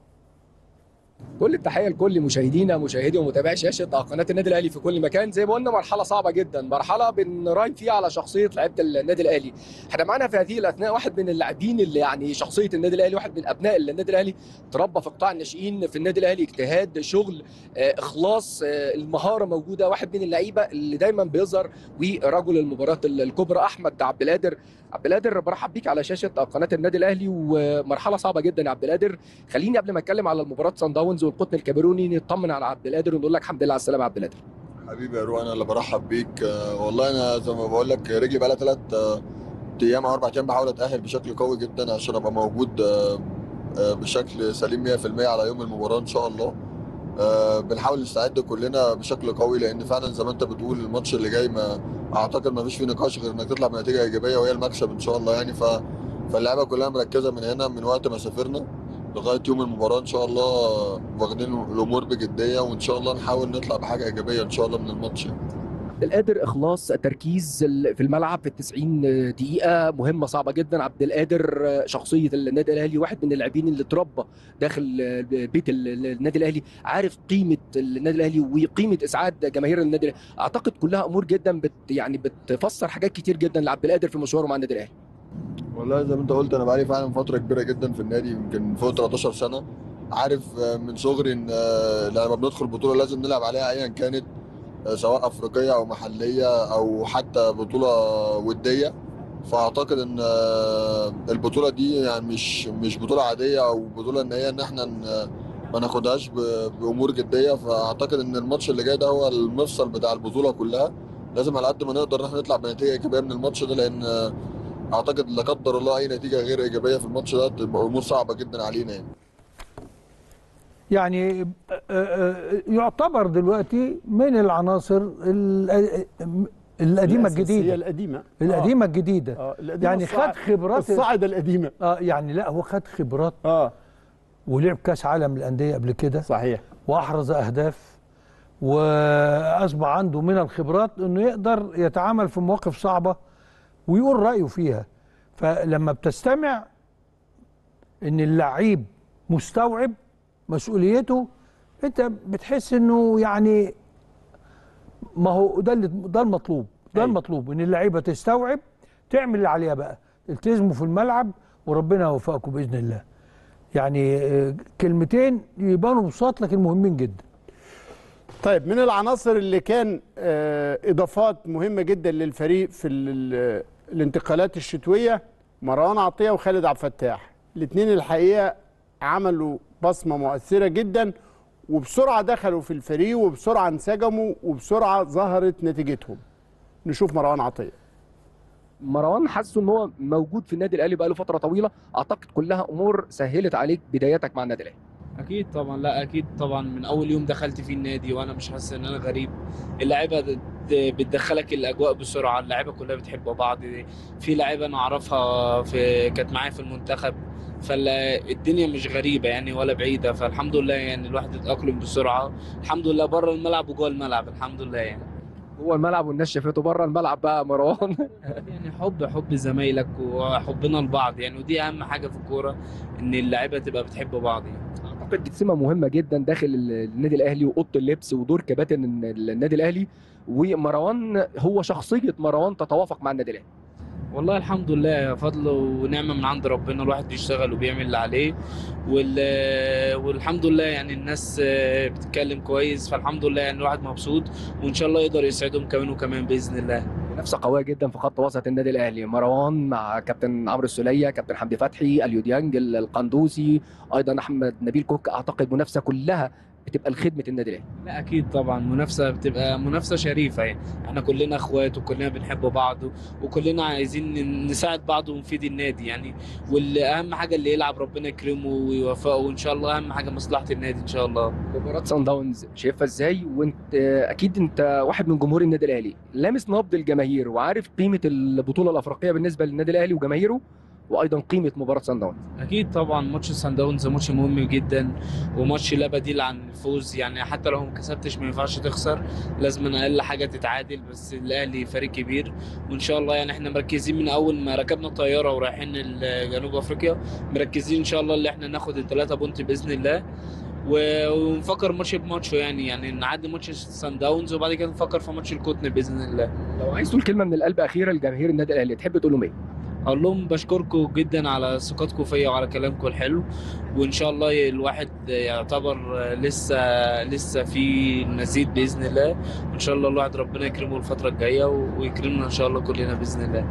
Speaker 3: كل التحيه لكل مشاهدينا مشاهدي ومتابعي شاشه قناه النادي الاهلي في كل مكان زي ما قلنا مرحله صعبه جدا مرحله بنراهن فيها على شخصيه لعيبه النادي الاهلي احنا معانا في هذه الاثناء واحد من اللاعبين اللي يعني شخصيه النادي الاهلي واحد من ابناء النادي الاهلي تربى في قطاع الناشئين في النادي الاهلي اجتهاد شغل آه، اخلاص آه، المهاره موجوده واحد من اللعيبه اللي دايما بيظهر ورجل المباراه الكبرى احمد عبد القادر عبد القادر برحب بيك على شاشه قناه النادي الاهلي ومرحله صعبه جدا يا عبد القادر خليني قبل ما اتكلم على المباراه سان داونز والقطن الكاميروني نطمن على عبد القادر ونقول لك الحمد لله على السلامه يا عبد القادر
Speaker 7: حبيبي يا رو انا اللي برحب بيك آه، والله انا زي ما بقول لك رجلي بقى لها ثلاث ايام او اربع ايام بحاول اتاهل بشكل قوي جدا عشان ابقى موجود آه، آه، بشكل سليم 100% على يوم المباراه ان شاء الله آه، بنحاول نستعد كلنا بشكل قوي لان فعلا زي ما انت بتقول الماتش اللي جاي ما اعتقد ما فيش فيه نقاش غير انك تطلع بنتيجه ايجابيه وهي المكسب ان شاء الله يعني ف فاللعيبه كلها مركزه من هنا من وقت ما سافرنا لغايه يوم المباراه ان شاء الله واخدين الامور بجديه وان شاء الله نحاول نطلع بحاجه ايجابيه ان شاء الله من الماتش يعني.
Speaker 3: عبد القادر اخلاص تركيز ال- في الملعب في ال 90 دقيقه مهمه صعبه جدا عبد القادر شخصيه النادي الاهلي واحد من اللاعبين اللي اتربى داخل بيت ال- النادي الاهلي عارف قيمه النادي الاهلي وقيمه اسعاد جماهير النادي الاهلي اعتقد كلها امور جدا بت يعني بتفسر حاجات كتير جدا لعبد القادر في مشواره مع النادي الاهلي
Speaker 7: والله زي ما انت قلت انا بقالي فعلا فتره كبيره جدا في النادي يمكن فوق 13 سنه عارف آه، من صغري ان آه، لما بندخل بطوله لازم نلعب عليها ايا كانت آه، سواء افريقيه او محليه او حتى بطوله وديه فاعتقد ان آه، البطوله دي يعني مش مش بطوله عاديه او بطوله ان هي ان احنا ن- ما ناخدهاش ب- بامور جديه فاعتقد ان الماتش اللي جاي ده هو المفصل بتاع البطوله كلها لازم على قد ما نقدر ان احنا نطلع بنتيجه ايجابيه من الماتش ده لان آه، اعتقد لا قدر الله اي نتيجه غير ايجابيه في الماتش ده تبقى امور صعبه جدا علينا يعني
Speaker 1: يعني آه، آه، يعتبر دلوقتي من العناصر ال- القديمه
Speaker 2: الأساسية
Speaker 1: الجديده
Speaker 2: القديمه
Speaker 1: القديمه الجديده
Speaker 2: اه القديمه
Speaker 1: يعني
Speaker 2: الصاع-
Speaker 1: خد خبرات
Speaker 2: الصاعده القديمه
Speaker 1: اه يعني لا هو خد خبرات
Speaker 2: اه
Speaker 1: ولعب كاس عالم للانديه قبل كده
Speaker 2: صحيح
Speaker 1: واحرز اهداف واصبح عنده من الخبرات انه يقدر يتعامل في مواقف صعبه ويقول رايه فيها فلما بتستمع ان اللعيب مستوعب مسؤوليته انت بتحس انه يعني ما هو ده اللي ده المطلوب ده
Speaker 2: أيوة.
Speaker 1: المطلوب ان اللعيبه تستوعب تعمل اللي عليها بقى التزموا في الملعب وربنا يوفقكم باذن الله يعني آه، كلمتين يبانوا بساط لكن مهمين جدا
Speaker 2: طيب من العناصر اللي كان آه، اضافات مهمه جدا للفريق في ال- ال- الانتقالات الشتويه مروان عطيه وخالد عبد الفتاح الاثنين الحقيقه عملوا بصمه مؤثره جدا وبسرعه دخلوا في الفريق وبسرعه انسجموا وبسرعه ظهرت نتيجتهم نشوف مروان عطيه
Speaker 3: مروان حاسه ان هو موجود في النادي الاهلي بقاله فتره طويله اعتقد كلها امور سهلت عليك بدايتك مع النادي الاهلي
Speaker 8: اكيد طبعا لا اكيد طبعا من اول يوم دخلت فيه النادي وانا مش حاسس ان انا غريب اللعيبه د- د- بتدخلك الاجواء بسرعه اللعيبه كلها بتحب بعض في لعيبه انا اعرفها في كانت معايا في المنتخب فالدنيا مش غريبه يعني ولا بعيده فالحمد لله يعني الواحد اتاقلم بسرعه الحمد لله بره الملعب وجوه الملعب الحمد لله يعني
Speaker 3: جوه الملعب والناس شافته بره الملعب بقى مروان
Speaker 8: يعني حب حب زمايلك وحبنا لبعض يعني ودي اهم حاجه في الكوره ان اللعيبه تبقى بتحب بعض يعني
Speaker 3: اعتقد دي سمه مهمه جدا داخل ال- النادي الاهلي واوضه اللبس ودور كباتن الن- النادي الاهلي ومروان هو شخصيه مروان تتوافق مع النادي الاهلي
Speaker 8: والله الحمد لله فضل ونعمة من عند ربنا الواحد بيشتغل وبيعمل اللي عليه وال... والحمد لله يعني الناس آه، بتتكلم كويس فالحمد لله يعني الواحد مبسوط وإن شاء الله يقدر يسعدهم كمان وكمان بإذن الله
Speaker 3: منافسه قويه جدا في خط وسط النادي الاهلي مروان مع كابتن عمرو السوليه كابتن حمدي فتحي اليو ديانج ال- القندوسي ايضا احمد نبيل كوك اعتقد منافسه كلها بتبقى لخدمه النادي الاهلي
Speaker 8: لا أكيد طبعا منافسة بتبقى منافسة شريفة يعني احنا كلنا اخوات وكلنا بنحب بعض وكلنا عايزين نساعد بعض ونفيد النادي يعني والأهم حاجة اللي يلعب ربنا يكرمه ويوفقه وإن شاء الله أهم حاجة مصلحة النادي إن شاء الله
Speaker 3: مباراه سان داونز شايفها ازاي وانت آه، اكيد انت واحد من جمهور النادي الاهلي لامس نبض الجماهير وعارف قيمه البطوله الافريقيه بالنسبه للنادي الاهلي وجماهيره وايضا قيمه مباراه سان داونز
Speaker 8: اكيد طبعا ماتش سان داونز ماتش مهم جدا وماتش لا بديل عن الفوز يعني حتى لو ما كسبتش ما ينفعش تخسر لازم اقل حاجه تتعادل بس الاهلي فريق كبير وان شاء الله يعني احنا مركزين من اول ما ركبنا الطياره ورايحين جنوب افريقيا مركزين ان شاء الله اللي احنا ناخد الثلاثه بونت باذن الله و- ونفكر ماتش بماتشه يعني يعني نعدي ماتش سان داونز وبعد كده نفكر في ماتش القطن باذن الله
Speaker 3: لو عايز تقول كلمه من القلب اخيره لجماهير النادي الاهلي تحب تقول لهم ايه
Speaker 8: اقول لهم بشكركم جدا على ثقتكم فيا وعلى كلامكم الحلو وان شاء الله الواحد يعتبر لسه لسه في مزيد باذن الله وان شاء الله الواحد ربنا يكرمه الفتره الجايه ويكرمنا ان شاء الله كلنا باذن الله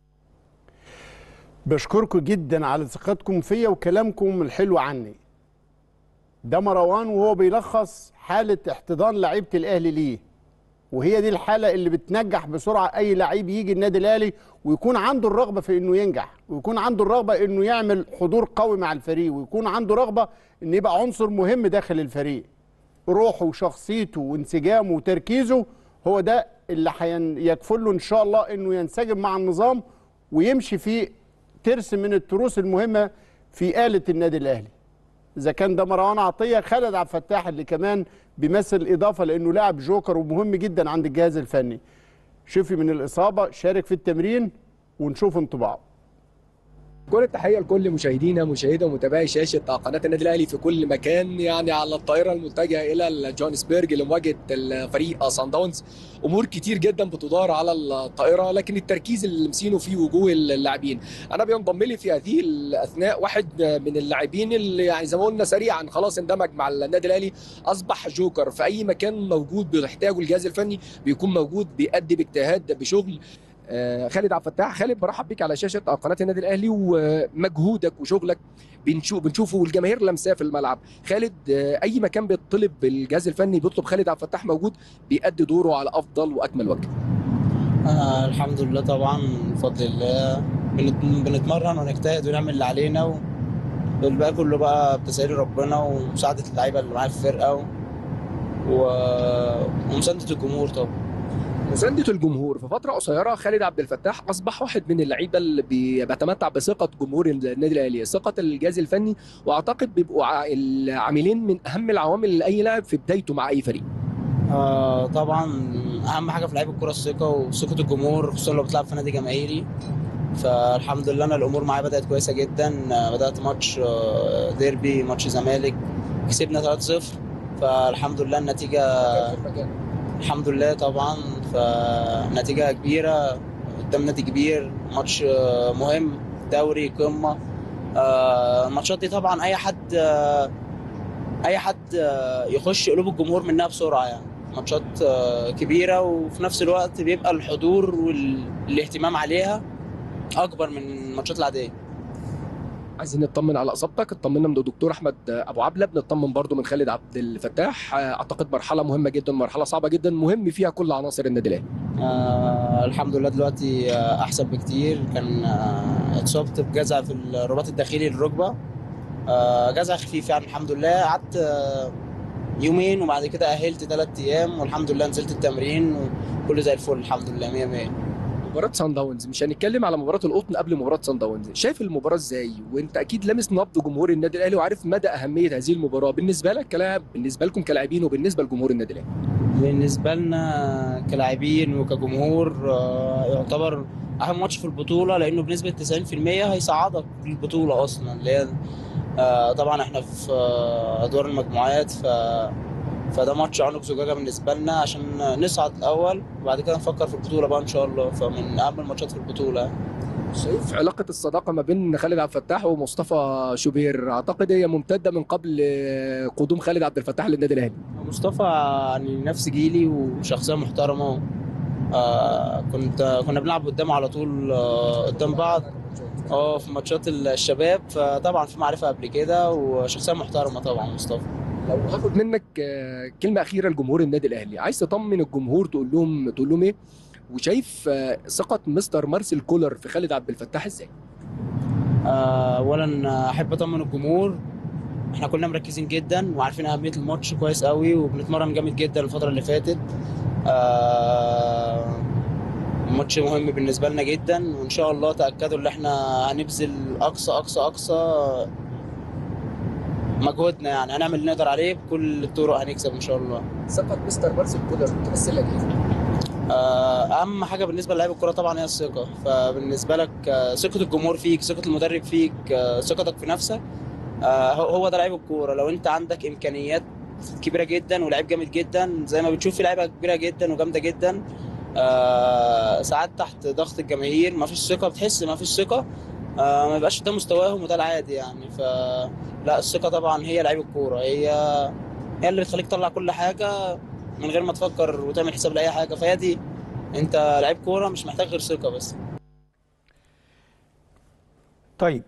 Speaker 2: بشكركم جدا على ثقتكم فيا وكلامكم الحلو عني ده مروان وهو بيلخص حالة احتضان لعيبة الأهلي ليه وهي دي الحالة اللي بتنجح بسرعة أي لعيب يجي النادي الأهلي ويكون عنده الرغبة في إنه ينجح ويكون عنده الرغبة إنه يعمل حضور قوي مع الفريق ويكون عنده رغبة إنه يبقى عنصر مهم داخل الفريق روحه وشخصيته وانسجامه وتركيزه هو ده اللي حين- يكفل له إن شاء الله إنه ينسجم مع النظام ويمشي في ترس من التروس المهمة في آلة النادي الأهلي اذا كان ده مروان عطيه خالد عبد الفتاح اللي كمان بيمثل اضافه لانه لاعب جوكر ومهم جدا عند الجهاز الفني شفي من الاصابه شارك في التمرين ونشوف انطباعه
Speaker 3: كل التحيه لكل مشاهدينا مشاهدة ومتابعي شاشه قناه النادي الاهلي في كل مكان يعني على الطائره المتجهه الى جونسبرج لمواجهه الفريق سان داونز امور كتير جدا بتدار على الطائره لكن التركيز اللي مسينه في وجوه اللاعبين انا بينضم لي في هذه الاثناء واحد من اللاعبين اللي يعني زي ما قلنا سريعا خلاص اندمج مع النادي الاهلي اصبح جوكر في اي مكان موجود بيحتاجه الجهاز الفني بيكون موجود بيأدي باجتهاد بشغل آه، خالد عبد الفتاح خالد برحب بيك على شاشه قناه النادي الاهلي ومجهودك وشغلك بنشوف بنشوفه والجماهير لمساه في الملعب خالد آه، اي مكان بيطلب الجهاز الفني بيطلب خالد عبد الفتاح موجود بيأدي دوره على افضل واكمل وجه
Speaker 9: آه الحمد لله طبعا بفضل الله بنت- بنتمرن ونجتهد ونعمل اللي علينا و- والباقي كله بقى بتسهيل ربنا ومساعدة اللعيبة اللي معايا في الفرقة و... و... ومساندة الجمهور طبعا
Speaker 3: مساندة الجمهور في فترة قصيرة خالد عبد الفتاح أصبح واحد من اللعيبة اللي بي- بيتمتع بثقة جمهور النادي الأهلي، ثقة الجهاز الفني وأعتقد بيبقوا ع- العاملين من أهم العوامل لأي لاعب في بدايته مع أي فريق.
Speaker 9: آه طبعا أهم حاجة في لعيب الكورة الثقة وثقة الجمهور خصوصا لو بتلعب في نادي جماهيري فالحمد لله أنا الأمور معايا بدأت كويسة جدا آه بدأت ماتش آه ديربي ماتش زمالك كسبنا 3-0 فالحمد لله النتيجة الحمد لله طبعا فنتيجة كبيرة قدام نادي كبير ماتش آه، مهم دوري قمة آه، الماتشات دي طبعا أي حد آه، أي حد آه، يخش قلوب الجمهور منها بسرعة يعني ماتشات آه، كبيرة وفي نفس الوقت بيبقى الحضور والاهتمام عليها أكبر من الماتشات العادية
Speaker 3: عايزين نطمن على اصابتك اطمنا من الدكتور احمد ابو عبله بنطمن برضو من خالد عبد الفتاح اعتقد مرحله مهمه جدا مرحله صعبه جدا مهم فيها كل عناصر النادي الاهلي
Speaker 9: آه الحمد لله دلوقتي آه احسن بكتير كان آه اتصبت بجزع في الرباط الداخلي للركبه آه جزع خفيف يعني الحمد لله قعدت آه يومين وبعد كده اهلت ثلاث ايام والحمد لله نزلت التمرين وكله زي الفل الحمد لله 100 100
Speaker 3: مباراة سان داونز مش هنتكلم على مباراة القطن قبل مباراة سان داونز، شايف المباراة ازاي؟ وانت اكيد لامس نبض جمهور النادي الاهلي وعارف مدى أهمية هذه المباراة بالنسبة لك كلاعب بالنسبة لكم كلاعبين وبالنسبة لجمهور النادي الاهلي.
Speaker 9: بالنسبه لنا كلاعبين وكجمهور آه يعتبر اهم ماتش في البطوله لانه بنسبه 90% هيصعدك للبطوله اصلا اللي هي آه طبعا احنا في آه ادوار المجموعات ف فده ماتش عنق زجاجه بالنسبه لنا عشان نصعد الاول وبعد كده نفكر في البطوله بقى ان شاء الله فمن اهم الماتشات في البطوله
Speaker 3: شايف علاقة الصداقة ما بين خالد عبد الفتاح ومصطفى شوبير اعتقد هي ممتدة من قبل قدوم خالد عبد الفتاح للنادي الاهلي.
Speaker 9: مصطفى يعني نفس جيلي وشخصيه محترمه آه كنت كنا بنلعب قدامه على طول آه قدام بعض اه في ماتشات الشباب فطبعا في معرفه قبل كده وشخصيه محترمه طبعا مصطفى
Speaker 3: لو هاخد منك آه، كلمة أخيرة لجمهور النادي الأهلي، عايز تطمن الجمهور تقول لهم تقول لهم إيه؟ وشايف آه، ثقة مستر مارسيل كولر في خالد عبد الفتاح إزاي؟
Speaker 9: آه، اولا احب اطمن الجمهور احنا كلنا مركزين جدا وعارفين اهميه الماتش كويس قوي وبنتمرن جامد جدا الفتره اللي فاتت آه، ماتش مهم بالنسبه لنا جدا وان شاء الله تاكدوا ان احنا هنبذل اقصى اقصى اقصى مجهودنا يعني هنعمل اللي نقدر عليه بكل الطرق هنكسب ان شاء الله
Speaker 3: ثقه مستر مارسيل كولر تمثلك ايه؟
Speaker 9: آه، اهم حاجه بالنسبه للاعب الكوره طبعا هي الثقه فبالنسبه لك آه، ثقه الجمهور فيك ثقه المدرب فيك آه، ثقتك في نفسك آه، هو هو ده لعيب الكوره لو انت عندك امكانيات كبيره جدا ولعيب جامد جدا زي ما بتشوف في لعيبه كبيره جدا وجامده جدا آه، ساعات تحت ضغط الجماهير ما فيش ثقه بتحس ما فيش ثقه آه، ما يبقاش ده مستواهم وده العادي يعني فلا الثقه طبعا هي لعيب الكوره هي هي اللي بتخليك تطلع كل حاجه من غير ما تفكر وتعمل حساب لاي حاجه فهي دي انت لعيب كوره مش محتاج غير ثقه بس
Speaker 1: طيب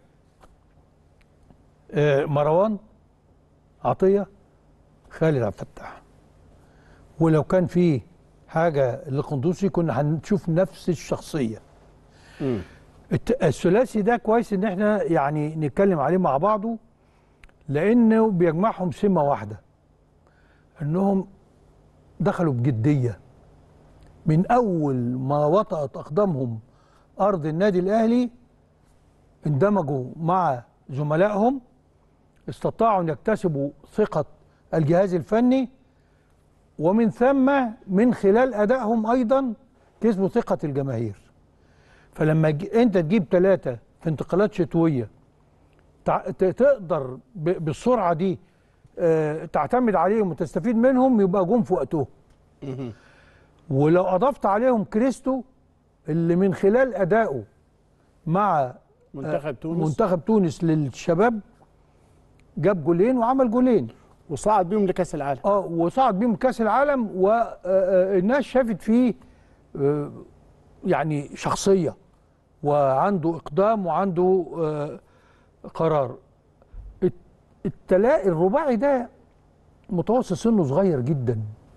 Speaker 1: آه، مروان عطيه خالد عبد الفتاح ولو كان في حاجه لقندوسي كنا هنشوف نفس الشخصيه الت- الثلاثي ده كويس ان احنا يعني نتكلم عليه مع بعضه لانه بيجمعهم سمه واحده انهم دخلوا بجديه من اول ما وطأت اقدامهم ارض النادي الاهلي اندمجوا مع زملائهم استطاعوا ان يكتسبوا ثقه الجهاز الفني ومن ثم من خلال ادائهم ايضا كسبوا ثقه الجماهير فلما ج- انت تجيب ثلاثه في انتقالات شتويه تع- ت- تقدر ب- بالسرعه دي آه، تعتمد عليهم وتستفيد منهم يبقى جم في وقتهم ولو اضفت عليهم كريستو اللي من خلال ادائه مع
Speaker 2: منتخب تونس
Speaker 1: منتخب تونس للشباب جاب جولين وعمل جولين
Speaker 2: وصعد بيهم لكاس العالم
Speaker 1: اه وصعد بيهم كاس العالم والناس شافت فيه آه، يعني شخصيه وعنده اقدام وعنده آه، قرار الت- التلاقي الرباعي ده متوسط سنه صغير جدا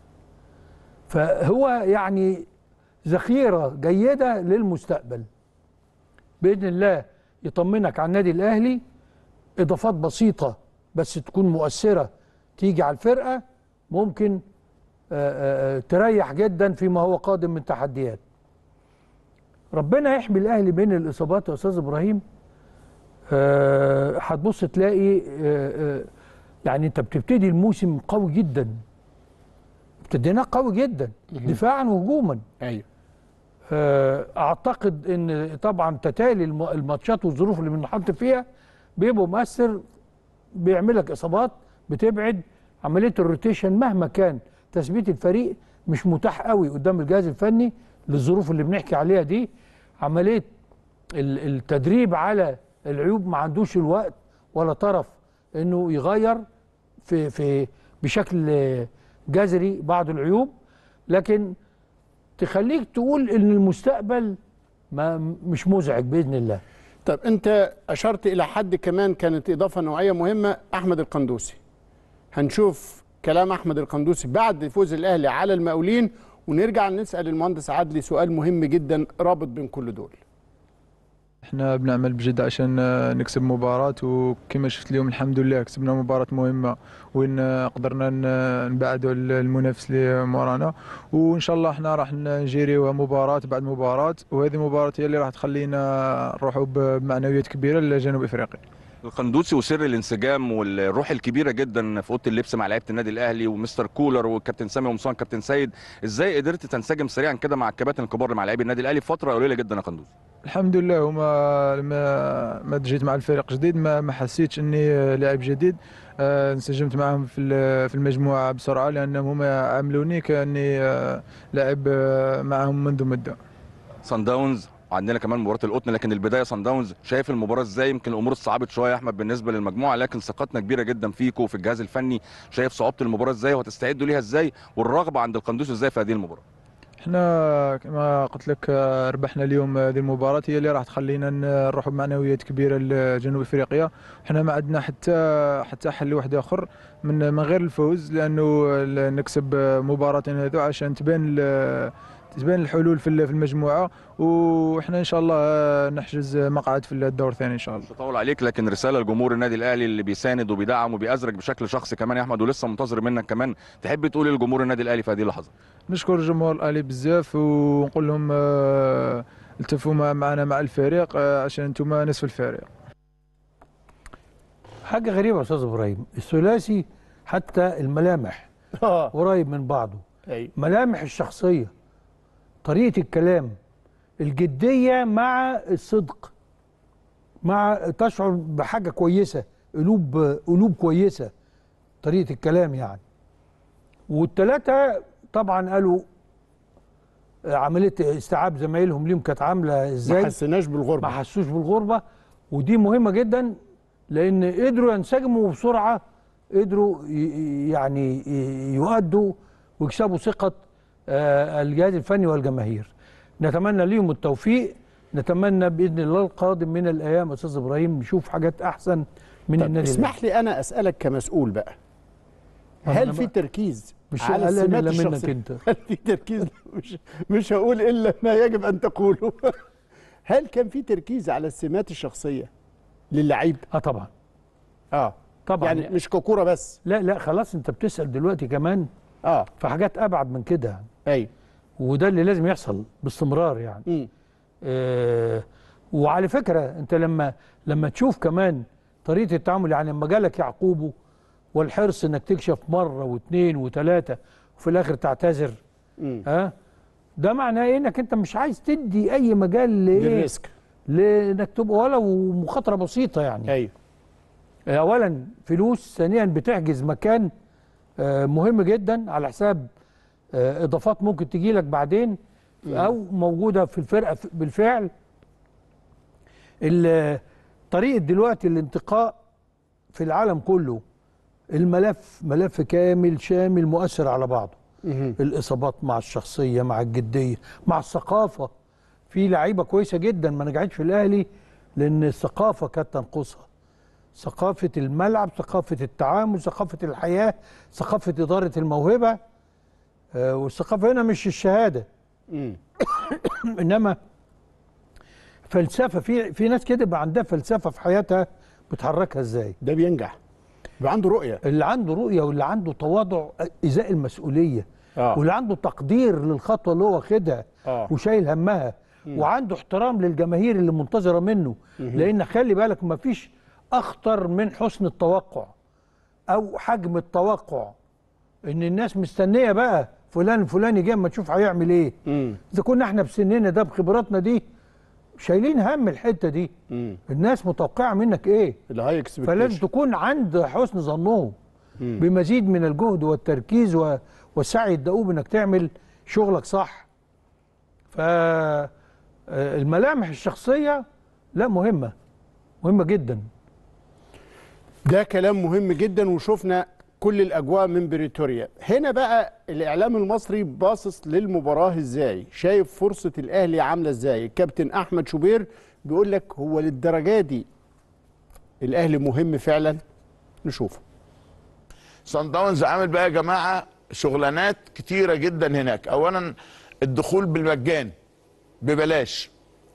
Speaker 1: فهو يعني ذخيره جيده للمستقبل باذن الله يطمنك على النادي الاهلي اضافات بسيطه بس تكون مؤثره تيجي على الفرقه ممكن آه، آه، تريح جدا فيما هو قادم من تحديات ربنا يحمي الاهلي من الاصابات يا استاذ ابراهيم آه، هتبص تلاقي آه، آه، يعني انت بتبتدي الموسم قوي جدا ابتديناه قوي جدا دفاعا وهجوما
Speaker 2: ايوه
Speaker 1: آه، اعتقد ان طبعا تتالي الم- الماتشات والظروف اللي بنحط فيها بيبقوا مؤثر بيعمل لك اصابات بتبعد عمليه الروتيشن مهما كان تثبيت الفريق مش متاح قوي قدام الجهاز الفني للظروف اللي بنحكي عليها دي عمليه ال- التدريب على العيوب ما عندوش الوقت ولا طرف انه يغير في في بشكل آه، جذري بعض العيوب لكن تخليك تقول ان المستقبل ما مش مزعج باذن الله
Speaker 2: طب انت اشرت الى حد كمان كانت اضافه نوعيه مهمه احمد القندوسي هنشوف كلام احمد القندوسي بعد فوز الاهلي على المقاولين ونرجع نسال المهندس عدلي سؤال مهم جدا رابط بين كل دول
Speaker 10: احنا بنعمل بجد عشان آه، نكسب مباراة وكما شفت اليوم الحمد لله كسبنا مباراة مهمة وين آه، قدرنا ن- نبعدوا ال- المنافس اللي مورانا وان شاء الله احنا راح نجيريوها مباراة بعد مباراة وهذه المباراة هي اللي راح تخلينا نروحوا ب- بمعنويات كبيرة لجنوب افريقيا
Speaker 11: القندوسي وسر الانسجام والروح الكبيره جدا في اوضه اللبس مع لعيبه النادي الاهلي ومستر كولر والكابتن سامي ومصان كابتن سيد ازاي قدرت تنسجم سريعا كده مع الكباتن الكبار اللي مع لاعبي النادي الاهلي في فتره قليله جدا يا قندوسي
Speaker 10: الحمد لله وما ما ما جيت مع الفريق جديد ما ما حسيتش اني لاعب جديد آه، انسجمت معهم في ال- في المجموعه بسرعه لانهم هما عاملوني كاني آه، لاعب آه، معهم منذ مده
Speaker 11: سان داونز وعندنا كمان مباراه القطن لكن البدايه سان داونز شايف المباراه ازاي يمكن الامور صعبت شويه يا احمد بالنسبه للمجموعه لكن ثقتنا كبيره جدا فيكم وفي الجهاز الفني شايف صعوبه المباراه ازاي وهتستعدوا ليها ازاي والرغبه عند القندوسي ازاي في هذه المباراه
Speaker 10: احنا كما قلت لك آه، ربحنا اليوم هذه المباراة هي اللي راح تخلينا نروحوا بمعنويات كبيرة لجنوب افريقيا احنا ما عندنا حتى حتى حل واحد اخر من من غير الفوز لانه ال- نكسب مباراة هذو عشان تبان ال- تبان الحلول في ال- في المجموعه وإحنا ان شاء الله آه، نحجز مقعد في الدور الثاني ان شاء الله
Speaker 11: بطول عليك لكن رساله لجمهور النادي الاهلي اللي بيساند وبيدعم وبيأزرك بشكل شخصي كمان يا احمد ولسه منتظر منك كمان تحب تقول لجمهور النادي الاهلي في هذه اللحظه
Speaker 10: نشكر جمهور الاهلي بزاف ونقول لهم آه، التفوا مع- معنا مع الفريق آه، عشان انتم نصف الفريق
Speaker 1: حاجه غريبه يا استاذ ابراهيم الثلاثي حتى الملامح قريب من بعضه
Speaker 2: أيوة.
Speaker 1: ملامح الشخصيه طريقه الكلام الجديه مع الصدق مع تشعر بحاجه كويسه قلوب قلوب كويسه طريقه الكلام يعني والثلاثه طبعا قالوا عمليه استيعاب زمايلهم ليهم كانت عامله ازاي
Speaker 2: ما حسيناش بالغربه
Speaker 1: ما حسوش بالغربه ودي مهمه جدا لان قدروا ينسجموا بسرعه قدروا ي- يعني ي- يؤدوا ويكسبوا ثقه آه، الجهاز الفني والجماهير نتمنى ليهم التوفيق نتمنى باذن الله القادم من الايام استاذ ابراهيم نشوف حاجات احسن من
Speaker 2: طب
Speaker 1: النادي
Speaker 2: اسمح لي انا اسالك كمسؤول بقى
Speaker 1: أنا
Speaker 2: هل
Speaker 1: بقى-
Speaker 2: في تركيز
Speaker 1: مش
Speaker 2: على
Speaker 1: قلقان
Speaker 2: السمات
Speaker 1: إلا منك
Speaker 2: الشخصية؟
Speaker 1: أنت.
Speaker 2: هل في تركيز مش مش هقول الا ما يجب ان تقوله هل كان في تركيز على السمات الشخصيه للعيب
Speaker 1: اه طبعا
Speaker 2: اه
Speaker 1: طبعا
Speaker 2: يعني مش ككوره بس
Speaker 1: لا لا خلاص انت بتسال دلوقتي كمان
Speaker 2: اه
Speaker 1: في حاجات ابعد من كده يعني
Speaker 2: ايوه
Speaker 1: وده اللي لازم يحصل باستمرار يعني
Speaker 2: مم.
Speaker 1: آه وعلى فكره انت لما لما تشوف كمان طريقه التعامل يعني لما جالك يعقوبه والحرص انك تكشف مره واثنين وثلاثه وفي الاخر تعتذر
Speaker 2: مم.
Speaker 1: ها ده معناه ايه انك انت مش عايز تدي اي مجال لايه
Speaker 2: للريسك
Speaker 1: لانك تبقى ولو مخاطره بسيطه يعني
Speaker 2: ايوه
Speaker 1: اولا فلوس ثانيا بتحجز مكان آه، مهم جدا على حساب آه، اضافات ممكن تجي لك بعدين او موجوده في الفرقه ف- بالفعل ال- طريقه دلوقتي الانتقاء في العالم كله الملف ملف كامل شامل مؤثر على بعضه الاصابات مع الشخصيه مع الجديه مع الثقافه في لعيبه كويسه جدا ما نجحتش في الاهلي لان الثقافه كانت تنقصها ثقافه الملعب ثقافه التعامل ثقافه الحياه ثقافه اداره الموهبه آه، والثقافه هنا مش الشهاده
Speaker 2: مم.
Speaker 1: انما فلسفه في في ناس كده بقى عندها فلسفه في حياتها بتحركها ازاي
Speaker 2: ده بينجح يبقى عنده رؤيه
Speaker 1: اللي عنده رؤيه واللي عنده تواضع ازاء المسؤوليه
Speaker 2: آه.
Speaker 1: واللي عنده تقدير للخطوه اللي هو واخدها
Speaker 2: آه.
Speaker 1: وشايل همها
Speaker 2: مم.
Speaker 1: وعنده احترام للجماهير اللي منتظره منه
Speaker 2: مهم.
Speaker 1: لان خلي بالك ما فيش اخطر من حسن التوقع او حجم التوقع ان الناس مستنيه بقى فلان فلان يجي اما تشوف هيعمل ايه
Speaker 2: مم.
Speaker 1: اذا كنا احنا بسننا ده بخبراتنا دي شايلين هم الحته دي
Speaker 2: مم.
Speaker 1: الناس متوقعه منك ايه
Speaker 2: الهاي
Speaker 1: فلازم تكون عند حسن ظنهم بمزيد من الجهد والتركيز و- والسعي الدؤوب انك تعمل شغلك صح فالملامح الشخصيه لا مهمه مهمه جدا
Speaker 2: ده كلام مهم جدا وشفنا كل الاجواء من بريتوريا هنا بقى الاعلام المصري باصص للمباراه ازاي شايف فرصه الاهلي عامله ازاي الكابتن احمد شوبير بيقول لك هو للدرجه دي الاهلي مهم فعلا نشوفه
Speaker 12: صن داونز عامل بقى يا جماعه شغلانات كتيره جدا هناك اولا الدخول بالمجان ببلاش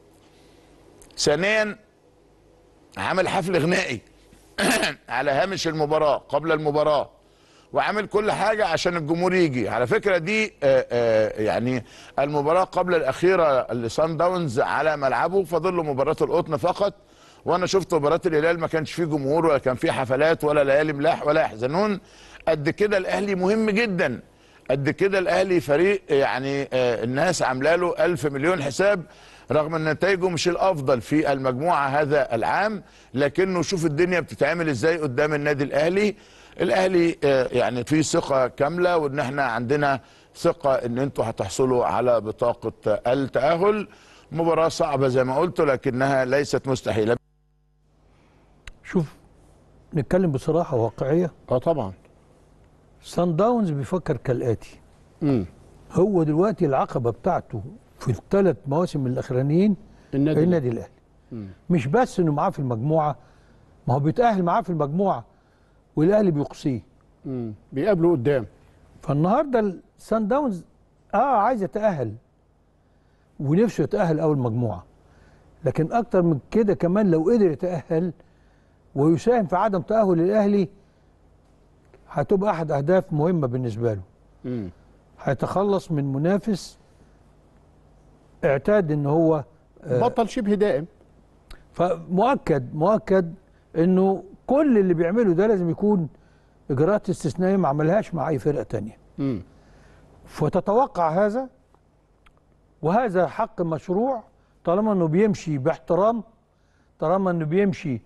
Speaker 12: ثانيا عامل حفل غنائي على هامش المباراه قبل المباراه وعامل كل حاجه عشان الجمهور يجي على فكره دي آه، آه، يعني المباراه قبل الاخيره لصن داونز على ملعبه فاضل له مباراه القطن فقط وانا شفت مباراه الهلال ما كانش فيه جمهور ولا كان فيه حفلات ولا ليالي ملاح ولا يحزنون قد كده الاهلي مهم جدا قد كده الاهلي فريق يعني آه، الناس عامله له ألف مليون حساب رغم ان نتائجه مش الافضل في المجموعه هذا العام لكنه شوف الدنيا بتتعمل ازاي قدام النادي الاهلي الاهلي آه، يعني في ثقه كامله وان احنا عندنا ثقه ان انتوا هتحصلوا على بطاقه التاهل مباراه صعبه زي ما قلت لكنها ليست مستحيله
Speaker 1: شوف نتكلم بصراحه واقعيه
Speaker 2: اه طبعا
Speaker 1: سان داونز بيفكر كالاتي
Speaker 2: امم
Speaker 1: هو دلوقتي العقبه بتاعته في الثلاث مواسم الاخرانيين
Speaker 2: النادي
Speaker 1: النادي الاهلي مش بس انه معاه في المجموعه ما هو بيتاهل معاه في المجموعه والاهلي بيقصيه
Speaker 2: امم بيقابله قدام
Speaker 1: فالنهارده السان داونز اه عايز يتاهل ونفسه يتاهل اول مجموعه لكن اكتر من كده كمان لو قدر يتاهل ويساهم في عدم تاهل الاهلي هتبقى احد اهداف مهمه بالنسبه له
Speaker 2: مم.
Speaker 1: هيتخلص من منافس اعتاد ان هو آه،
Speaker 2: بطل شبه دائم
Speaker 1: فمؤكد مؤكد انه كل اللي بيعمله ده لازم يكون اجراءات استثنائيه ما عملهاش مع اي فرقه تانية
Speaker 2: مم.
Speaker 1: فتتوقع هذا وهذا حق مشروع طالما انه بيمشي باحترام طالما انه بيمشي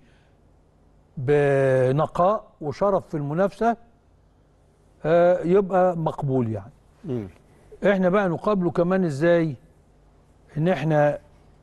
Speaker 1: بنقاء وشرف في المنافسه آه، يبقى مقبول يعني
Speaker 2: مم.
Speaker 1: احنا بقى نقابله كمان ازاي ان احنا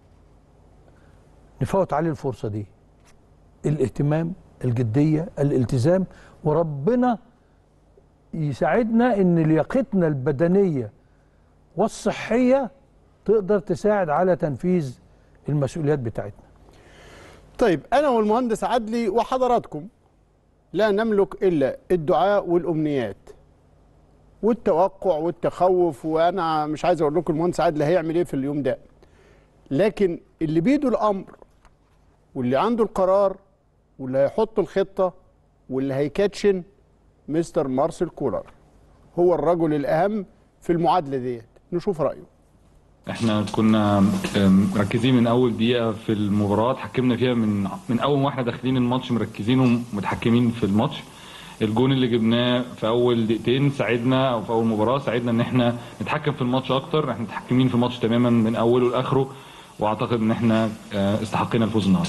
Speaker 1: نفوت عليه الفرصه دي الاهتمام الجديه الالتزام وربنا يساعدنا ان لياقتنا البدنيه والصحيه تقدر تساعد على تنفيذ المسؤوليات بتاعتنا
Speaker 2: طيب انا والمهندس عدلي وحضراتكم لا نملك الا الدعاء والامنيات والتوقع والتخوف وانا مش عايز اقول لكم المهندس عادل هيعمل ايه في اليوم ده لكن اللي بيده الامر واللي عنده القرار واللي هيحط الخطه واللي هيكاتشن مستر مارسيل كولر هو الرجل الاهم في المعادله ديت نشوف رايه
Speaker 13: احنا كنا آم، مركزين من اول دقيقه في المباراه اتحكمنا فيها من من اول ما احنا داخلين الماتش مركزين ومتحكمين في الماتش الجون اللي جبناه في اول دقيقتين ساعدنا او في اول مباراه ساعدنا ان احنا نتحكم في الماتش اكتر احنا متحكمين في الماتش تماما من اوله لاخره واعتقد ان احنا آه، استحقينا الفوز النهارده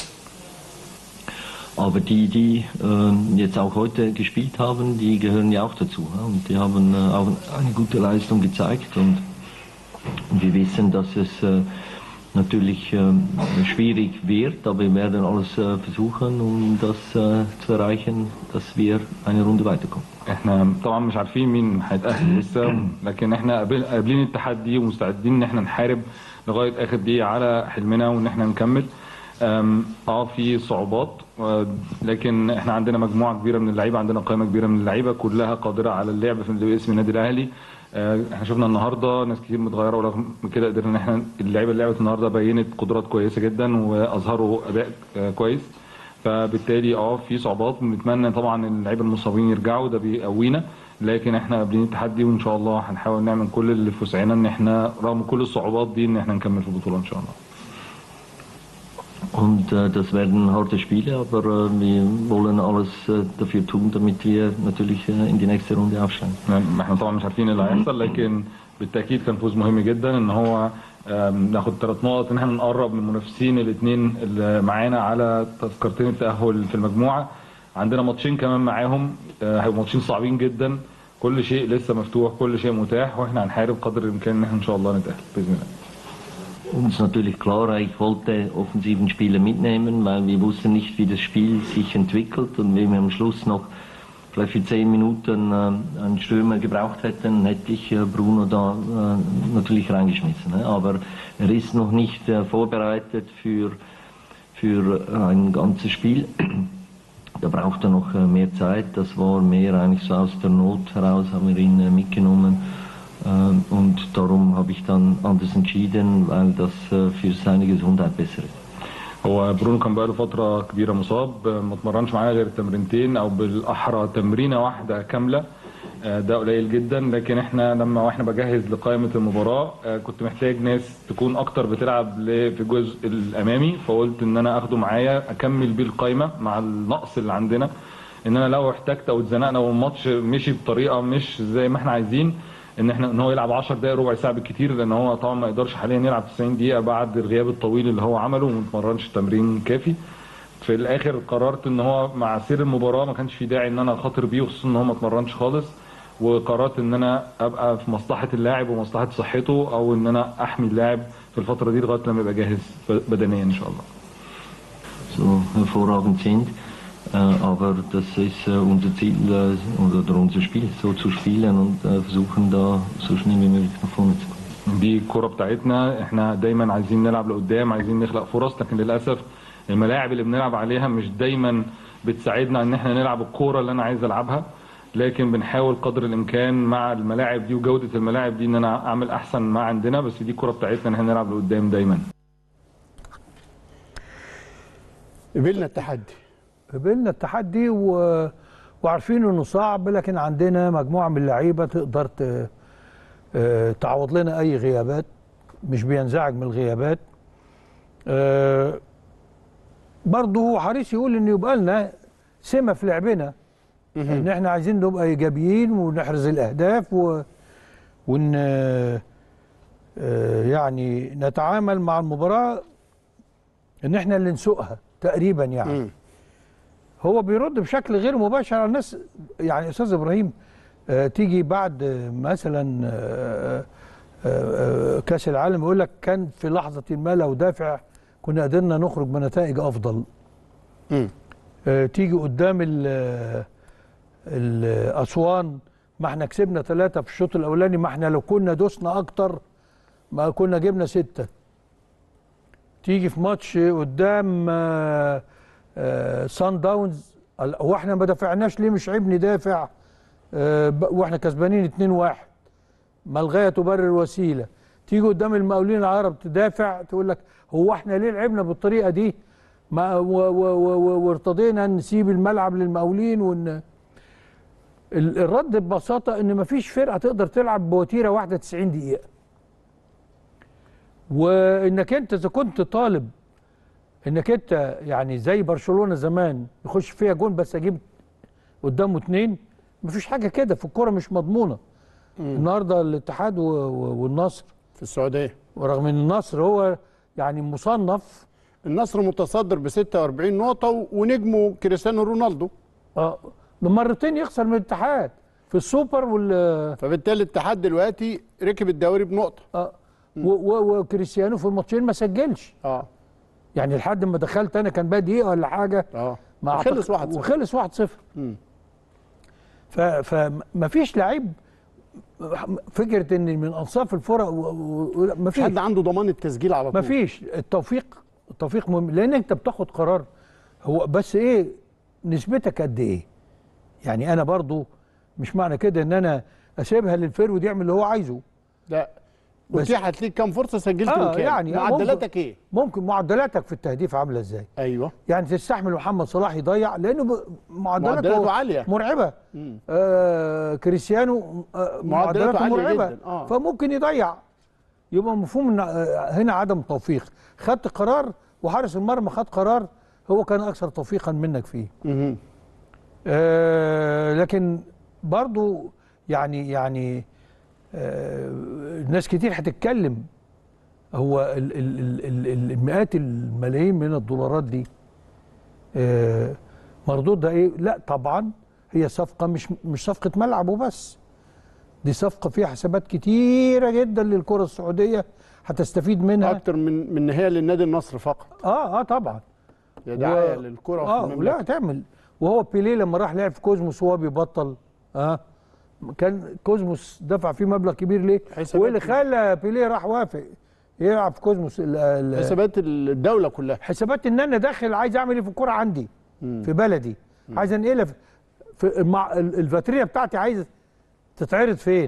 Speaker 14: Aber die, die äh, jetzt auch heute gespielt haben, die gehören ja auch dazu. ja. Und die haben äh, auch eine gute Leistung gezeigt. Und, und wir wissen, dass es äh, natürlich äh, schwierig wird, aber wir werden alles äh, versuchen, um das äh, zu erreichen, dass wir eine Runde weiterkommen.
Speaker 13: احنا طبعا مش عارفين مين هيتأهل لسه لكن احنا قابل- قابلين التحدي ومستعدين ان احنا نحارب لغايه اخر دقيقه على حلمنا وان احنا نكمل أم، اه في صعوبات آه، لكن احنا عندنا مجموعه كبيره من اللعيبه عندنا قائمه كبيره من اللعيبه كلها قادره على اللعب في باسم النادي الاهلي آه، احنا شفنا النهارده ناس كتير متغيره ورغم كده قدرنا ان احنا اللعيبه اللي لعبت النهارده بينت قدرات كويسه جدا واظهروا اداء آه، كويس فبالتالي اه في صعوبات بنتمنى طبعا اللعيبه المصابين يرجعوا ده بيقوينا لكن احنا قابلين التحدي وان شاء الله هنحاول نعمل كل اللي في وسعنا ان احنا رغم كل الصعوبات دي ان احنا نكمل في البطوله ان شاء الله
Speaker 14: Und äh, das werden harte Spiele, aber äh, wir wollen alles äh, dafür tun, damit wir natürlich äh, in die nächste Runde aufsteigen.
Speaker 13: ما احنا طبعا مش عارفين اللي هيحصل لكن بالتاكيد كان فوز مهم جدا ان هو آم، ناخد ثلاث نقط ان احنا نقرب من المنافسين الاثنين اللي معانا على تذكرتين التاهل في المجموعه عندنا ماتشين كمان معاهم آه، هيبقوا ماتشين صعبين جدا كل شيء لسه مفتوح كل شيء متاح واحنا هنحارب قدر الامكان ان احنا ان شاء الله نتاهل باذن الله
Speaker 14: Uns natürlich klar, ich wollte offensiven Spieler mitnehmen, weil wir wussten nicht, wie das Spiel sich entwickelt. Und wenn wir am Schluss noch vielleicht für zehn Minuten äh, einen Stürmer gebraucht hätten, hätte ich äh, Bruno da äh, natürlich reingeschmissen. Ne? Aber er ist noch nicht äh, vorbereitet für, für äh, ein ganzes Spiel. Da braucht er noch äh, mehr Zeit. Das war mehr eigentlich so aus der Not heraus, haben wir ihn äh, mitgenommen. Ähm, Und darum habe ich dann anders entschieden, weil das äh, für seine Gesundheit besser ist.
Speaker 13: هو برونو كان بقاله فترة كبيرة مصاب آه، ما اتمرنش معانا غير تمرينتين أو بالأحرى تمرينة واحدة كاملة آه، ده قليل جدا لكن احنا لما واحنا بجهز لقائمة المباراة آه، كنت محتاج ناس تكون أكتر بتلعب ل- في الجزء الأمامي فقلت إن أنا أخده معايا أكمل بيه القائمة مع النقص اللي عندنا إن أنا لو احتجت أو اتزنقنا والماتش مشي بطريقة مش زي ما احنا عايزين ان احنا ان هو يلعب 10 دقائق ربع ساعه بالكتير لان هو طبعا ما يقدرش حاليا يلعب 90 دقيقه بعد الغياب الطويل اللي هو عمله وما اتمرنش تمرين كافي في الاخر قررت ان هو مع سير المباراه ما كانش في داعي ان انا اخاطر بيه وخصوصا ان هو ما اتمرنش خالص وقررت ان انا ابقى في مصلحه اللاعب ومصلحه صحته او ان انا احمي اللاعب في الفتره دي لغايه لما يبقى جاهز بدنيا ان شاء الله
Speaker 14: so hervorragend sind. Äh, aber das ist äh, unser Ziel äh, oder, oder unser Spiel, so zu spielen und äh, versuchen da so schnell wie möglich nach vorne zu kommen.
Speaker 13: دي الكرة بتاعتنا احنا دايما عايزين نلعب لقدام عايزين نخلق فرص لكن للاسف الملاعب اللي بنلعب عليها مش دايما بتساعدنا ان احنا نلعب الكورة اللي انا عايز العبها لكن بنحاول قدر الامكان مع الملاعب دي وجوده الملاعب دي ان انا اعمل احسن ما عندنا بس دي الكره بتاعتنا ان احنا نلعب لقدام دايما
Speaker 2: قبلنا التحدي
Speaker 1: قبلنا التحدي و... وعارفين انه صعب لكن عندنا مجموعه من اللعيبه تقدر ت... آه، تعوض لنا اي غيابات مش بينزعج من الغيابات آه، برضه هو حريص يقول ان يبقى لنا سمه في لعبنا ان احنا عايزين نبقى ايجابيين ونحرز الاهداف و... ون آه، يعني نتعامل مع المباراه ان احنا اللي نسوقها تقريبا يعني هو بيرد بشكل غير مباشر على الناس يعني استاذ ابراهيم آه، تيجي بعد آه، مثلا آه، آه، آه، كاس العالم يقول لك كان في لحظه ما لو دافع كنا قدرنا نخرج بنتائج افضل آه، تيجي قدام ال- ال- اسوان ما احنا كسبنا ثلاثه في الشوط الاولاني ما احنا لو كنا دوسنا اكتر ما كنا جبنا سته تيجي في ماتش قدام آه، آه، سان داونز ال- هو احنا ما دافعناش ليه مش عيب ندافع آه، ب- واحنا كسبانين 2-1 ما الغايه تبرر الوسيله تيجي قدام المقاولين العرب تدافع تقول لك هو احنا ليه لعبنا بالطريقه دي ما و و و و وارتضينا نسيب الملعب للمقاولين وان ال- الرد ببساطه ان ما فيش فرقه تقدر تلعب بوتيره واحده 90 دقيقه وانك انت اذا كنت طالب انك انت يعني زي برشلونه زمان يخش فيها جون بس اجيب قدامه اتنين مفيش حاجه كده في الكوره مش مضمونه النهارده الاتحاد و- و- والنصر
Speaker 2: في السعوديه
Speaker 1: ورغم ان النصر هو يعني مصنف
Speaker 2: النصر متصدر ب 46 نقطه و- ونجمه كريستيانو رونالدو
Speaker 1: اه مرتين يخسر من الاتحاد في السوبر وال
Speaker 2: فبالتالي الاتحاد دلوقتي ركب الدوري بنقطه
Speaker 1: اه و- و- وكريستيانو في الماتشين ما سجلش
Speaker 2: اه
Speaker 1: يعني لحد ما دخلت انا كان بقى دقيقه ولا حاجه
Speaker 2: اه
Speaker 1: ما
Speaker 2: وخلص
Speaker 1: أعتقد-
Speaker 2: 1-0.
Speaker 1: وخلص 1-0
Speaker 2: مم.
Speaker 1: ف فما فيش لعيب فكره ان من انصاف الفرق ما
Speaker 2: مش
Speaker 1: فيش
Speaker 2: حد عنده ضمان التسجيل على طول
Speaker 1: ما فيش التوفيق التوفيق مهم لان انت بتاخد قرار هو بس ايه نسبتك قد ايه يعني انا برضو مش معنى كده ان انا اسيبها للفرود يعمل اللي هو عايزه
Speaker 2: لا
Speaker 1: بس-
Speaker 2: اتيحت ليك كام فرصه سجلت
Speaker 1: آه
Speaker 2: وكام
Speaker 1: يعني
Speaker 2: معدلاتك ايه
Speaker 1: ممكن معدلاتك في التهديف عامله ازاي
Speaker 2: ايوه
Speaker 1: يعني تستحمل محمد صلاح يضيع لانه ب- معدلاته,
Speaker 2: معدلاته عالية.
Speaker 1: مرعبه
Speaker 2: مم.
Speaker 1: آه كريستيانو آه
Speaker 2: معدلاته
Speaker 1: معدلاته
Speaker 2: عالية
Speaker 1: مرعبه
Speaker 2: جداً، آه.
Speaker 1: فممكن يضيع يبقى مفهوم ان آه، هنا عدم توفيق خدت قرار وحارس المرمى خد قرار هو كان اكثر توفيقا منك فيه
Speaker 2: مهم.
Speaker 1: آه لكن برضو يعني يعني آه ناس كتير هتتكلم هو ال ال ال ال ال- المئات الملايين من الدولارات دي آه مردودها ايه؟ لا طبعا هي صفقه مش مش صفقه ملعب وبس دي صفقه فيها حسابات كتيره جدا للكره السعوديه هتستفيد منها
Speaker 2: اكتر من من هي للنادي النصر فقط
Speaker 1: اه اه طبعا
Speaker 2: يا دعايه للكره
Speaker 1: اه
Speaker 2: في
Speaker 1: لا
Speaker 2: المملكة.
Speaker 1: تعمل وهو بيليه لما راح لعب في كوزموس وهو بيبطل اه كان كوزموس دفع فيه مبلغ كبير ليه؟
Speaker 2: حسابات
Speaker 1: واللي خلى بيليه راح وافق يلعب في كوزموس ال- ال-
Speaker 2: حسابات الدوله كلها
Speaker 1: حسابات ان انا داخل عايز اعمل ايه في الكوره عندي
Speaker 2: مم.
Speaker 1: في بلدي عايز انقلها في- في مع ال- الفاتريه بتاعتي عايز تتعرض فين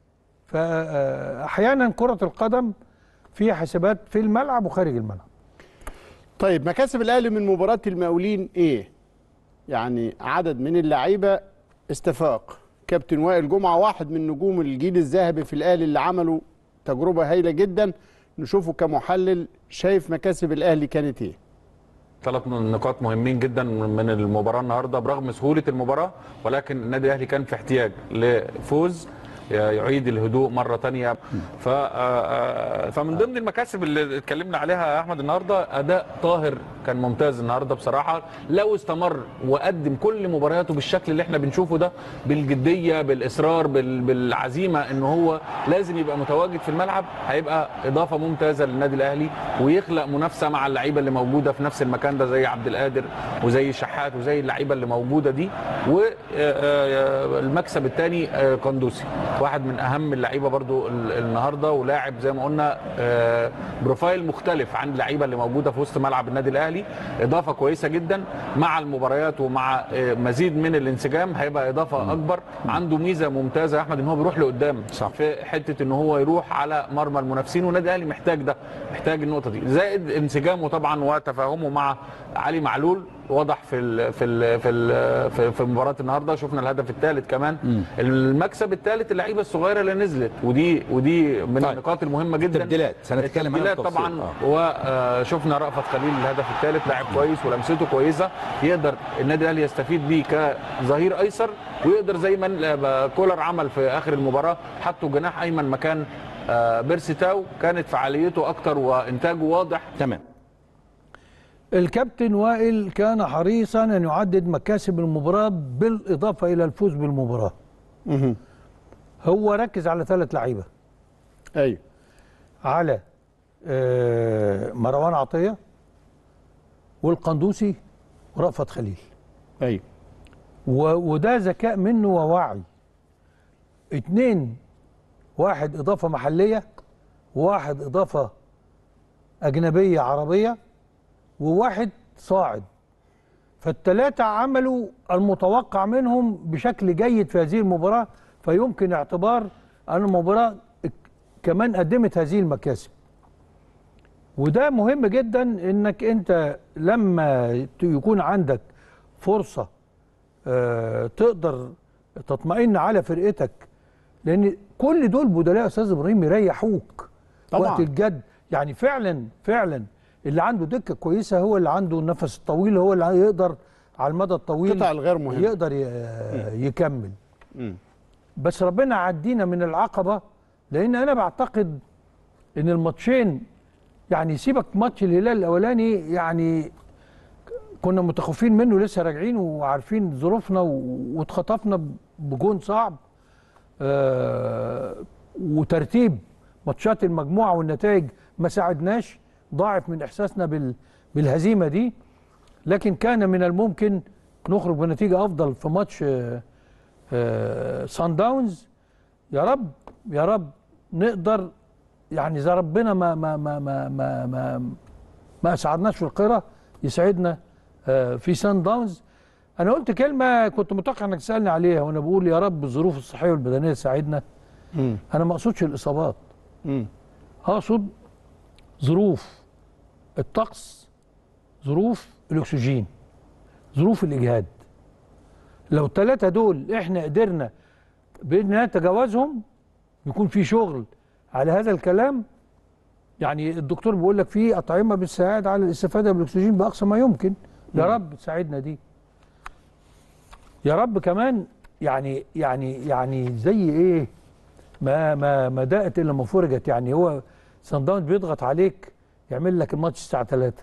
Speaker 1: فاحيانا كره القدم فيها حسابات في الملعب وخارج الملعب
Speaker 2: طيب مكاسب الاهلي من مباراه المقاولين ايه يعني عدد من اللعيبه استفاق كابتن وائل جمعه واحد من نجوم الجيل الذهبي في الاهلي اللي عملوا تجربه هايله جدا نشوفه كمحلل شايف مكاسب الاهلي كانت ايه
Speaker 15: ثلاث نقاط مهمين جدا من المباراه النهارده برغم سهوله المباراه ولكن النادي الاهلي كان في احتياج لفوز يعيد الهدوء مره تانية ف آه، فمن ضمن المكاسب اللي اتكلمنا عليها يا احمد النهارده اداء طاهر كان ممتاز النهارده بصراحه لو استمر وقدم كل مبارياته بالشكل اللي احنا بنشوفه ده بالجديه بالاصرار بال- بالعزيمه ان هو لازم يبقى متواجد في الملعب هيبقى اضافه ممتازه للنادي الاهلي ويخلق منافسه مع اللعيبه اللي موجوده في نفس المكان ده زي عبد القادر وزي شحات وزي اللعيبه اللي موجوده دي والمكسب الثاني قندوسي واحد من اهم اللعيبه برضو ال- النهارده ولاعب زي ما قلنا آه، بروفايل مختلف عن اللعيبه اللي موجوده في وسط ملعب النادي الاهلي اضافه كويسه جدا مع المباريات ومع آه، مزيد من الانسجام هيبقى اضافه اكبر عنده ميزه ممتازه يا احمد ان هو بيروح لقدام صح. في حته ان هو يروح على مرمى المنافسين والنادي الاهلي محتاج ده محتاج النقطه دي زائد انسجامه طبعا وتفاهمه مع علي معلول واضح في ال في ال في ال في, في مباراه النهارده شفنا الهدف الثالث كمان المكسب الثالث اللعيبه الصغيره اللي نزلت ودي ودي من طيب. النقاط المهمه جدا
Speaker 16: التبديلات سنتكلم عنها
Speaker 15: التبديلات
Speaker 16: بالتفصيل.
Speaker 15: طبعا وشفنا رأفت خليل الهدف الثالث لاعب كويس ولمسته كويسه يقدر النادي الاهلي يستفيد بيه كظهير ايسر ويقدر زي ما ال- كولر عمل في اخر المباراه حطوا جناح ايمن مكان آه، بيرسي تاو كانت فعاليته اكتر وانتاجه واضح
Speaker 16: تمام
Speaker 1: الكابتن وائل كان حريصا ان يعدد مكاسب المباراه بالاضافه الى الفوز بالمباراه هو ركز على ثلاث لعيبه
Speaker 2: ايوه
Speaker 1: على آه، مروان عطيه والقندوسي ورأفت خليل
Speaker 2: ايوه
Speaker 1: وده ذكاء منه ووعي اتنين واحد اضافه محليه وواحد اضافه اجنبيه عربيه وواحد صاعد فالثلاثه عملوا المتوقع منهم بشكل جيد في هذه المباراه فيمكن اعتبار ان المباراه كمان قدمت هذه المكاسب وده مهم جدا انك انت لما ت- يكون عندك فرصه آه، تقدر تطمئن على فرقتك لان كل دول بدلاء يا استاذ ابراهيم يريحوك
Speaker 2: طبعاً.
Speaker 1: وقت الجد يعني فعلا فعلا اللي عنده دكه كويسه هو اللي عنده النفس الطويل هو اللي يقدر على المدى الطويل
Speaker 2: القطع الغير مهمة.
Speaker 1: يقدر ي- يكمل بس ربنا عدينا من العقبه لان انا بعتقد ان الماتشين يعني سيبك ماتش الهلال الاولاني يعني كنا متخوفين منه لسه راجعين وعارفين ظروفنا و- واتخطفنا بجون صعب آه وترتيب ماتشات المجموعه والنتائج ما ساعدناش ضاعف من احساسنا بال بالهزيمه دي لكن كان من الممكن نخرج بنتيجه افضل في ماتش آه آه سان داونز يا رب يا رب نقدر يعني اذا ربنا ما ما ما ما ما ما, ما اسعدناش في القرى يسعدنا آه، في سان داونز انا قلت كلمه كنت متوقع انك تسالني عليها وانا بقول يا رب الظروف الصحيه والبدنيه تساعدنا انا ما اقصدش الاصابات اقصد ظروف الطقس ظروف الاكسجين ظروف الاجهاد لو الثلاثه دول احنا قدرنا باذن الله نتجاوزهم يكون في شغل على هذا الكلام يعني الدكتور بيقول لك في اطعمه بتساعد على الاستفاده بالاكسجين باقصى ما يمكن يا رب تساعدنا دي يا رب كمان يعني يعني يعني زي ايه ما ما ما دقت الا ما فرجت يعني هو صن داونز بيضغط عليك يعمل لك الماتش الساعه 3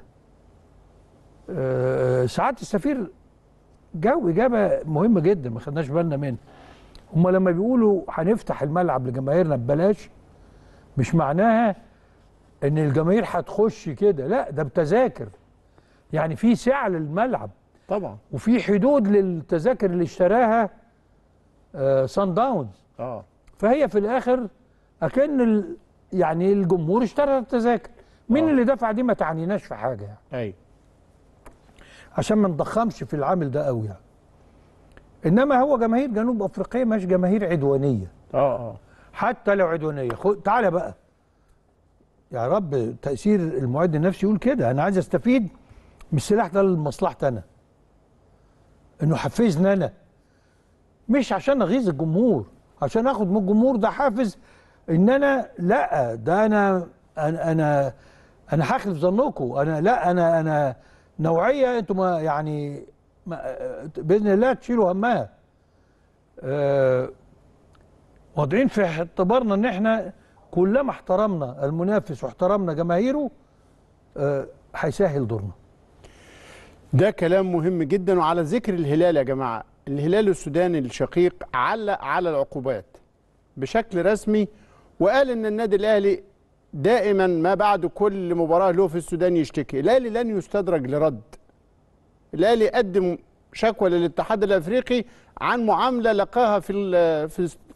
Speaker 1: أه ساعات السفير جو اجابه مهمه جدا ما خدناش بالنا منها هم لما بيقولوا هنفتح الملعب لجماهيرنا ببلاش مش معناها ان الجماهير هتخش كده لا ده بتذاكر يعني في سعه للملعب
Speaker 2: طبعا
Speaker 1: وفي حدود للتذاكر اللي اشتراها آه سان داونز
Speaker 2: اه
Speaker 1: فهي في الاخر اكن ال يعني الجمهور اشترى التذاكر مين اللي دفع دي ما تعنيناش في حاجه يعني
Speaker 2: ايوه
Speaker 1: عشان ما نضخمش في العامل ده قوي يعني انما هو جماهير جنوب افريقيا مش جماهير عدوانيه
Speaker 2: اه اه
Speaker 1: حتى لو عدوانيه خد تعالى بقى يا رب تاثير المعد النفسي يقول كده انا عايز استفيد من السلاح ده لمصلحتي انا انه حفزني انا مش عشان اغيظ الجمهور عشان اخد من الجمهور ده حافز ان انا لا ده انا انا انا, أنا هخلف ظنكم انا لا انا انا نوعيه انتم ما يعني ما باذن الله تشيلوا همها أه واضعين في اعتبارنا ان احنا كلما احترمنا المنافس واحترمنا جماهيره أه هيسهل دورنا
Speaker 2: ده كلام مهم جدا وعلى ذكر الهلال يا جماعه الهلال السوداني الشقيق علق على العقوبات بشكل رسمي وقال ان النادي الاهلي دائما ما بعد كل مباراه له في السودان يشتكي الاهلي لن يستدرج لرد الاهلي قدم شكوى للاتحاد الافريقي عن معامله لقاها في ال في في,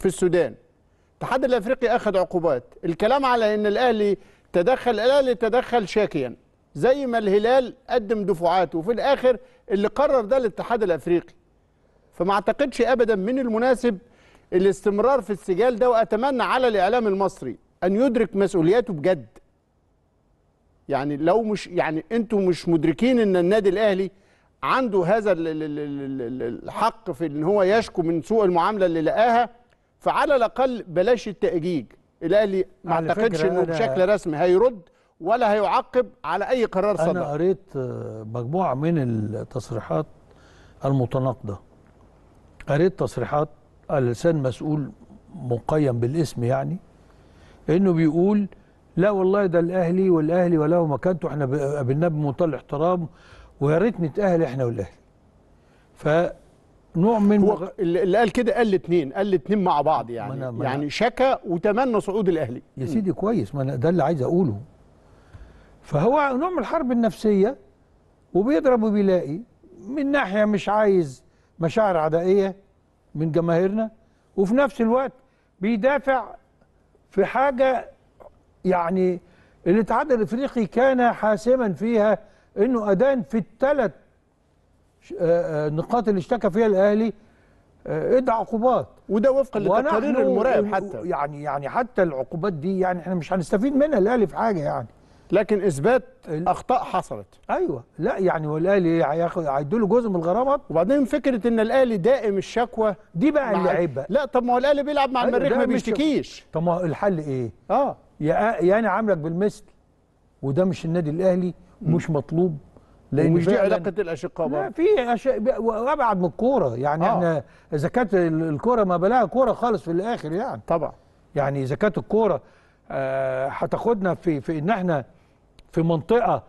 Speaker 2: في السودان الاتحاد الافريقي اخذ عقوبات الكلام على ان الاهلي تدخل الاهلي تدخل شاكيا زي ما الهلال قدم دفعات وفي الاخر اللي قرر ده الاتحاد الافريقي فما اعتقدش ابدا من المناسب الاستمرار في السجال ده واتمنى على الاعلام المصري ان يدرك مسؤولياته بجد يعني لو مش يعني انتوا مش مدركين ان النادي الاهلي عنده هذا ال- ال- ال- ال- ال- الحق في ان هو يشكو من سوء المعامله اللي لقاها فعلى الاقل بلاش التأجيج الاهلي ما
Speaker 1: على
Speaker 2: اعتقدش
Speaker 1: فكرة
Speaker 2: انه
Speaker 1: أنا-
Speaker 2: بشكل رسمي هيرد ولا هيعقب على اي قرار
Speaker 1: انا
Speaker 2: صدر
Speaker 1: قريت آه، مجموعه من التصريحات المتناقضه قريت تصريحات على لسان مسؤول مقيم بالاسم يعني انه بيقول لا والله ده الاهلي والاهلي وله مكانته احنا ب- قابلناه بمنتهى الاحترام ويا ريت نتاهل احنا والاهلي فنوع من
Speaker 2: هو اللي اللي قال كده قال الاثنين قال الاثنين مع بعض
Speaker 1: ما أنا-
Speaker 2: يعني
Speaker 1: ما أنا-
Speaker 2: يعني شكى وتمنى صعود الاهلي
Speaker 1: يا سيدي كويس ما أنا ده اللي عايز اقوله فهو نوع من الحرب النفسيه وبيضرب وبيلاقي من ناحيه مش عايز مشاعر عدائيه من جماهيرنا وفي نفس الوقت بيدافع في حاجه يعني الاتحاد الافريقي كان حاسما فيها انه ادان في الثلاث نقاط اللي اشتكى فيها الاهلي آه، ادى عقوبات
Speaker 2: وده وفقا لتقارير
Speaker 1: ونحن-
Speaker 2: المراقب حتى
Speaker 1: يعني يعني حتى العقوبات دي يعني احنا مش هنستفيد منها الاهلي في حاجه يعني
Speaker 2: لكن اثبات اخطاء حصلت
Speaker 1: ايوه لا يعني والاهلي هياخد هيدوا له جزء من الغرامات
Speaker 2: وبعدين فكره ان الاهلي دائم الشكوى
Speaker 1: دي بقى
Speaker 2: مع-
Speaker 1: اللي عيب بقى
Speaker 2: لا طب ما هو الاهلي بيلعب مع
Speaker 1: أيوة،
Speaker 2: المريخ
Speaker 1: ده
Speaker 2: ما
Speaker 1: مش-
Speaker 2: بيشتكيش
Speaker 1: طب ما هو الحل ايه؟
Speaker 2: اه
Speaker 1: يا يا انا عاملك بالمثل وده مش النادي الاهلي ومش مطلوب
Speaker 2: ومش دي
Speaker 1: فعلاً-
Speaker 2: علاقه الاشقاء
Speaker 1: لا
Speaker 2: برضه
Speaker 1: في اشياء وابعد من الكوره يعني
Speaker 2: آه.
Speaker 1: آه. احنا اذا كانت ال- الكوره ما بلاها كوره خالص في الاخر يعني
Speaker 2: طبعا
Speaker 1: يعني اذا كانت الكوره آه، هتاخدنا في في ان احنا في منطقه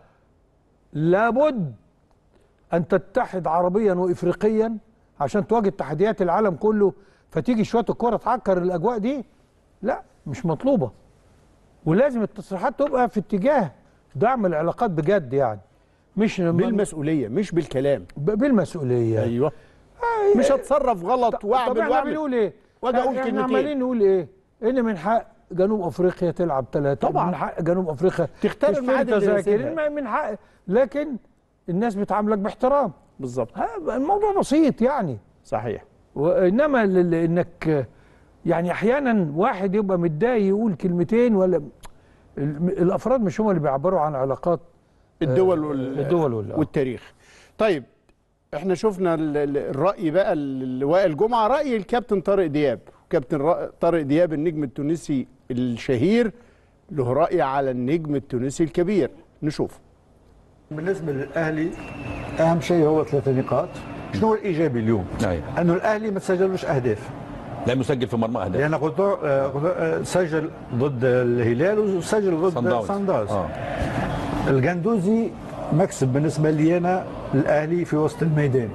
Speaker 1: لابد ان تتحد عربيا وافريقيا عشان تواجه تحديات العالم كله فتيجي شويه الكوره تعكر الاجواء دي لا مش مطلوبه ولازم التصريحات تبقى في اتجاه دعم العلاقات بجد يعني مش
Speaker 2: بالمسؤوليه مش بالكلام
Speaker 1: ب- بالمسؤوليه
Speaker 2: ايوه مش هتصرف غلط
Speaker 1: طب
Speaker 2: واعمل
Speaker 1: احنا
Speaker 2: واعمل
Speaker 1: بنقول ايه؟
Speaker 2: واجي اقول
Speaker 1: احنا
Speaker 2: كلمتين
Speaker 1: عمالين نقول ايه؟ ان من حق جنوب افريقيا تلعب ثلاثه
Speaker 2: طبعاً.
Speaker 1: من حق جنوب افريقيا
Speaker 2: تختار
Speaker 1: تشتري
Speaker 2: الميعاد اللي
Speaker 1: تذاكر
Speaker 2: يناسبها.
Speaker 1: من حق لكن الناس بتعاملك باحترام
Speaker 2: بالظبط
Speaker 1: الموضوع بسيط يعني
Speaker 2: صحيح
Speaker 1: وانما لل- انك يعني احيانا واحد يبقى متضايق يقول كلمتين ولا ال- الافراد مش هم اللي بيعبروا عن علاقات
Speaker 2: الدول
Speaker 1: آه،
Speaker 2: وال...
Speaker 1: الدول وال- آه.
Speaker 2: والتاريخ طيب احنا شفنا ال- ال- الراي بقى ال- وائل جمعه راي الكابتن طارق دياب كابتن را- طارق دياب النجم التونسي الشهير له راي على النجم التونسي الكبير نشوف
Speaker 16: بالنسبه للاهلي اهم شيء هو ثلاثه نقاط شنو هو الايجابي اليوم؟
Speaker 17: أيوة.
Speaker 16: انه الاهلي ما تسجلوش اهداف
Speaker 17: لا مسجل في مرمى اهداف
Speaker 16: لان قطع آه، قطع- آه، سجل ضد الهلال وسجل ضد
Speaker 17: صن داونز.
Speaker 16: سان داونز
Speaker 17: آه.
Speaker 16: الجندوزي مكسب بالنسبه لي انا الاهلي في وسط الميدان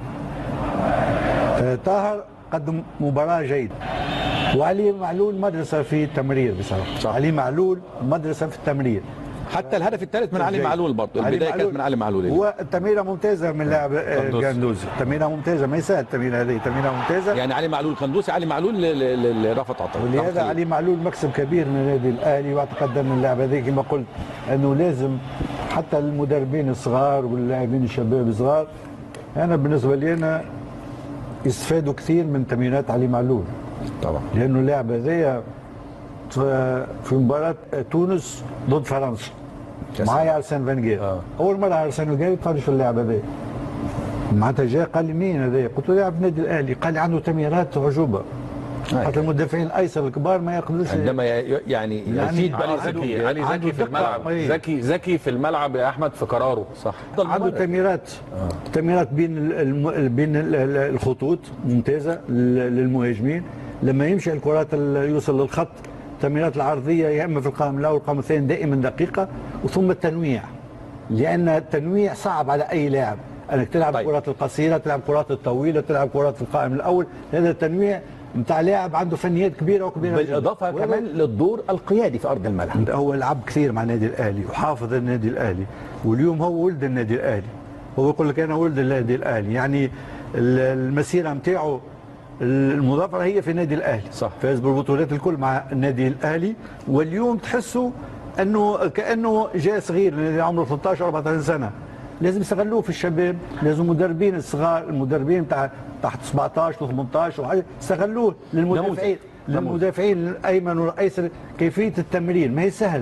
Speaker 16: آه، طاهر قدم مباراه جيده وعلي معلول مدرسه في التمرير بصراحه صح. علي معلول مدرسه في التمرير
Speaker 17: حتى الهدف الثالث من علي
Speaker 16: جيد.
Speaker 17: معلول برضه
Speaker 16: علي
Speaker 17: البدايه كانت من علي معلول
Speaker 16: هو تمريره ممتازه من لاعب آه،
Speaker 17: قندوسي.
Speaker 16: جندوزي تمريره ممتازه ما يسال التمريره هذه تمريره ممتازه
Speaker 17: يعني علي معلول قندوسي علي معلول ل- ل- ل- لرفعت عطيه
Speaker 16: ولهذا علي معلول مكسب كبير من النادي الاهلي واعتقد ان اللاعب هذا كما قلت انه لازم حتى المدربين الصغار واللاعبين الشباب الصغار انا بالنسبه لي انا يستفادوا كثير من تمرينات علي معلول
Speaker 17: طبعا
Speaker 16: لانه اللاعب هذايا في في مباراه تونس ضد فرنسا معايا ارسن فانجير آه. اول مره ارسن فانجير يتفرج في اللاعب هذا معناتها جاء قال لي مين هذا قلت له لاعب النادي الاهلي قال لي عنده تمريرات عجوبه حتى المدافعين الايسر الكبار ما يقدروش
Speaker 17: عندما ي- يعني
Speaker 16: يعني
Speaker 17: يفيد
Speaker 16: علي
Speaker 17: بقى
Speaker 15: ذكي علي
Speaker 16: عنده
Speaker 15: ذكي في
Speaker 16: دقة
Speaker 15: الملعب
Speaker 16: رهيبة.
Speaker 15: ذكي ذكي في الملعب يا احمد في قراره
Speaker 17: صح
Speaker 16: عنده تمريرات تمريرات بين الم... بين ال- ال- الخطوط ممتازه لل- للمهاجمين لما يمشي الكرات ال- يوصل للخط التمريرات العرضيه يا اما في القائم الاول والقائم الثاني دائما دقيقه وثم التنويع لان التنويع صعب على اي لاعب انك تلعب طيب. الكرات القصيره تلعب الكرات الطويله تلعب كرات في القائم الاول هذا التنويع نتاع لاعب عنده فنيات كبيره وكبيره
Speaker 17: بالاضافه
Speaker 16: جداً.
Speaker 17: كمان للدور القيادي في ارض الملعب
Speaker 16: هو لعب كثير مع النادي الاهلي وحافظ النادي الاهلي واليوم هو ولد النادي الاهلي هو يقول لك انا ولد النادي الاهلي يعني ال- المسيره نتاعو المظافره هي في النادي الاهلي
Speaker 17: صح.
Speaker 16: فاز بالبطولات الكل مع النادي الاهلي واليوم تحسوا انه كانه جاء صغير اللي عمره 13 14 سنه لازم يستغلوه في الشباب لازم المدربين الصغار المدربين بتاع تحت 17 و18 وحاجة يستغلوه للمدافعين
Speaker 17: نموذج.
Speaker 16: للمدافعين الايمن والايسر كيفيه التمرير ما هي سهل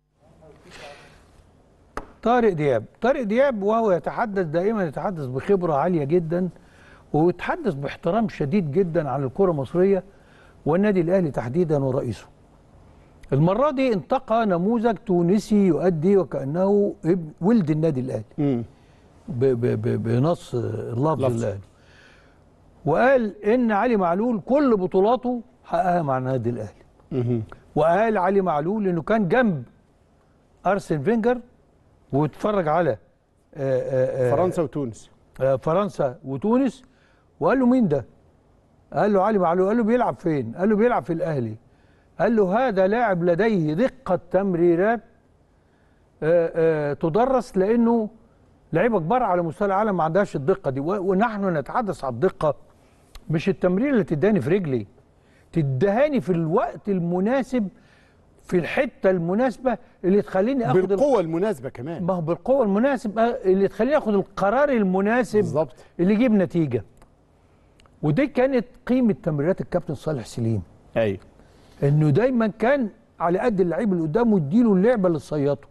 Speaker 1: طارق دياب طارق دياب وهو يتحدث دائما يتحدث بخبرة عالية جدا ويتحدث باحترام شديد جدا عن الكرة المصرية والنادي الأهلي تحديدا ورئيسه المرة دي انتقى نموذج تونسي يؤدي وكأنه ابن ولد النادي الأهلي ب- ب- ب- بنص اللفظ
Speaker 2: لفظ.
Speaker 1: اللي قاله وقال إن علي معلول كل بطولاته حققها مع النادي الأهلي وقال علي معلول إنه كان جنب أرسن فينجر واتفرج على آه، آه، آه،
Speaker 2: فرنسا وتونس
Speaker 1: آه، فرنسا وتونس وقال له مين ده؟ قال له علي معلول قال له بيلعب فين؟ قال له بيلعب في الاهلي قال له هذا لاعب لديه دقة تمريرات آه، آه، تدرس لانه لعيبه كبار على مستوى العالم ما عندهاش الدقة دي و- ونحن نتحدث عن الدقة مش التمرير اللي تداني في رجلي تدهاني في الوقت المناسب في الحتة المناسبة اللي تخليني اخد
Speaker 2: بالقوة المناسبة كمان
Speaker 1: ما هو بالقوة المناسبة اللي تخليني اخد القرار المناسب
Speaker 2: بالظبط
Speaker 1: اللي يجيب نتيجة ودي كانت قيمة تمريرات الكابتن صالح سليم
Speaker 2: ايوه
Speaker 1: انه دايما كان على قد اللعيب اللي قدامه يديله اللعبة اللي تصيطه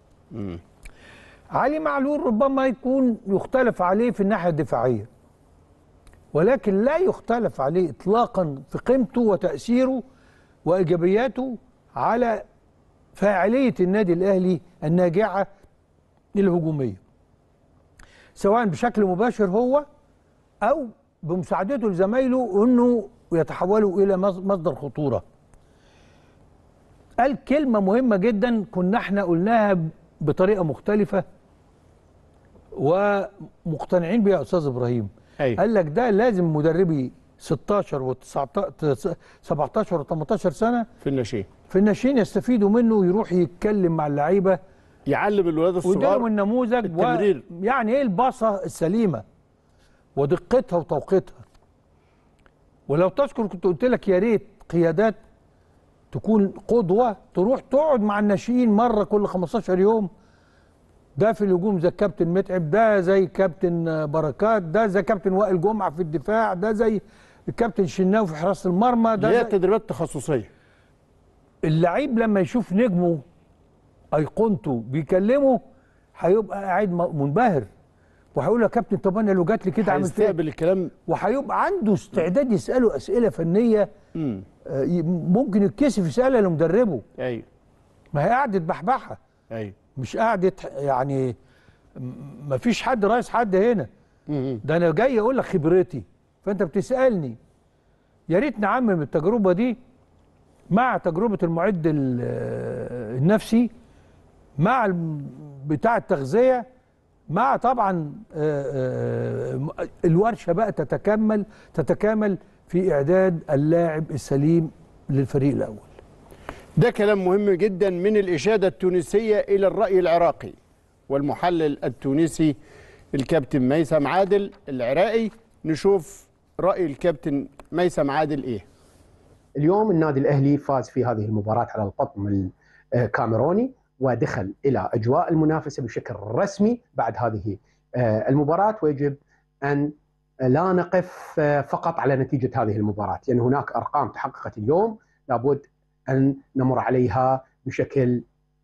Speaker 1: علي معلول ربما يكون يختلف عليه في الناحية الدفاعية ولكن لا يختلف عليه اطلاقا في قيمته وتأثيره وإيجابياته على فاعلية النادي الأهلي الناجعة الهجومية سواء بشكل مباشر هو أو بمساعدته لزمايله أنه يتحولوا إلى مص- مصدر خطورة قال كلمة مهمة جدا كنا احنا قلناها بطريقة مختلفة ومقتنعين بيها يا أستاذ إبراهيم
Speaker 2: أيوة.
Speaker 1: قال لك ده لازم مدربي 16 و 17 و 18 سنة
Speaker 2: في الناشئين
Speaker 1: في الناشئين يستفيدوا منه يروح يتكلم مع اللعيبه
Speaker 2: يعلم الولاد الصغار
Speaker 1: ويديلهم النموذج
Speaker 2: التمرير.
Speaker 1: و... يعني ايه الباصه السليمه ودقتها وتوقيتها ولو تذكر كنت قلت لك يا ريت قيادات تكون قدوه تروح تقعد مع الناشئين مره كل 15 يوم ده في الهجوم زي الكابتن متعب ده زي كابتن بركات ده زي كابتن وائل جمعه في الدفاع ده زي الكابتن شناوي في حراسه المرمى
Speaker 2: اللي
Speaker 1: ده
Speaker 2: هي
Speaker 1: زي...
Speaker 2: تدريبات تخصصية
Speaker 1: اللعيب لما يشوف نجمه ايقونته بيكلمه هيبقى قاعد م- منبهر وهيقول يا كابتن طب انا لو جات لي كده عملت ايه
Speaker 2: هيستقبل الكلام
Speaker 1: وهيبقى عنده استعداد يساله اسئله فنيه
Speaker 2: امم
Speaker 1: آه، ي- ممكن يتكسف يسالها لمدربه
Speaker 2: ايوه
Speaker 1: ما هي قعده بحبحه
Speaker 2: ايوه
Speaker 1: مش قعده يعني ما فيش حد رئيس حد هنا ده انا جاي اقول لك خبرتي فانت بتسالني يا ريت نعمم التجربه دي مع تجربه المعد ال- آه، النفسي مع الم- بتاع التغذيه مع طبعا آه، آه، م- الورشه بقى تتكمل تتكامل في اعداد اللاعب السليم للفريق الاول
Speaker 2: ده كلام مهم جدا من الإشادة التونسية إلى الرأي العراقي والمحلل التونسي الكابتن ميسم عادل العراقي نشوف رأي الكابتن ميسم عادل إيه
Speaker 18: اليوم النادي الاهلي فاز في هذه المباراه على القطم الكاميروني ودخل الى اجواء المنافسه بشكل رسمي بعد هذه آه، المباراه ويجب ان لا نقف آه، فقط على نتيجه هذه المباراه لان هناك ارقام تحققت اليوم لابد ان نمر عليها بشكل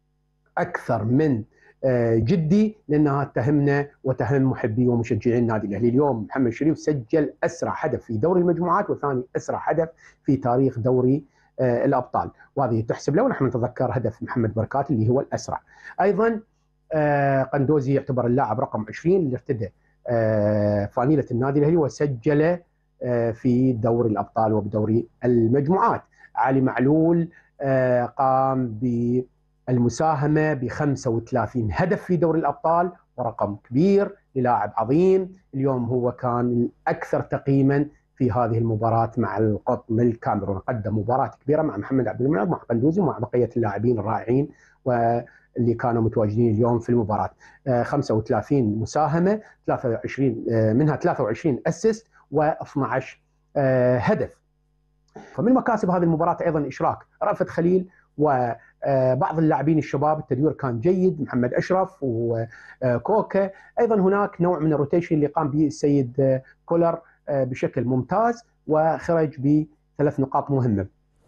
Speaker 18: اكثر من آه، جدي لانها تهمنا وتهم محبي ومشجعي النادي الاهلي، اليوم محمد شريف سجل اسرع هدف في دوري المجموعات وثاني اسرع هدف في تاريخ دوري آه، الابطال، وهذه تحسب له ونحن نتذكر هدف محمد بركات اللي هو الاسرع. ايضا آه، قندوزي يعتبر اللاعب رقم 20 اللي ارتدى آه، فانيله النادي الاهلي وسجل آه، في دوري الابطال وبدوري المجموعات. علي معلول آه، قام ب المساهمة ب 35 هدف في دوري الأبطال ورقم كبير للاعب عظيم اليوم هو كان الأكثر تقييما في هذه المباراة مع القطن الكاميرون قدم مباراة كبيرة مع محمد عبد المنعم مع قندوزي ومع بقية اللاعبين الرائعين واللي كانوا متواجدين اليوم في المباراة آه، 35 مساهمة 23 آه، منها 23 اسيست و12 آه، هدف فمن مكاسب هذه المباراه ايضا اشراك رأفت خليل وبعض اللاعبين الشباب التدوير كان جيد محمد اشرف وكوكا ايضا هناك نوع من الروتيشن اللي قام به السيد آه، كولر آه، بشكل ممتاز وخرج بثلاث نقاط مهمه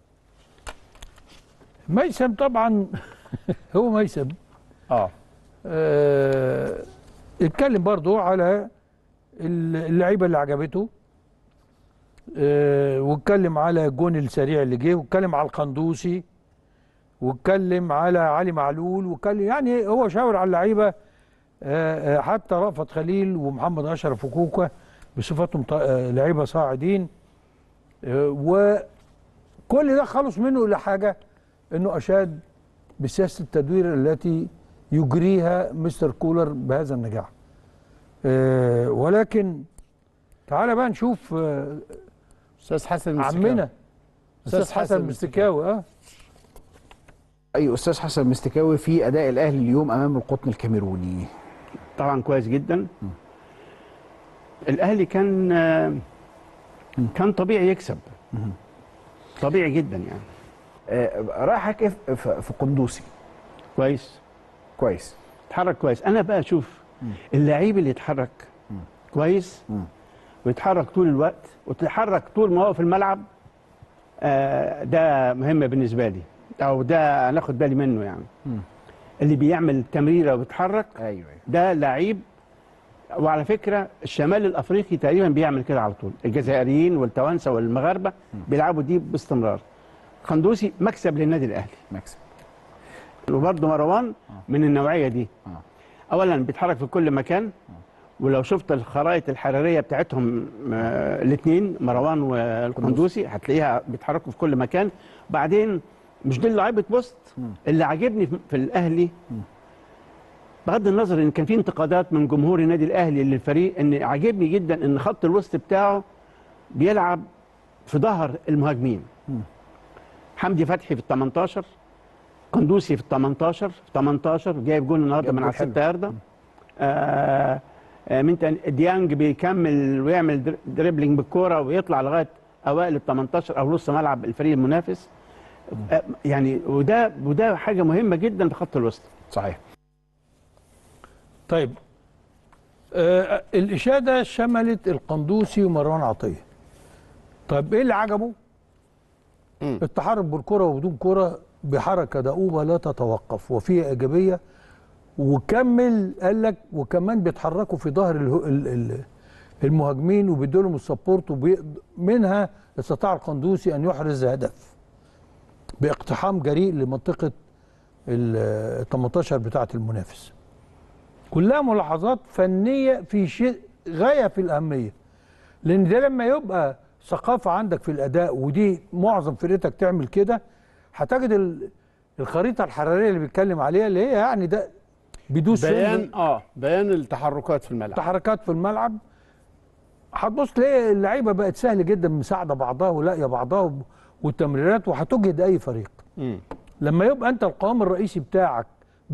Speaker 1: ميسم طبعا هو ميسم
Speaker 2: اه
Speaker 1: آه، اتكلم برضو على اللعيبه اللي عجبته آه، واتكلم على الجون السريع اللي جه واتكلم على القندوسي واتكلم على علي معلول واتكلم يعني هو شاور على اللعيبه آه، آه، حتى رأفت خليل ومحمد اشرف وكوكا بصفتهم ط- آه، لعيبه صاعدين آه، وكل ده خلص منه الى حاجه انه اشاد بسياسه التدوير التي يجريها مستر كولر بهذا النجاح آه، ولكن تعالى بقى نشوف آه،
Speaker 2: استاذ حسن المستكاوي.
Speaker 1: عمنا استاذ حسن المستكاوي اه
Speaker 19: اي استاذ حسن المستكاوي في اداء الاهلي اليوم امام القطن الكاميروني
Speaker 20: طبعا كويس جدا الاهلي كان كان طبيعي يكسب طبيعي جدا يعني
Speaker 19: آه، رايحك إيه في- في في قندوسي
Speaker 20: كويس
Speaker 19: كويس
Speaker 20: اتحرك كويس انا بقى اشوف اللعيب اللي يتحرك كويس ويتحرك طول الوقت وتتحرك طول ما هو في الملعب آه، ده مهم بالنسبه لي او ده انا اخد بالي منه يعني اللي بيعمل تمريره وبيتحرك
Speaker 19: ايوه
Speaker 20: ده لعيب وعلى فكره الشمال الافريقي تقريبا بيعمل كده على طول الجزائريين والتوانسه والمغاربه بيلعبوا دي باستمرار قندوسي مكسب للنادي الاهلي
Speaker 19: مكسب
Speaker 20: وبرضه مروان من النوعيه دي اولا بيتحرك في كل مكان ولو شفت الخرائط الحراريه بتاعتهم الاثنين مروان والقندوسي هتلاقيها بيتحركوا في كل مكان بعدين مش دي لعيبه بوست اللي عاجبني في- في الاهلي بغض النظر ان كان في انتقادات من جمهور النادي الاهلي للفريق ان عاجبني جدا ان خط الوسط بتاعه بيلعب في ظهر المهاجمين حمدي فتحي في ال 18 قندوسي في ال 18 في 18 جايب جول النهارده
Speaker 19: جاب
Speaker 20: من
Speaker 19: جول
Speaker 20: على
Speaker 19: حلو.
Speaker 20: 6 ياردة آه آه من تاني ديانج بيكمل ويعمل در- دريبلينج بالكوره ويطلع لغايه اوائل ال 18 او نص ملعب الفريق المنافس آه يعني وده وده حاجه مهمه جدا في خط الوسط
Speaker 19: صحيح
Speaker 1: طيب آه الإشادة شملت القندوسي ومروان عطية طيب إيه اللي عجبه؟ التحرك بالكرة وبدون كرة بحركة دؤوبة لا تتوقف وفيها إيجابية وكمل قال لك وكمان بيتحركوا في ظهر اله- ال- ال- المهاجمين وبيدوا لهم السبورت ومنها استطاع القندوسي أن يحرز هدف باقتحام جريء لمنطقة ال 18 بتاعة المنافس كلها ملاحظات فنيه في شيء غايه في الاهميه لان ده لما يبقى ثقافه عندك في الاداء ودي معظم فرقتك تعمل كده هتجد ال- الخريطه الحراريه اللي بيتكلم عليها اللي هي يعني ده بيدوس
Speaker 2: بيان
Speaker 1: فين
Speaker 2: اه بيان التحركات في الملعب
Speaker 1: تحركات في الملعب هتبص تلاقي اللعيبه بقت سهل جدا مساعده بعضها ولاقيه بعضها وب- والتمريرات وهتجهد اي فريق
Speaker 2: مم.
Speaker 1: لما يبقى انت القوام الرئيسي بتاعك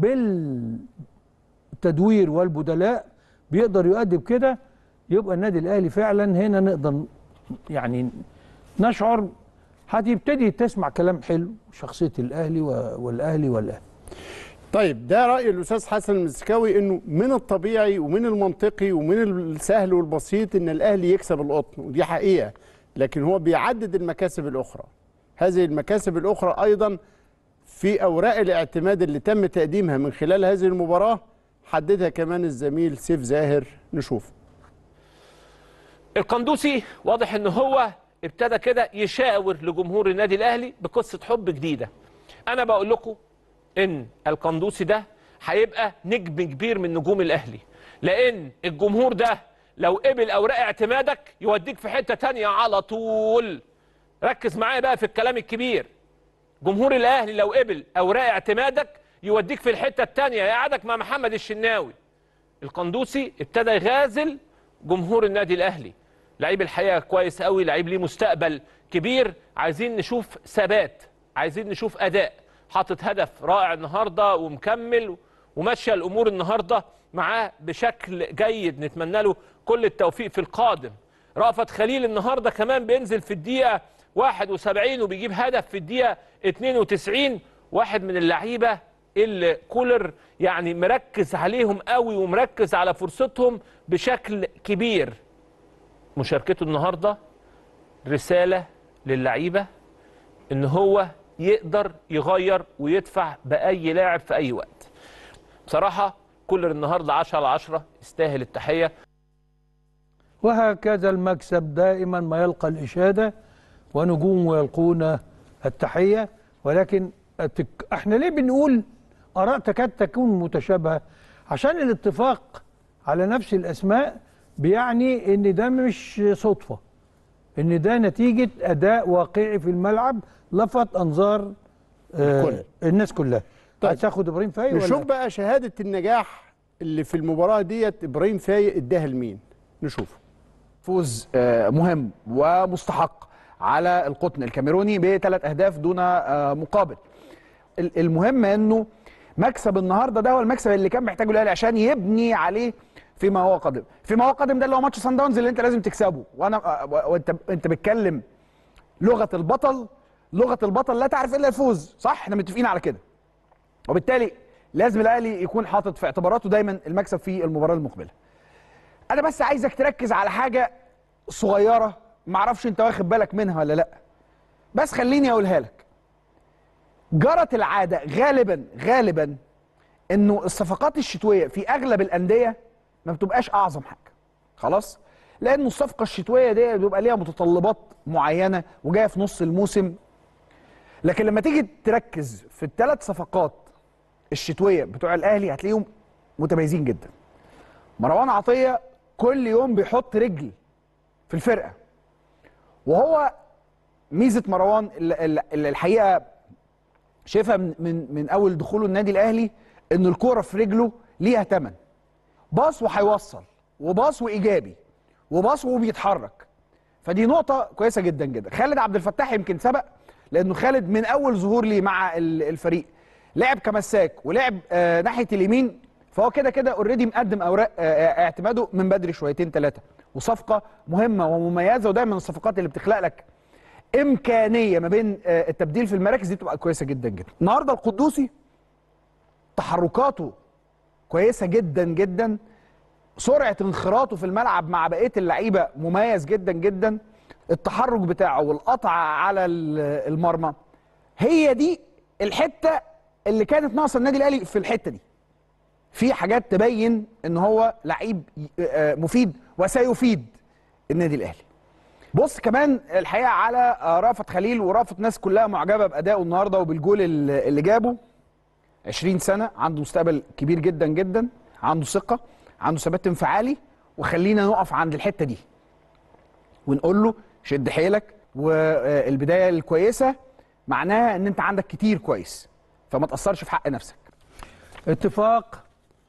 Speaker 1: بالتدوير والبدلاء بيقدر يؤدي بكده يبقى النادي الاهلي فعلا هنا نقدر يعني نشعر هتبتدي تسمع كلام حلو شخصيه الاهلي و- والاهلي والاهلي
Speaker 2: طيب ده راي الاستاذ حسن المسكاوي انه من الطبيعي ومن المنطقي ومن السهل والبسيط ان الاهلي يكسب القطن ودي حقيقه لكن هو بيعدد المكاسب الاخرى هذه المكاسب الاخرى ايضا في اوراق الاعتماد اللي تم تقديمها من خلال هذه المباراه حددها كمان الزميل سيف زاهر نشوف
Speaker 21: القندوسي واضح ان هو ابتدى كده يشاور لجمهور النادي الاهلي بقصه حب جديده انا بقول لكم ان القندوسي ده هيبقى نجم كبير من نجوم الاهلي لان الجمهور ده لو قبل اوراق اعتمادك يوديك في حته تانية على طول ركز معايا بقى في الكلام الكبير جمهور الاهلي لو قبل اوراق اعتمادك يوديك في الحته التانية يقعدك مع محمد الشناوي القندوسي ابتدى يغازل جمهور النادي الاهلي لعيب الحقيقه كويس قوي لعيب ليه مستقبل كبير عايزين نشوف ثبات عايزين نشوف اداء حاطط هدف رائع النهارده ومكمل وماشيه الامور النهارده معاه بشكل جيد نتمنى له كل التوفيق في القادم رأفت خليل النهارده كمان بينزل في الدقيقه 71 وبيجيب هدف في الدقيقه 92 واحد من اللعيبه اللي كولر يعني مركز عليهم قوي ومركز على فرصتهم بشكل كبير مشاركته النهارده رساله للعيبه ان هو يقدر يغير ويدفع باي لاعب في اي وقت بصراحه كولر النهارده 10 على 10 يستاهل التحيه
Speaker 1: وهكذا المكسب دائما ما يلقى الإشادة ونجوم يلقون التحية ولكن التك... احنا ليه بنقول آراء تكاد تكون متشابهة عشان الاتفاق على نفس الأسماء بيعني إن ده مش صدفة إن ده نتيجة أداء واقعي في الملعب لفت أنظار آه
Speaker 2: الكل.
Speaker 1: الناس كلها طيب تاخد إبراهيم فاي
Speaker 2: نشوف
Speaker 1: ولا
Speaker 2: بقى شهاده النجاح اللي في المباراه ديت ابراهيم فايق اداها لمين نشوف
Speaker 19: فوز آه، مهم ومستحق على القطن الكاميروني بثلاث اهداف دون آه، مقابل ال- المهم انه مكسب النهارده ده هو المكسب اللي كان محتاجه الاهلي عشان يبني عليه فيما هو قادم فيما هو قادم ده اللي هو ماتش سان داونز اللي انت لازم تكسبه وانا آه، و- وانت انت بتكلم لغه البطل لغه البطل لا تعرف الا الفوز صح احنا متفقين على كده وبالتالي لازم الاهلي يكون حاطط في اعتباراته دايما المكسب في المباراه المقبله انا بس عايزك تركز على حاجه صغيره معرفش انت واخد بالك منها ولا لا بس خليني اقولها لك جرت العاده غالبا غالبا انه الصفقات الشتويه في اغلب الانديه ما بتبقاش اعظم حاجه خلاص لانه الصفقه الشتويه دي بيبقى ليها متطلبات معينه وجايه في نص الموسم لكن لما تيجي تركز في الثلاث صفقات الشتويه بتوع الاهلي هتلاقيهم متميزين جدا مروان عطيه كل يوم بيحط رجل في الفرقه وهو ميزه مروان اللي اللي الحقيقه شايفها من من من اول دخوله النادي الاهلي ان الكوره في رجله ليها ثمن باص وهيوصل وباص وايجابي وباص وبيتحرك فدي نقطه كويسه جدا جدا خالد عبد الفتاح يمكن سبق لانه خالد من اول ظهور ليه مع ال- الفريق لعب كمساك ولعب آه ناحيه اليمين فهو كده كده اوريدي مقدم اوراق آه آه، اعتماده من بدري شويتين ثلاثه وصفقه مهمه ومميزه ودايما الصفقات اللي بتخلق لك امكانيه ما بين آه التبديل في المراكز دي بتبقى كويسه جدا جدا النهارده القدوسي تحركاته كويسه جدا جدا سرعه انخراطه في الملعب مع بقيه اللعيبه مميز جدا جدا التحرك بتاعه والقطع على ال- المرمى هي دي الحته اللي كانت ناقصه النادي الاهلي في الحته دي في حاجات تبين ان هو لعيب آه، مفيد وسيفيد النادي الاهلي بص كمان الحقيقه على آه، رافت خليل ورافت ناس كلها معجبه بادائه النهارده وبالجول اللي اللي جابه 20 سنه عنده مستقبل كبير جدا جدا عنده ثقه عنده ثبات انفعالي وخلينا نقف عند الحته دي ونقول له شد حيلك والبدايه الكويسه معناها ان انت عندك كتير كويس فما تاثرش في حق نفسك
Speaker 1: اتفاق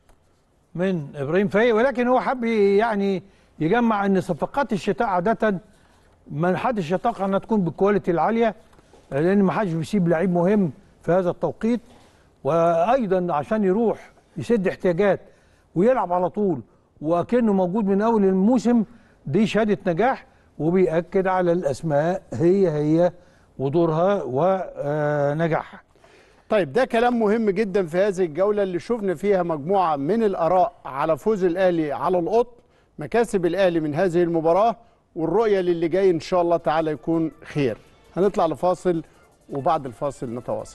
Speaker 1: من ابراهيم فايق ولكن هو حب يعني يجمع ان صفقات الشتاء عاده ما حدش يتوقع انها تكون بالكواليتي العاليه لان ما حدش بيسيب لعيب مهم في هذا التوقيت وايضا عشان يروح يسد احتياجات ويلعب على طول وكانه موجود من اول الموسم دي شهاده نجاح وبيأكد على الاسماء هي هي ودورها ونجاحها
Speaker 2: طيب ده كلام مهم جدا في هذه الجولة اللي شفنا فيها مجموعة من الآراء على فوز الأهلي على القط مكاسب الأهلي من هذه المباراة والرؤية للي جاي إن شاء الله تعالى يكون خير هنطلع لفاصل وبعد الفاصل نتواصل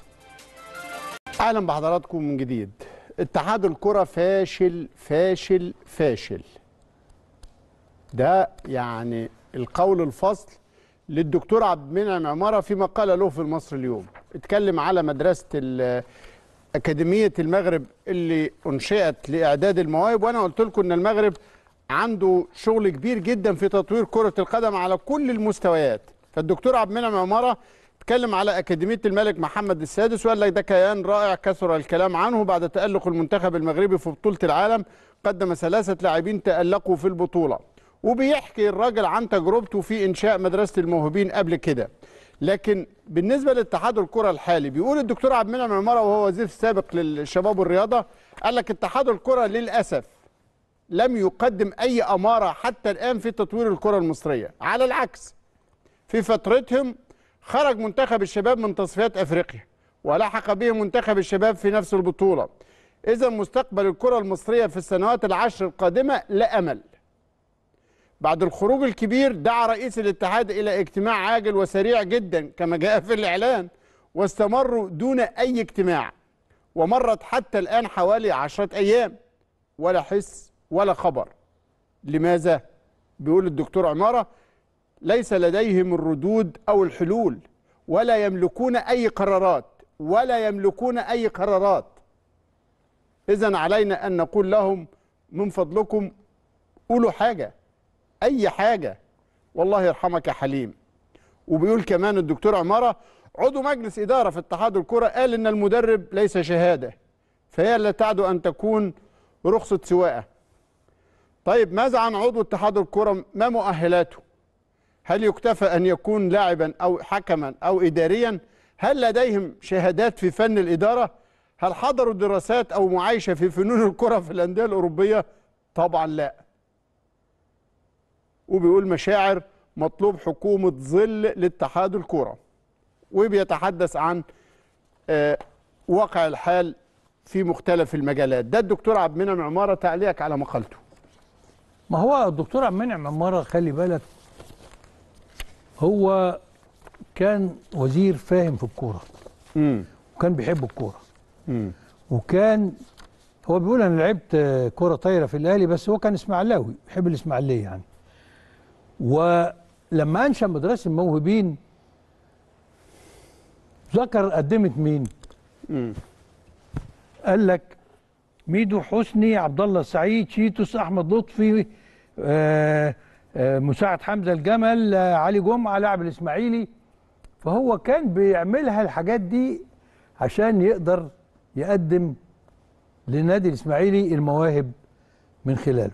Speaker 2: أهلا بحضراتكم من جديد اتحاد الكرة فاشل فاشل فاشل ده يعني القول الفصل للدكتور عبد المنعم عمارة فيما قال له في المصري اليوم اتكلم على مدرسة ال- أكاديمية المغرب اللي أنشئت لإعداد المواهب وأنا قلت لكم إن المغرب عنده شغل كبير جدا في تطوير كرة القدم على كل المستويات فالدكتور عبد المنعم عمارة اتكلم على أكاديمية الملك محمد السادس وقال لك ده كيان رائع كثر الكلام عنه بعد تألق المنتخب المغربي في بطولة العالم قدم ثلاثة لاعبين تألقوا في البطولة وبيحكي الراجل عن تجربته في إنشاء مدرسة الموهوبين قبل كده لكن بالنسبة لاتحاد الكرة الحالي بيقول الدكتور عبد المنعم عمارة وهو وزير السابق للشباب والرياضة قال لك اتحاد الكرة للأسف لم يقدم اي اماره حتى الان في تطوير الكره المصريه على العكس في فترتهم خرج منتخب الشباب من تصفيات افريقيا ولحق به منتخب الشباب في نفس البطوله اذا مستقبل الكره المصريه في السنوات العشر القادمه لا امل بعد الخروج الكبير دعا رئيس الاتحاد الى اجتماع عاجل وسريع جدا كما جاء في الاعلان واستمروا دون اي اجتماع ومرت حتى الان حوالي عشرة ايام ولا حس ولا خبر لماذا بيقول الدكتور عماره ليس لديهم الردود او الحلول ولا يملكون اي قرارات ولا يملكون اي قرارات اذا علينا ان نقول لهم من فضلكم قولوا حاجه اي حاجه والله يرحمك يا حليم وبيقول كمان الدكتور عماره عضو مجلس اداره في اتحاد الكره قال ان المدرب ليس شهاده فهي لا تعدو ان تكون رخصه سواقه طيب ماذا عن عضو اتحاد الكره ما مؤهلاته هل يكتفى ان يكون لاعبا او حكما او اداريا هل لديهم شهادات في فن الاداره هل حضروا دراسات او معايشه في فنون الكره في الانديه الاوروبيه طبعا لا وبيقول مشاعر مطلوب حكومه ظل لاتحاد الكره وبيتحدث عن آه، واقع الحال في مختلف المجالات ده الدكتور عبد المنعم عماره تعليقك على مقالته
Speaker 1: ما هو الدكتور عبد المنعم عماره خلي بالك هو كان وزير فاهم في الكوره وكان بيحب الكوره وكان هو بيقول انا لعبت كره طايره في الاهلي بس هو كان اسماعيلاوي بيحب الاسماعيليه يعني ولما انشا مدرسه الموهوبين ذكر قدمت مين قال لك ميدو حسني عبد الله السعيد شيتوس احمد لطفي آه آه مساعد حمزه الجمل آه علي جمعه لاعب الاسماعيلي فهو كان بيعملها الحاجات دي عشان يقدر يقدم للنادي الاسماعيلي المواهب من خلاله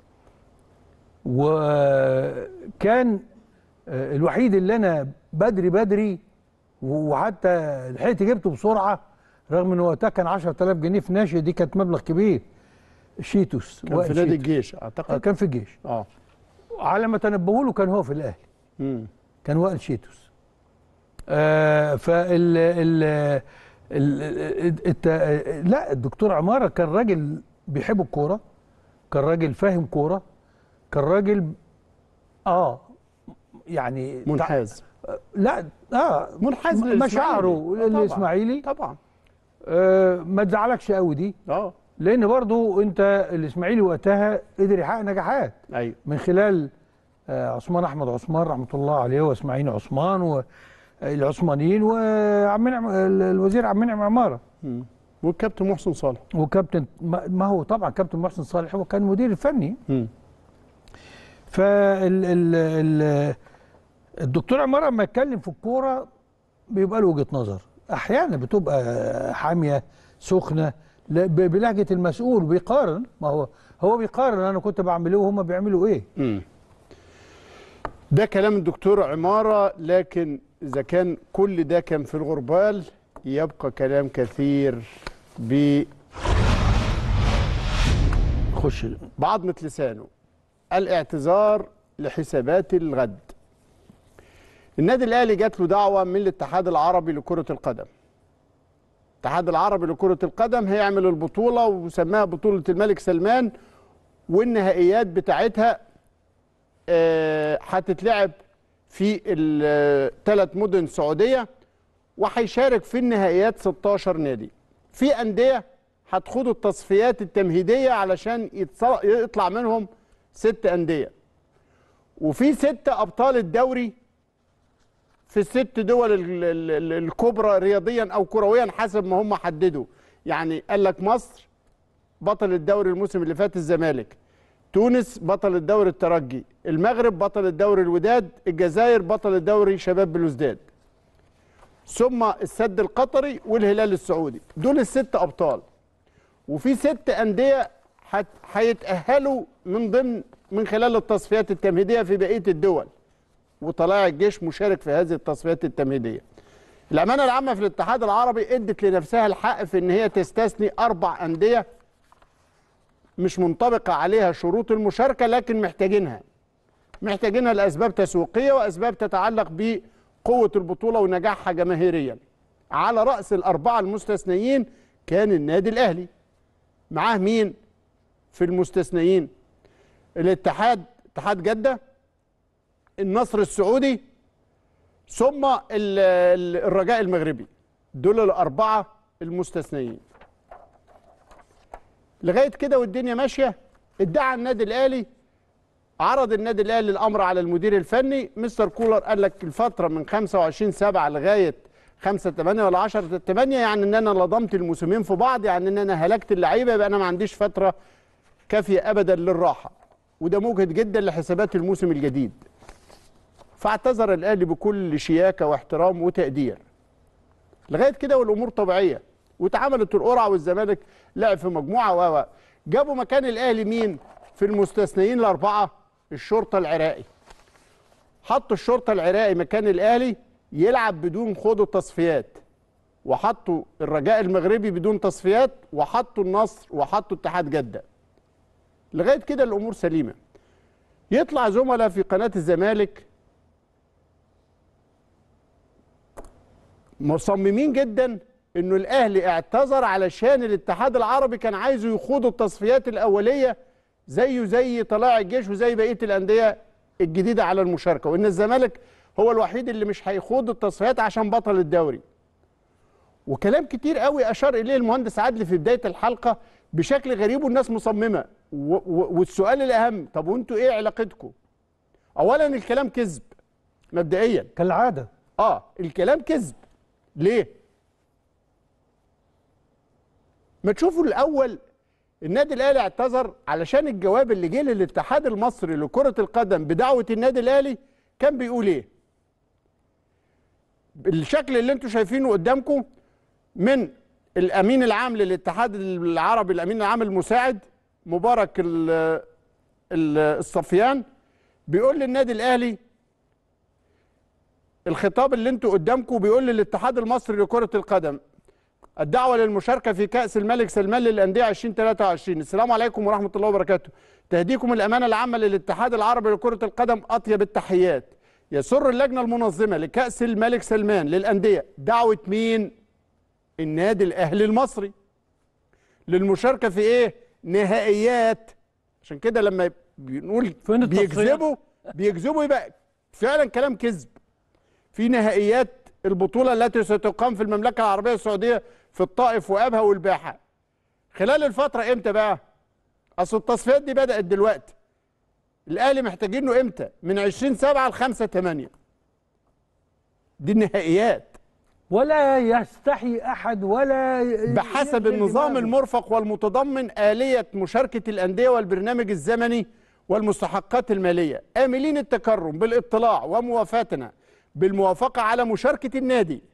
Speaker 1: وكان آه، الوحيد اللي انا بدري بدري وحتى لحقت جبته بسرعه رغم ان وقتها كان 10000 جنيه في ناشئ دي كانت مبلغ كبير شيتوس
Speaker 2: كان
Speaker 1: وائل
Speaker 2: في نادي
Speaker 1: شيتوس.
Speaker 2: الجيش
Speaker 1: آه،
Speaker 2: اعتقد
Speaker 1: كان في الجيش
Speaker 2: اه
Speaker 1: على ما تنبهوا له كان هو في الاهلي
Speaker 2: مم.
Speaker 1: كان وائل شيتوس آه فال ال ال الت... لا الدكتور عماره كان راجل بيحب الكوره كان راجل فاهم كوره كان راجل اه يعني
Speaker 2: منحاز
Speaker 1: لا اه
Speaker 2: منحاز
Speaker 1: م- مشاعره
Speaker 2: للإسماعيلي. آه، طبعاً.
Speaker 1: للاسماعيلي
Speaker 2: طبعا
Speaker 1: آه ما تزعلكش قوي دي
Speaker 2: اه
Speaker 1: لان برضو انت الاسماعيلي وقتها قدر يحقق نجاحات
Speaker 2: ايوه
Speaker 1: من خلال آه، عثمان احمد عثمان رحمه الله عليه واسماعيل عثمان والعثمانيين وعم منعم ال- الوزير عبد المنعم عماره
Speaker 2: مم. والكابتن محسن صالح
Speaker 1: وكابتن ما ما هو طبعا كابتن محسن صالح هو كان المدير الفني
Speaker 2: مم.
Speaker 1: فال ال ال الدكتور عماره لما يتكلم في الكوره بيبقى له وجهه نظر احيانا بتبقى حاميه سخنه لا، ب- بلهجه المسؤول بيقارن ما هو هو بيقارن انا كنت بعمل ايه وهم بيعملوا ايه
Speaker 2: مم. ده كلام الدكتور عمارة لكن إذا كان كل ده كان في الغربال يبقى كلام كثير ب
Speaker 1: خش
Speaker 2: بعضمة لسانه الاعتذار لحسابات الغد النادي الأهلي جات له دعوة من الاتحاد العربي لكرة القدم الاتحاد العربي لكرة القدم هيعمل البطولة وسماها بطولة الملك سلمان والنهائيات بتاعتها آه، هتتلعب في الثلاث مدن سعوديه وهيشارك في النهائيات 16 نادي في انديه هتخوض التصفيات التمهيديه علشان يتص- يطلع منهم ست انديه وفي ستة ابطال الدوري في الست دول ال- ال- ال- الكبرى رياضيا او كرويا حسب ما هم حددوا يعني قال لك مصر بطل الدوري الموسم اللي فات الزمالك تونس بطل الدوري الترجي المغرب بطل الدوري الوداد الجزائر بطل الدوري شباب بلوزداد ثم السد القطري والهلال السعودي دول الست ابطال وفي ست انديه هت- هيتاهلوا من ضمن من خلال التصفيات التمهيديه في بقيه الدول وطلائع الجيش مشارك في هذه التصفيات التمهيديه الامانه العامه في الاتحاد العربي ادت لنفسها الحق في ان هي تستثني اربع انديه مش منطبقه عليها شروط المشاركه لكن محتاجينها محتاجينها لاسباب تسويقيه واسباب تتعلق بقوه البطوله ونجاحها جماهيريا على راس الاربعه المستثنيين كان النادي الاهلي معاه مين في المستثنيين الاتحاد اتحاد جده النصر السعودي ثم ال- ال- الرجاء المغربي دول الاربعه المستثنيين لغايه كده والدنيا ماشيه ادعى النادي الاهلي عرض النادي الاهلي الامر على المدير الفني مستر كولر قال لك الفتره من 25 7 لغايه 5 8 ولا 10 8 يعني ان انا لضمت الموسمين في بعض يعني ان انا هلكت اللعيبه يبقى انا ما عنديش فتره كافيه ابدا للراحه وده مجهد جدا لحسابات الموسم الجديد فاعتذر الاهلي بكل شياكه واحترام وتقدير لغايه كده والامور طبيعيه واتعملت القرعه والزمالك لعب في مجموعه و و. جابوا مكان الاهلي مين في المستثنيين الاربعه الشرطه العراقي حطوا الشرطه العراقي مكان الاهلي يلعب بدون خوض التصفيات وحطوا الرجاء المغربي بدون تصفيات وحطوا النصر وحطوا اتحاد جده لغايه كده الامور سليمه يطلع زملاء في قناه الزمالك مصممين جدا انه الاهلي اعتذر علشان الاتحاد العربي كان عايزه يخوض التصفيات الاوليه زيه زي طلائع الجيش وزي بقيه الانديه الجديده على المشاركه وان الزمالك هو الوحيد اللي مش هيخوض التصفيات عشان بطل الدوري وكلام كتير قوي اشار اليه المهندس عدلي في بدايه الحلقه بشكل غريب والناس مصممه و- و- والسؤال الاهم طب وانتوا ايه علاقتكم اولا الكلام كذب مبدئيا
Speaker 1: كالعاده
Speaker 2: اه الكلام كذب ليه ما تشوفوا الاول النادي الاهلي اعتذر علشان الجواب اللي جه للاتحاد المصري لكره القدم بدعوه النادي الاهلي كان بيقول ايه الشكل اللي انتم شايفينه قدامكم من الامين العام للاتحاد العربي الامين العام المساعد مبارك ال- ال- الصفيان بيقول للنادي الاهلي الخطاب اللي انتوا قدامكم بيقول للاتحاد المصري لكرة القدم الدعوة للمشاركة في كأس الملك سلمان للأندية 2023 السلام عليكم ورحمة الله وبركاته تهديكم الأمانة العامة للاتحاد العربي لكرة القدم أطيب التحيات يسر اللجنة المنظمة لكأس الملك سلمان للأندية دعوة مين؟ النادي الأهلي المصري للمشاركة في إيه؟ نهائيات عشان كده لما بنقول
Speaker 1: فين التصفية؟
Speaker 2: بيكذبوا بيكذبوا يبقى فعلا كلام كذب في نهائيات البطولة التي ستقام في المملكة العربية السعودية في الطائف وأبها والباحة خلال الفترة امتى بقى؟ أصل التصفيات دي بدأت دلوقتي الأهلي محتاجينه امتى؟ من 20 7 ل 5 8 دي النهائيات
Speaker 1: ولا يستحي أحد ولا
Speaker 2: بحسب
Speaker 1: يشغل
Speaker 2: النظام
Speaker 1: دماغه.
Speaker 2: المرفق والمتضمن آلية مشاركة الأندية والبرنامج الزمني والمستحقات المالية آملين التكرم بالاطلاع وموافاتنا بالموافقة على مشاركة النادي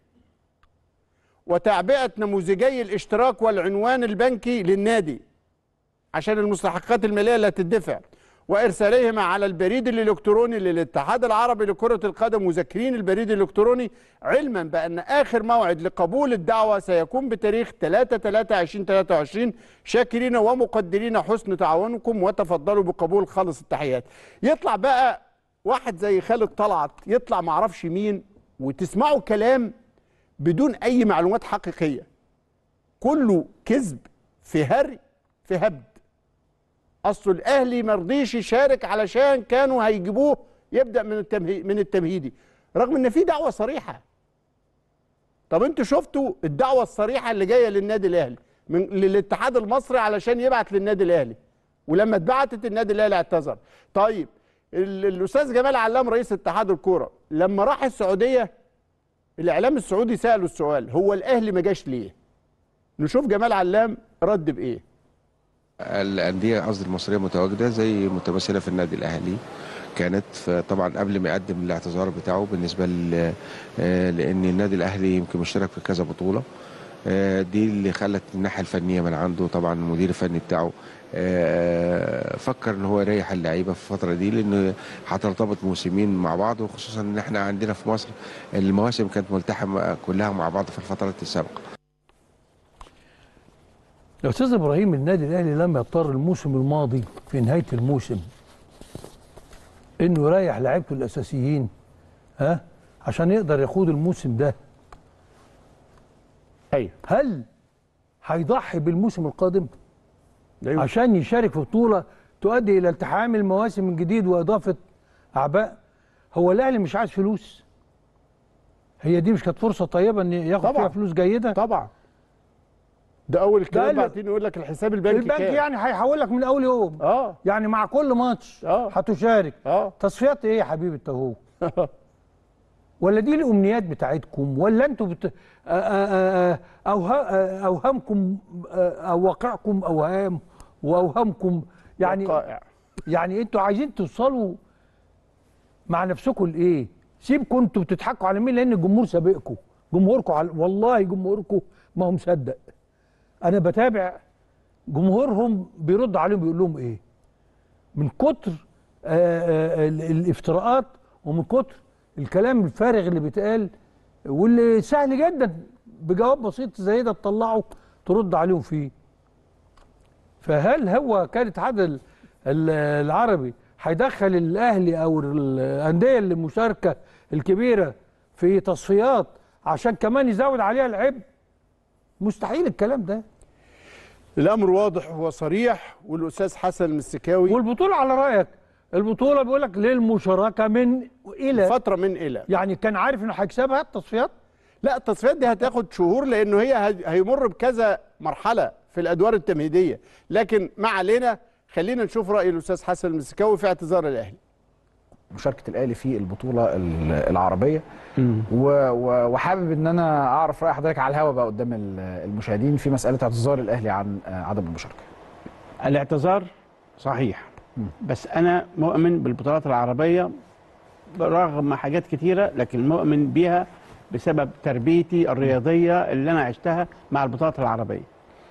Speaker 2: وتعبئة نموذجي الاشتراك والعنوان البنكي للنادي عشان المستحقات المالية اللي هتدفع وإرسالهما على البريد الإلكتروني للاتحاد العربي لكرة القدم مذكرين البريد الإلكتروني علما بأن آخر موعد لقبول الدعوة سيكون بتاريخ 3 3 2023 شاكرين ومقدرين حسن تعاونكم وتفضلوا بقبول خالص التحيات يطلع بقى واحد زي خالد طلعت يطلع معرفش مين وتسمعوا كلام بدون أي معلومات حقيقية كله كذب في هري في هبد اصل الاهلي ما رضيش يشارك علشان كانوا هيجيبوه يبدا من التمهيد من التمهيدي رغم ان في دعوه صريحه طب انتوا شفتوا الدعوه الصريحه اللي جايه للنادي الاهلي من للاتحاد المصري علشان يبعت للنادي الاهلي ولما اتبعتت النادي الاهلي اعتذر طيب ال- الاستاذ جمال علام رئيس اتحاد الكوره لما راح السعوديه الاعلام السعودي ساله السؤال هو الاهلي ما جاش ليه نشوف جمال علام رد بايه
Speaker 4: الأندية قصدي المصرية متواجدة زي متمثلة في النادي الأهلي كانت طبعا قبل ما يقدم الاعتذار بتاعه بالنسبة ل- آه، لأن النادي الأهلي يمكن مشترك في كذا بطولة آه، دي اللي خلت الناحية الفنية من عنده طبعا المدير الفني بتاعه آه، فكر ان هو يريح اللعيبه في الفتره دي لان هترتبط موسمين مع بعض وخصوصا ان احنا عندنا في مصر المواسم كانت ملتحمه كلها مع بعض في الفترات السابقه
Speaker 1: يا استاذ ابراهيم النادي الاهلي لم يضطر الموسم الماضي في نهايه الموسم انه يريح لعيبته الاساسيين ها عشان يقدر يخوض الموسم ده
Speaker 2: ايوه
Speaker 1: هل هيضحي بالموسم القادم عشان يشارك في بطوله تؤدي الى التحام المواسم من جديد واضافه اعباء هو الاهلي مش عايز فلوس هي دي مش كانت فرصه طيبه ان ياخد
Speaker 2: طبعاً.
Speaker 1: فيها فلوس جيده
Speaker 2: طبعا ده اول
Speaker 1: ده
Speaker 2: كلام
Speaker 1: قال-
Speaker 2: بعدين يقول لك الحساب البنكي
Speaker 1: البنك
Speaker 2: كام.
Speaker 1: يعني هيحول لك من اول يوم
Speaker 2: اه
Speaker 1: يعني مع كل ماتش
Speaker 2: اه
Speaker 1: هتشارك
Speaker 2: اه
Speaker 1: تصفيات ايه يا حبيبي انت هو ولا دي الامنيات بتاعتكم ولا انتوا بت... آ- آ- آ- آ- أوها... آ- اوهامكم آ- او واقعكم اوهام واوهامكم يعني
Speaker 2: وقائع.
Speaker 1: يعني انتوا عايزين توصلوا مع نفسكم لايه سيبكم انتوا بتضحكوا على مين لان الجمهور سابقكم جمهوركم على... والله جمهوركم ما هو مصدق انا بتابع جمهورهم بيرد عليهم بيقول لهم ايه من كتر آه، آه، ال- الافتراءات ومن كتر الكلام الفارغ اللي بيتقال واللي سهل جدا بجواب بسيط زي ده تطلعه ترد عليهم فيه فهل هو كان الاتحاد ال- ال- العربي هيدخل الاهلي او الانديه اللي المشاركه الكبيره في تصفيات عشان كمان يزود عليها العبء مستحيل الكلام ده
Speaker 2: الامر واضح وصريح والاستاذ حسن المسكاوي
Speaker 1: والبطوله على رايك البطوله بيقول لك للمشاركه من الى
Speaker 2: فتره من الى
Speaker 1: يعني كان عارف انه هيكسبها التصفيات
Speaker 2: لا التصفيات دي هتاخد شهور لانه هي هي- هيمر بكذا مرحله في الادوار التمهيديه لكن ما علينا خلينا نشوف راي الاستاذ حسن المسكاوي في اعتذار الاهلي
Speaker 19: مشاركه الاهلي في البطوله ال- العربيه و- و- وحابب ان انا اعرف راي حضرتك على الهوا بقى قدام ال- المشاهدين في مساله اعتذار الاهلي عن آه، عدم المشاركه
Speaker 20: الاعتذار صحيح بس انا مؤمن بالبطولات العربيه رغم حاجات كتيره لكن مؤمن بيها بسبب تربيتي الرياضيه اللي انا عشتها مع البطولات العربيه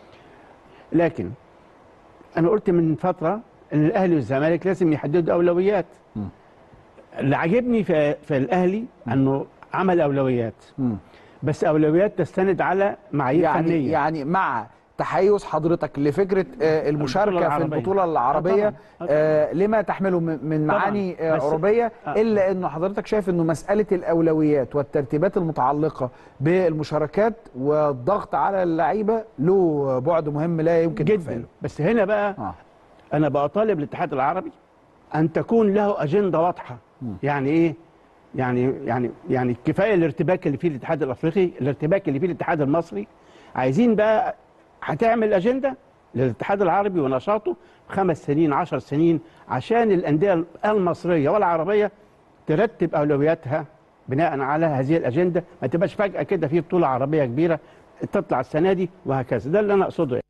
Speaker 20: لكن انا قلت من فتره ان الاهلي والزمالك لازم يحددوا اولويات اللي عاجبني في, في الاهلي انه عمل اولويات بس اولويات تستند على معايير
Speaker 19: يعني
Speaker 20: فنيه
Speaker 19: يعني مع تحيز حضرتك لفكره آه، المشاركه في
Speaker 20: العربية.
Speaker 19: البطوله العربيه
Speaker 20: آه طبعاً.
Speaker 19: آه، لما تحمله من من
Speaker 20: طبعاً.
Speaker 19: معاني آه،
Speaker 20: بس-
Speaker 19: اوروبيه
Speaker 20: آه.
Speaker 19: الا انه حضرتك شايف انه مساله الاولويات والترتيبات المتعلقه بالمشاركات والضغط على اللعيبه له بعد مهم لا يمكن
Speaker 20: جدا بس هنا بقى آه. انا بطالب الاتحاد العربي ان تكون له اجنده واضحه يعني ايه يعني يعني يعني كفايه الارتباك اللي فيه الاتحاد الافريقي الارتباك اللي فيه الاتحاد المصري عايزين بقى هتعمل اجنده للاتحاد العربي ونشاطه خمس سنين عشر سنين عشان الانديه المصريه والعربيه ترتب اولوياتها بناء على هذه الاجنده ما تبقاش فجاه كده في بطوله عربيه كبيره تطلع السنه دي وهكذا ده اللي انا اقصده يعني.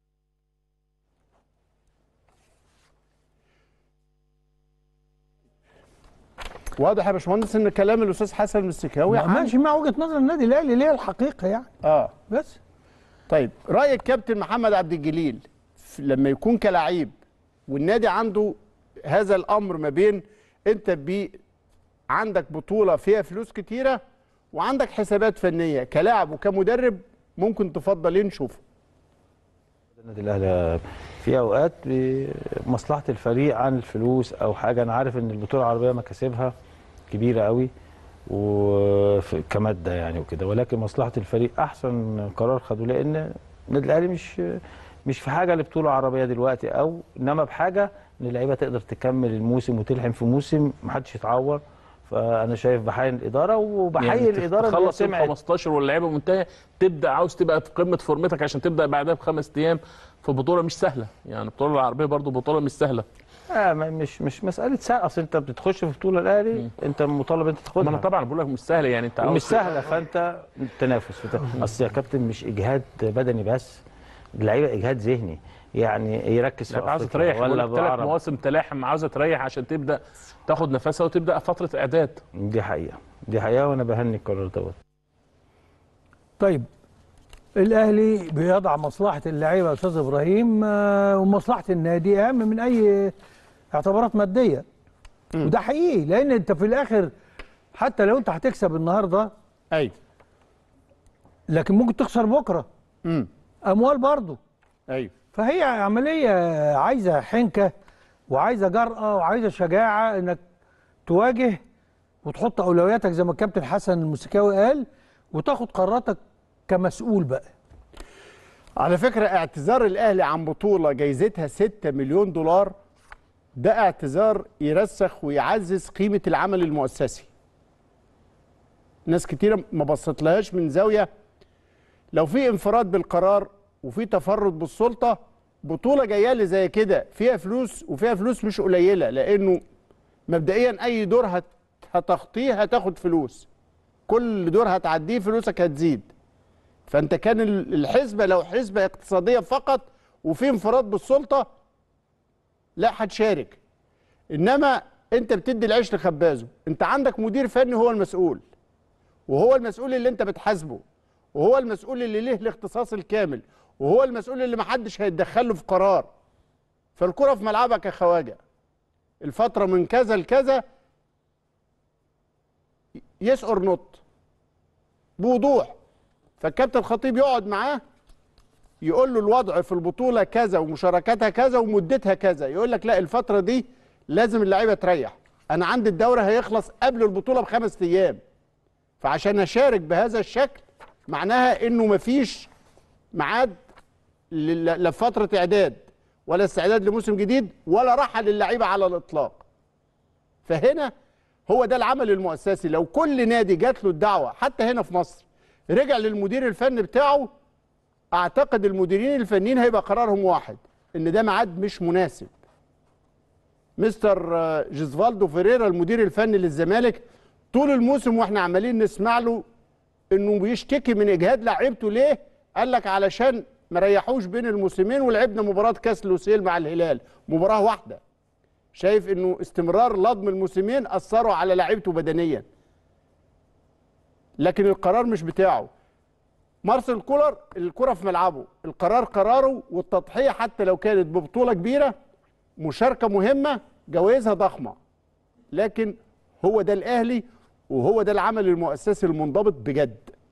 Speaker 2: واضح يا باشمهندس ان كلام الاستاذ حسن المسكاوي
Speaker 1: ما-
Speaker 2: عن-
Speaker 1: ماشي مع وجهه نظر النادي الاهلي اللي هي الحقيقه يعني
Speaker 2: اه
Speaker 1: بس
Speaker 2: طيب راي الكابتن محمد عبد الجليل في- لما يكون كلاعب والنادي عنده هذا الامر ما بين انت بي عندك بطوله فيها فلوس كتيره وعندك حسابات فنيه كلاعب وكمدرب ممكن تفضل ايه نشوفه
Speaker 6: النادي الاهلي في اوقات مصلحه الفريق عن الفلوس او حاجه انا عارف ان البطوله العربيه مكاسبها كبيره قوي وكماده يعني وكده ولكن مصلحه الفريق احسن قرار خدوه لان النادي الاهلي مش مش في حاجه لبطوله عربيه دلوقتي او انما بحاجه ان اللعيبه تقدر تكمل الموسم وتلحم في موسم محدش يتعور فانا شايف بحيي الاداره وبحيي
Speaker 22: يعني
Speaker 6: الاداره اللي هي
Speaker 22: تخلص ال
Speaker 6: سمعت
Speaker 22: 15 واللعيبه منتهيه تبدا عاوز تبقى في قمه فورمتك عشان تبدا بعدها بخمس ايام في بطوله مش سهله يعني البطوله العربيه برضو بطوله مش سهله
Speaker 6: آه ما- مش مش مساله سهل اصل انت بتخش في بطوله الاهلي انت مطالب انت تاخدها
Speaker 22: ما انا طبعا بقول لك مش سهله يعني انت
Speaker 6: ومش
Speaker 22: عاوز
Speaker 6: سهله فانت تنافس فت- اصل يا كابتن مش اجهاد بدني بس اللعيبه اجهاد ذهني يعني يركز في
Speaker 22: لا عاوزه
Speaker 6: أفريقيا
Speaker 22: تريح
Speaker 6: ولا
Speaker 22: ولا ثلاث
Speaker 6: بعرب.
Speaker 22: مواسم تلاحم عاوزه تريح عشان تبدا تاخد نفسها وتبدا فتره اعداد
Speaker 6: دي حقيقه دي حقيقه وانا بهني القرار دوت
Speaker 1: طيب الاهلي بيضع مصلحه اللعيبه يا استاذ ابراهيم آه، ومصلحه النادي اهم من اي اعتبارات ماديه وده حقيقي لان انت في الاخر حتى لو انت هتكسب النهارده
Speaker 2: ايوه
Speaker 1: لكن ممكن تخسر بكره
Speaker 2: امم
Speaker 1: اموال برضه
Speaker 2: ايوه
Speaker 1: فهي عمليه عايزه حنكه وعايزه جرأه وعايزه شجاعه انك تواجه وتحط اولوياتك زي ما الكابتن حسن المسكاوي قال وتاخد قراراتك كمسؤول بقى
Speaker 2: على فكرة اعتذار الأهلي عن بطولة جايزتها 6 مليون دولار ده اعتذار يرسخ ويعزز قيمة العمل المؤسسي ناس كتيرة ما بصتلهاش من زاوية لو في انفراد بالقرار وفي تفرد بالسلطة بطولة جاية لي زي كده فيها فلوس وفيها فلوس مش قليلة لأنه مبدئيا أي دور هت- هتخطيه هتاخد فلوس كل دور هتعديه فلوسك هتزيد فانت كان ال- الحسبه لو حسبه اقتصاديه فقط وفي انفراد بالسلطه لا هتشارك انما انت بتدي العيش لخبازه انت عندك مدير فني هو المسؤول وهو المسؤول اللي انت بتحاسبه وهو المسؤول اللي ليه الاختصاص الكامل وهو المسؤول اللي محدش هيتدخل له في قرار فالكره في ملعبك يا خواجه الفتره من كذا لكذا يس اور نوت بوضوح فالكابتن الخطيب يقعد معاه يقول له الوضع في البطوله كذا ومشاركاتها كذا ومدتها كذا يقول لك لا الفتره دي لازم اللعيبه تريح انا عندي الدوري هيخلص قبل البطوله بخمس ايام فعشان اشارك بهذا الشكل معناها انه مفيش ميعاد لل- لفتره اعداد ولا استعداد لموسم جديد ولا راحه للعيبه على الاطلاق فهنا هو ده العمل المؤسسي لو كل نادي جات له الدعوه حتى هنا في مصر رجع للمدير الفني بتاعه اعتقد المديرين الفنيين هيبقى قرارهم واحد ان ده ميعاد مش مناسب مستر آه، جيزفالدو فيريرا المدير الفني للزمالك طول الموسم واحنا عمالين نسمع له انه بيشتكي من اجهاد لعيبته ليه قال لك علشان ما ريحوش بين الموسمين ولعبنا مباراه كاس لوسيل مع الهلال مباراه واحده شايف انه استمرار لضم الموسمين اثروا على لعيبته بدنيا لكن القرار مش بتاعه مارسيل كولر الكره في ملعبه القرار قراره والتضحيه حتى لو كانت ببطوله كبيره مشاركه مهمه جوائزها ضخمه لكن هو ده الاهلي وهو ده العمل المؤسسي المنضبط بجد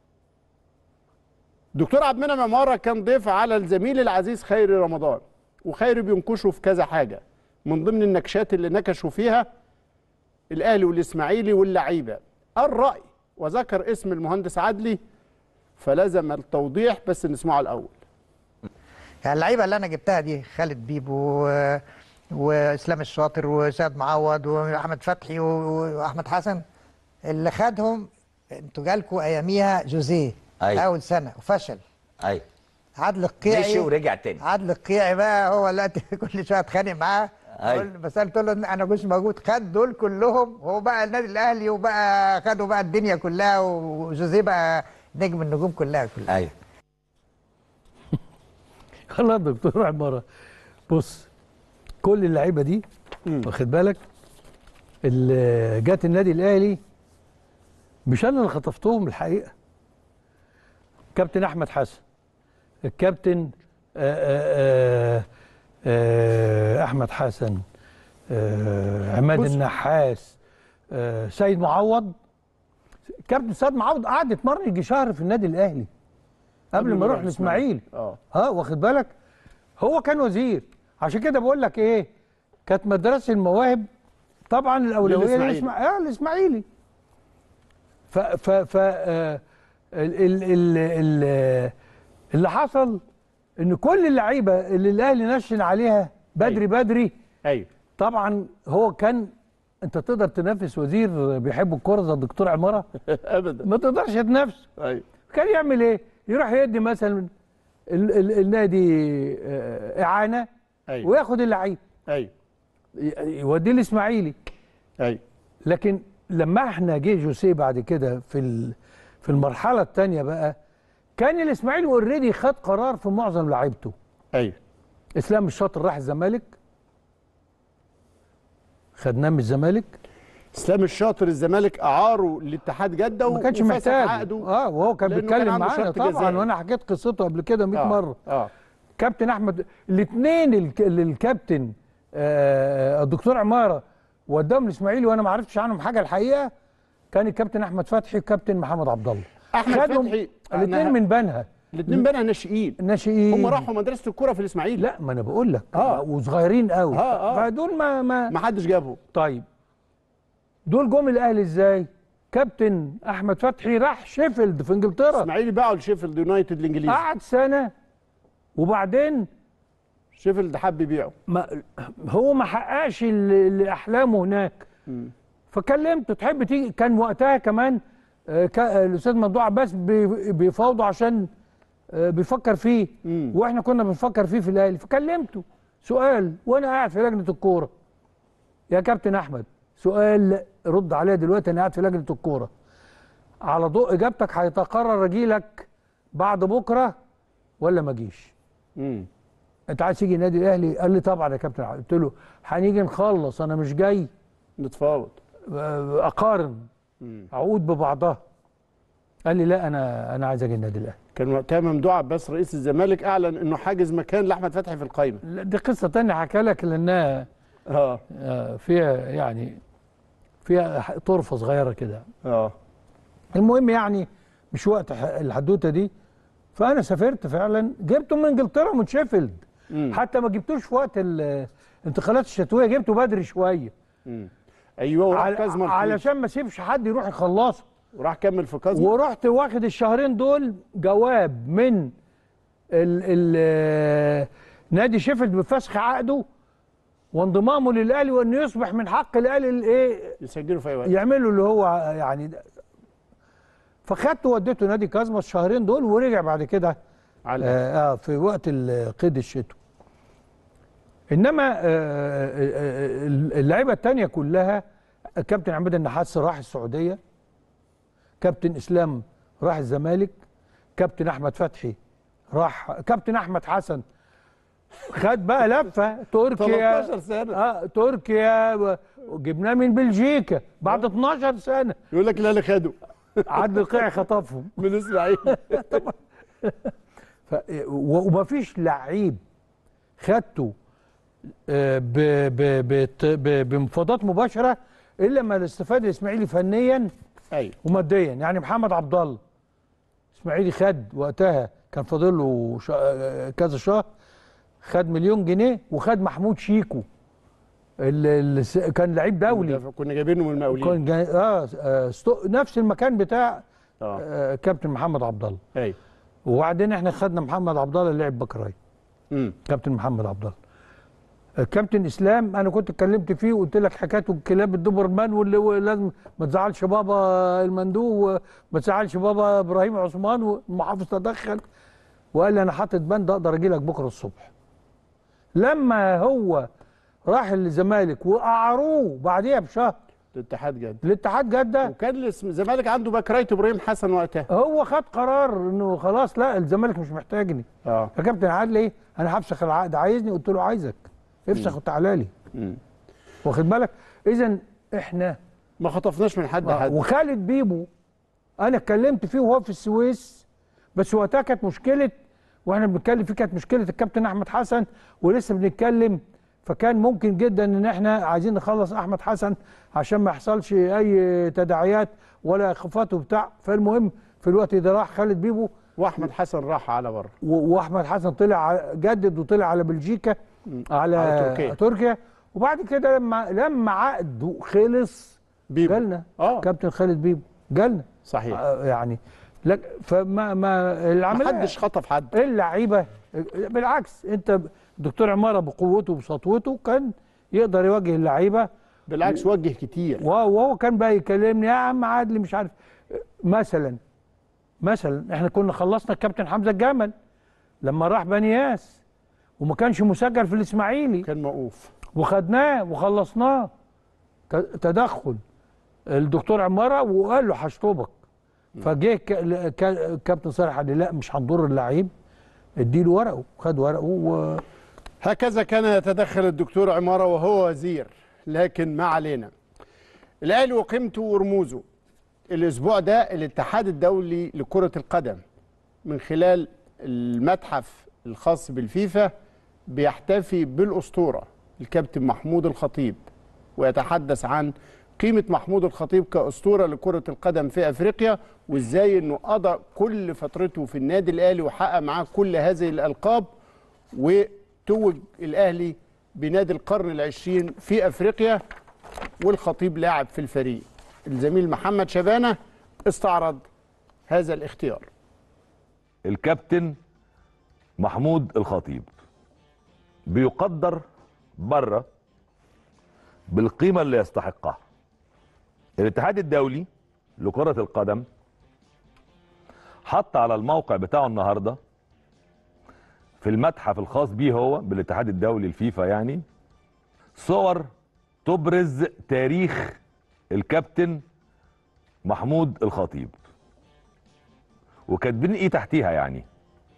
Speaker 2: دكتور عبد المنعم عماره كان ضيف على الزميل العزيز خيري رمضان وخيري بينكشوا في كذا حاجه من ضمن النكشات اللي نكشوا فيها الاهلي والاسماعيلي واللعيبه الراي وذكر اسم المهندس عدلي فلزم التوضيح بس نسمعه الاول
Speaker 5: يعني اللعيبه اللي انا جبتها دي خالد بيبو و... واسلام الشاطر وسيد معوض واحمد فتحي و- واحمد حسن اللي خدهم انتوا جالكوا اياميها جوزيه
Speaker 7: أيوة.
Speaker 5: اول سنه وفشل
Speaker 7: ايوه
Speaker 5: عادل القيعي
Speaker 7: مشي ورجع تاني
Speaker 5: عادل القيعي بقى هو دلوقتي كل شويه اتخانق معاه
Speaker 7: أيوة.
Speaker 5: أقول- بس قلت له إن انا مش موجود خد دول كلهم هو بقى النادي الاهلي وبقى خدوا بقى الدنيا كلها وجوزيه بقى نجم النجوم كلها كلها
Speaker 7: ايوه
Speaker 1: خلاص دكتور عماره بص كل اللعيبه دي واخد بالك اللي جات النادي الاهلي مش انا اللي خطفتهم الحقيقه كابتن احمد حسن الكابتن آآ آآ آآ احمد حسن آه، عماد
Speaker 2: بص.
Speaker 1: النحاس آه، سيد معوض كابتن سيد معوض قعد يتمرن يجي شهر في النادي الاهلي قبل ما يروح الاسماعيلي
Speaker 2: اه
Speaker 1: اه واخد بالك هو كان وزير عشان كده بقول لك ايه كانت مدرسه المواهب طبعا الاولويه
Speaker 2: للإسماعيلي.
Speaker 1: للإسماعيلي اه الاسماعيلي ف ف ف آه ال ال ال ال اللي حصل ان كل اللعيبه اللي الاهلي نشن عليها بدري بدري
Speaker 2: ايوه
Speaker 1: طبعا هو كان انت تقدر تنافس وزير بيحب الكوره زي الدكتور عماره
Speaker 2: ابدا
Speaker 1: ما تقدرش تنافسه
Speaker 2: ايوه
Speaker 1: كان يعمل ايه؟ يروح يدي مثلا ال ال النادي آه، اعانه
Speaker 2: أيوة.
Speaker 1: وياخد اللعيب
Speaker 2: ايوه
Speaker 1: ي- يوديه الاسماعيلي
Speaker 2: ايوه
Speaker 1: لكن لما احنا جه جوسيه بعد كده في ال- في المرحله الثانيه بقى كان الاسماعيلي اوريدي خد قرار في معظم لعيبته
Speaker 2: ايوه
Speaker 1: اسلام الشاطر راح الزمالك خدناه من الزمالك
Speaker 2: اسلام الشاطر الزمالك اعاره لاتحاد جده
Speaker 1: ما كانش
Speaker 2: وفسخ
Speaker 1: محتاج
Speaker 2: عقده
Speaker 1: اه وهو كان
Speaker 2: لأنه
Speaker 1: بيتكلم
Speaker 2: عنده
Speaker 1: معانا
Speaker 2: شرط
Speaker 1: طبعا
Speaker 2: جزائي.
Speaker 1: وانا حكيت قصته قبل كده 100
Speaker 2: آه،
Speaker 1: مره
Speaker 2: اه
Speaker 1: كابتن احمد الاثنين اللي الكابتن آه، الدكتور عماره وداهم الاسماعيلي وانا ما عرفتش عنهم حاجه الحقيقه كان الكابتن احمد فتحي والكابتن محمد عبد الله
Speaker 2: أحمد
Speaker 1: خدهم
Speaker 2: فتحي،
Speaker 1: الاثنين
Speaker 2: أنا-
Speaker 1: من بنها
Speaker 2: الاثنين بنها ناشئين
Speaker 1: ناشئين
Speaker 2: هم راحوا مدرسه الكوره في الاسماعيلي
Speaker 1: لا ما انا بقول لك
Speaker 2: اه
Speaker 1: وصغيرين قوي
Speaker 2: اه اه
Speaker 1: فدول ما ما
Speaker 2: ما حدش جابهم
Speaker 1: طيب دول جم الاهلي ازاي كابتن احمد فتحي راح شيفيلد في انجلترا
Speaker 2: الاسماعيلي باعوا لشيفيلد يونايتد الانجليزي
Speaker 1: قعد سنه وبعدين
Speaker 2: شيفيلد حب يبيعه
Speaker 1: ما هو ما حققش اللي اللي احلامه هناك فكلمته تحب تيجي كان وقتها كمان آه، كا- الاستاذ ممدوح عباس بي- بيفاوضوا عشان آه، بيفكر فيه واحنا كنا بنفكر فيه في الاهلي فكلمته سؤال وانا قاعد في لجنه الكوره يا كابتن احمد سؤال رد عليا دلوقتي انا قاعد في لجنه الكوره على ضوء اجابتك هيتقرر اجيلك بعد بكره ولا ما اجيش
Speaker 2: امم
Speaker 1: انت عايز تيجي النادي الاهلي قال لي طبعا يا كابتن قلت له هنيجي نخلص انا مش جاي
Speaker 2: نتفاوض
Speaker 1: اقارن عقود ببعضها قال لي لا انا انا عايز اجي النادي الاهلي
Speaker 2: كان وقتها ممدوح عباس رئيس الزمالك اعلن انه حاجز مكان لاحمد فتحي في القايمه
Speaker 1: لا، دي قصه تانية حكى لك لانها
Speaker 2: اه
Speaker 1: آه، فيها يعني فيها ح- طرفه صغيره كده
Speaker 2: اه
Speaker 1: المهم يعني مش وقت ح- الحدوته دي فانا سافرت فعلا جبته من انجلترا من شيفيلد
Speaker 2: مم.
Speaker 1: حتى ما جبتوش في وقت الانتقالات الشتويه جبته بدري شويه
Speaker 2: مم. ايوه وراح
Speaker 1: على
Speaker 2: كازمر
Speaker 1: علشان ما اسيبش حد يروح يخلصه
Speaker 2: وراح كمل في كازمر
Speaker 1: ورحت واخد الشهرين دول جواب من ال ال نادي شيفيلد بفسخ عقده وانضمامه للاهلي وانه يصبح من حق الاهلي الايه
Speaker 2: يسجلوا في اي وقت
Speaker 1: يعملوا اللي هو يعني ده. فخدته وديته نادي كازما الشهرين دول ورجع بعد كده
Speaker 2: على
Speaker 1: آه, اه في وقت ال- قيد الشتاء انما آه، آه، آه، اللعيبه التانية كلها كابتن عماد النحاس راح السعوديه كابتن اسلام راح الزمالك كابتن احمد فتحي راح كابتن احمد حسن خد بقى لفه تركيا
Speaker 2: 13 سنة.
Speaker 1: اه تركيا و- وجبناه من بلجيكا بعد 12 سنه
Speaker 2: يقول لك لا اللي خده
Speaker 1: عدل القيعي خطفهم
Speaker 2: من اسماعيل
Speaker 1: ف... و- ومفيش لعيب خدته آه، ب... ب... بت- ب... بمفاوضات مباشره الا لما الاستفاد الاسماعيلي فنيا
Speaker 2: ايوه
Speaker 1: وماديا يعني محمد عبد الله اسماعيلي خد وقتها كان فاضل له ش... آه، كذا شهر خد مليون جنيه وخد محمود شيكو اللي اللي س- كان لعيب دولي
Speaker 2: كنا جايبينه من المقاولين
Speaker 1: كان جاي... اه, آه ستو... نفس المكان بتاع آه كابتن محمد عبد الله
Speaker 2: ايوه
Speaker 1: وبعدين احنا خدنا محمد عبد الله اللي لعب بكراي
Speaker 2: امم
Speaker 1: كابتن محمد عبد الله كابتن اسلام انا كنت اتكلمت فيه وقلت لك حكايته الكلاب الدوبرمان واللي هو لازم ما تزعلش بابا المندوب وما تزعلش بابا ابراهيم عثمان والمحافظ تدخل وقال لي انا حاطط بند اقدر اجي لك بكره الصبح لما هو راح الزمالك وقعروه بعديها بشهر
Speaker 2: الاتحاد جده
Speaker 1: الاتحاد جده
Speaker 2: وكان الاسم- الزمالك عنده باك رايت ابراهيم حسن وقتها
Speaker 1: هو خد قرار انه خلاص لا الزمالك مش محتاجني
Speaker 2: اه
Speaker 1: يا كابتن عادل ايه انا هفسخ العقد عايزني قلت له عايزك افسخ وتعالى لي
Speaker 2: مم.
Speaker 1: واخد بالك اذا احنا
Speaker 2: ما خطفناش من حد
Speaker 1: آه،
Speaker 2: حد
Speaker 1: وخالد بيبو انا اتكلمت فيه وهو في السويس بس وقتها كانت مشكله واحنا بنتكلم فيه كانت مشكله الكابتن احمد حسن ولسه بنتكلم فكان ممكن جدا ان احنا عايزين نخلص احمد حسن عشان ما يحصلش اي تداعيات ولا خفات وبتاع فالمهم في الوقت ده راح خالد بيبو
Speaker 2: واحمد حسن راح على بره
Speaker 1: و- واحمد حسن طلع على- جدد وطلع على بلجيكا على,
Speaker 2: على تركيا.
Speaker 1: تركيا وبعد كده لما لما عقده خلص
Speaker 2: بيبو.
Speaker 1: جالنا
Speaker 2: اه
Speaker 1: كابتن خالد بيبو جالنا
Speaker 2: صحيح
Speaker 1: آه، يعني لك فما ما العمليه
Speaker 2: ما حدش خطف حد
Speaker 1: اللعيبه بالعكس انت دكتور عماره بقوته وبسطوته كان يقدر يواجه اللعيبه
Speaker 2: بالعكس وجه كتير
Speaker 1: وهو كان بقى يكلمني يا عم عادل مش عارف مثلا مثلا احنا كنا خلصنا الكابتن حمزه الجمل لما راح بنياس وما كانش مسجل في الاسماعيلي
Speaker 2: كان موقوف
Speaker 1: وخدناه وخلصناه ت- تدخل الدكتور عماره وقال له هشطبك فجه ك- ل- ك- كابتن صالح قال لي لا مش هنضر اللعيب اديله ورقه خد ورقه و...
Speaker 2: هكذا كان يتدخل الدكتور عمارة وهو وزير لكن ما علينا الأهلي وقيمته ورموزه الأسبوع ده الاتحاد الدولي لكرة القدم من خلال المتحف الخاص بالفيفا بيحتفي بالأسطورة الكابتن محمود الخطيب ويتحدث عن قيمه محمود الخطيب كاسطوره لكره القدم في افريقيا وازاي انه قضى كل فترته في النادي الاهلي وحقق معاه كل هذه الالقاب وتوج الاهلي بنادي القرن العشرين في افريقيا والخطيب لاعب في الفريق الزميل محمد شبانه استعرض هذا الاختيار
Speaker 7: الكابتن محمود الخطيب بيقدر بره بالقيمه اللي يستحقها الاتحاد الدولي لكره القدم حط على الموقع بتاعه النهارده في المتحف الخاص بيه هو بالاتحاد الدولي الفيفا يعني صور تبرز تاريخ الكابتن محمود الخطيب وكاتبين ايه تحتيها يعني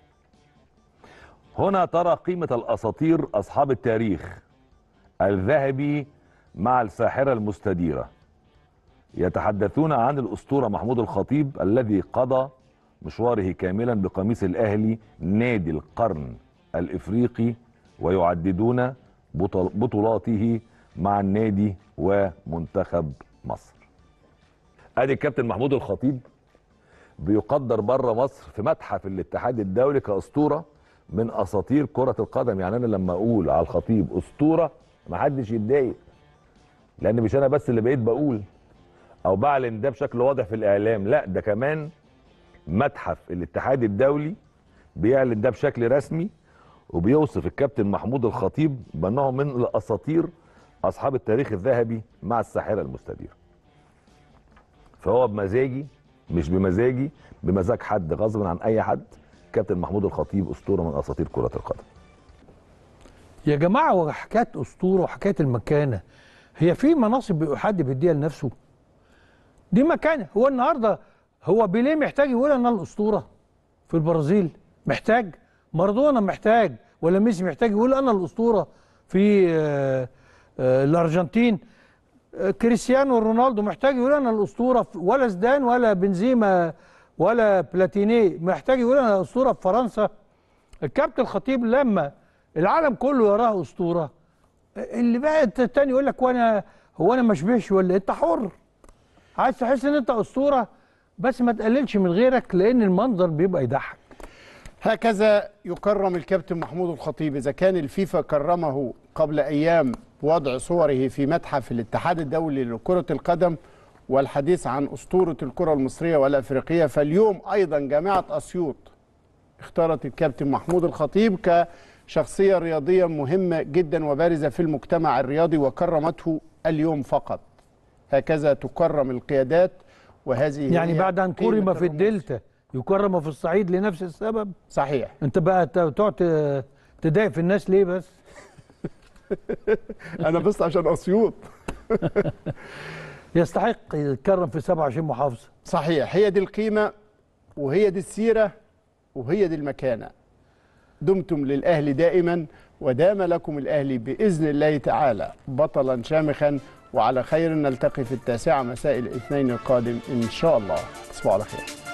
Speaker 7: هنا ترى قيمة الأساطير أصحاب التاريخ الذهبي مع الساحرة المستديرة يتحدثون عن الأسطورة محمود الخطيب الذي قضى مشواره كاملا بقميص الأهلي نادي القرن الإفريقي ويعددون بطل- بطولاته مع النادي ومنتخب مصر ادي الكابتن محمود الخطيب بيقدر بره مصر في متحف الاتحاد الدولي كاسطوره من اساطير كره القدم يعني انا لما اقول على الخطيب اسطوره ما حدش يتضايق لان مش انا بس اللي بقيت بقول او بعلن ده بشكل واضح في الاعلام لا ده كمان متحف الاتحاد الدولي بيعلن ده بشكل رسمي وبيوصف الكابتن محمود الخطيب بانه من الاساطير اصحاب التاريخ الذهبي مع الساحره المستديره فهو بمزاجي مش بمزاجي بمزاج حد غصب عن اي حد كابتن محمود الخطيب اسطوره من اساطير كره القدم
Speaker 1: يا جماعه هو حكايه اسطوره وحكايه المكانه هي في مناصب حد بيديها لنفسه دي مكانه هو النهارده هو بيليه محتاج يقول انا الاسطوره في البرازيل محتاج مارادونا محتاج ولا ميسي محتاج يقول انا الاسطوره في آه، آه، الارجنتين آه، كريستيانو رونالدو محتاج يقول انا الاسطوره في- ولا زدان ولا بنزيما ولا بلاتيني محتاج يقول انا الاسطوره في فرنسا الكابتن الخطيب لما العالم كله يراه اسطوره اللي بقى التاني يقول لك وانا هو انا ما اشبهش ولا إيه؟ انت حر عايز تحس ان انت اسطوره بس ما تقللش من غيرك لان المنظر بيبقى يضحك
Speaker 2: هكذا يكرم الكابتن محمود الخطيب إذا كان الفيفا كرمه قبل أيام بوضع صوره في متحف الاتحاد الدولي لكرة القدم والحديث عن أسطورة الكرة المصرية والأفريقية فاليوم أيضا جامعة أسيوط اختارت الكابتن محمود الخطيب كشخصية رياضية مهمة جدا وبارزة في المجتمع الرياضي وكرمته اليوم فقط هكذا تكرم القيادات وهذه
Speaker 1: يعني
Speaker 2: هي
Speaker 1: بعد ان
Speaker 2: قيمة
Speaker 1: كرم في الدلتا يكرم في الصعيد لنفس السبب
Speaker 2: صحيح
Speaker 1: انت بقى ت- تقعد ت- تضايق في الناس ليه بس
Speaker 2: انا بس عشان اسيوط
Speaker 1: يستحق يتكرم في 27 محافظه
Speaker 2: صحيح هي دي القيمة وهي دي السيرة وهي دي المكانة دمتم للأهلي دائما ودام لكم الأهلي بإذن الله تعالى بطلا شامخا وعلى خير نلتقي في التاسعة مساء الاثنين القادم إن شاء الله تصبحوا على خير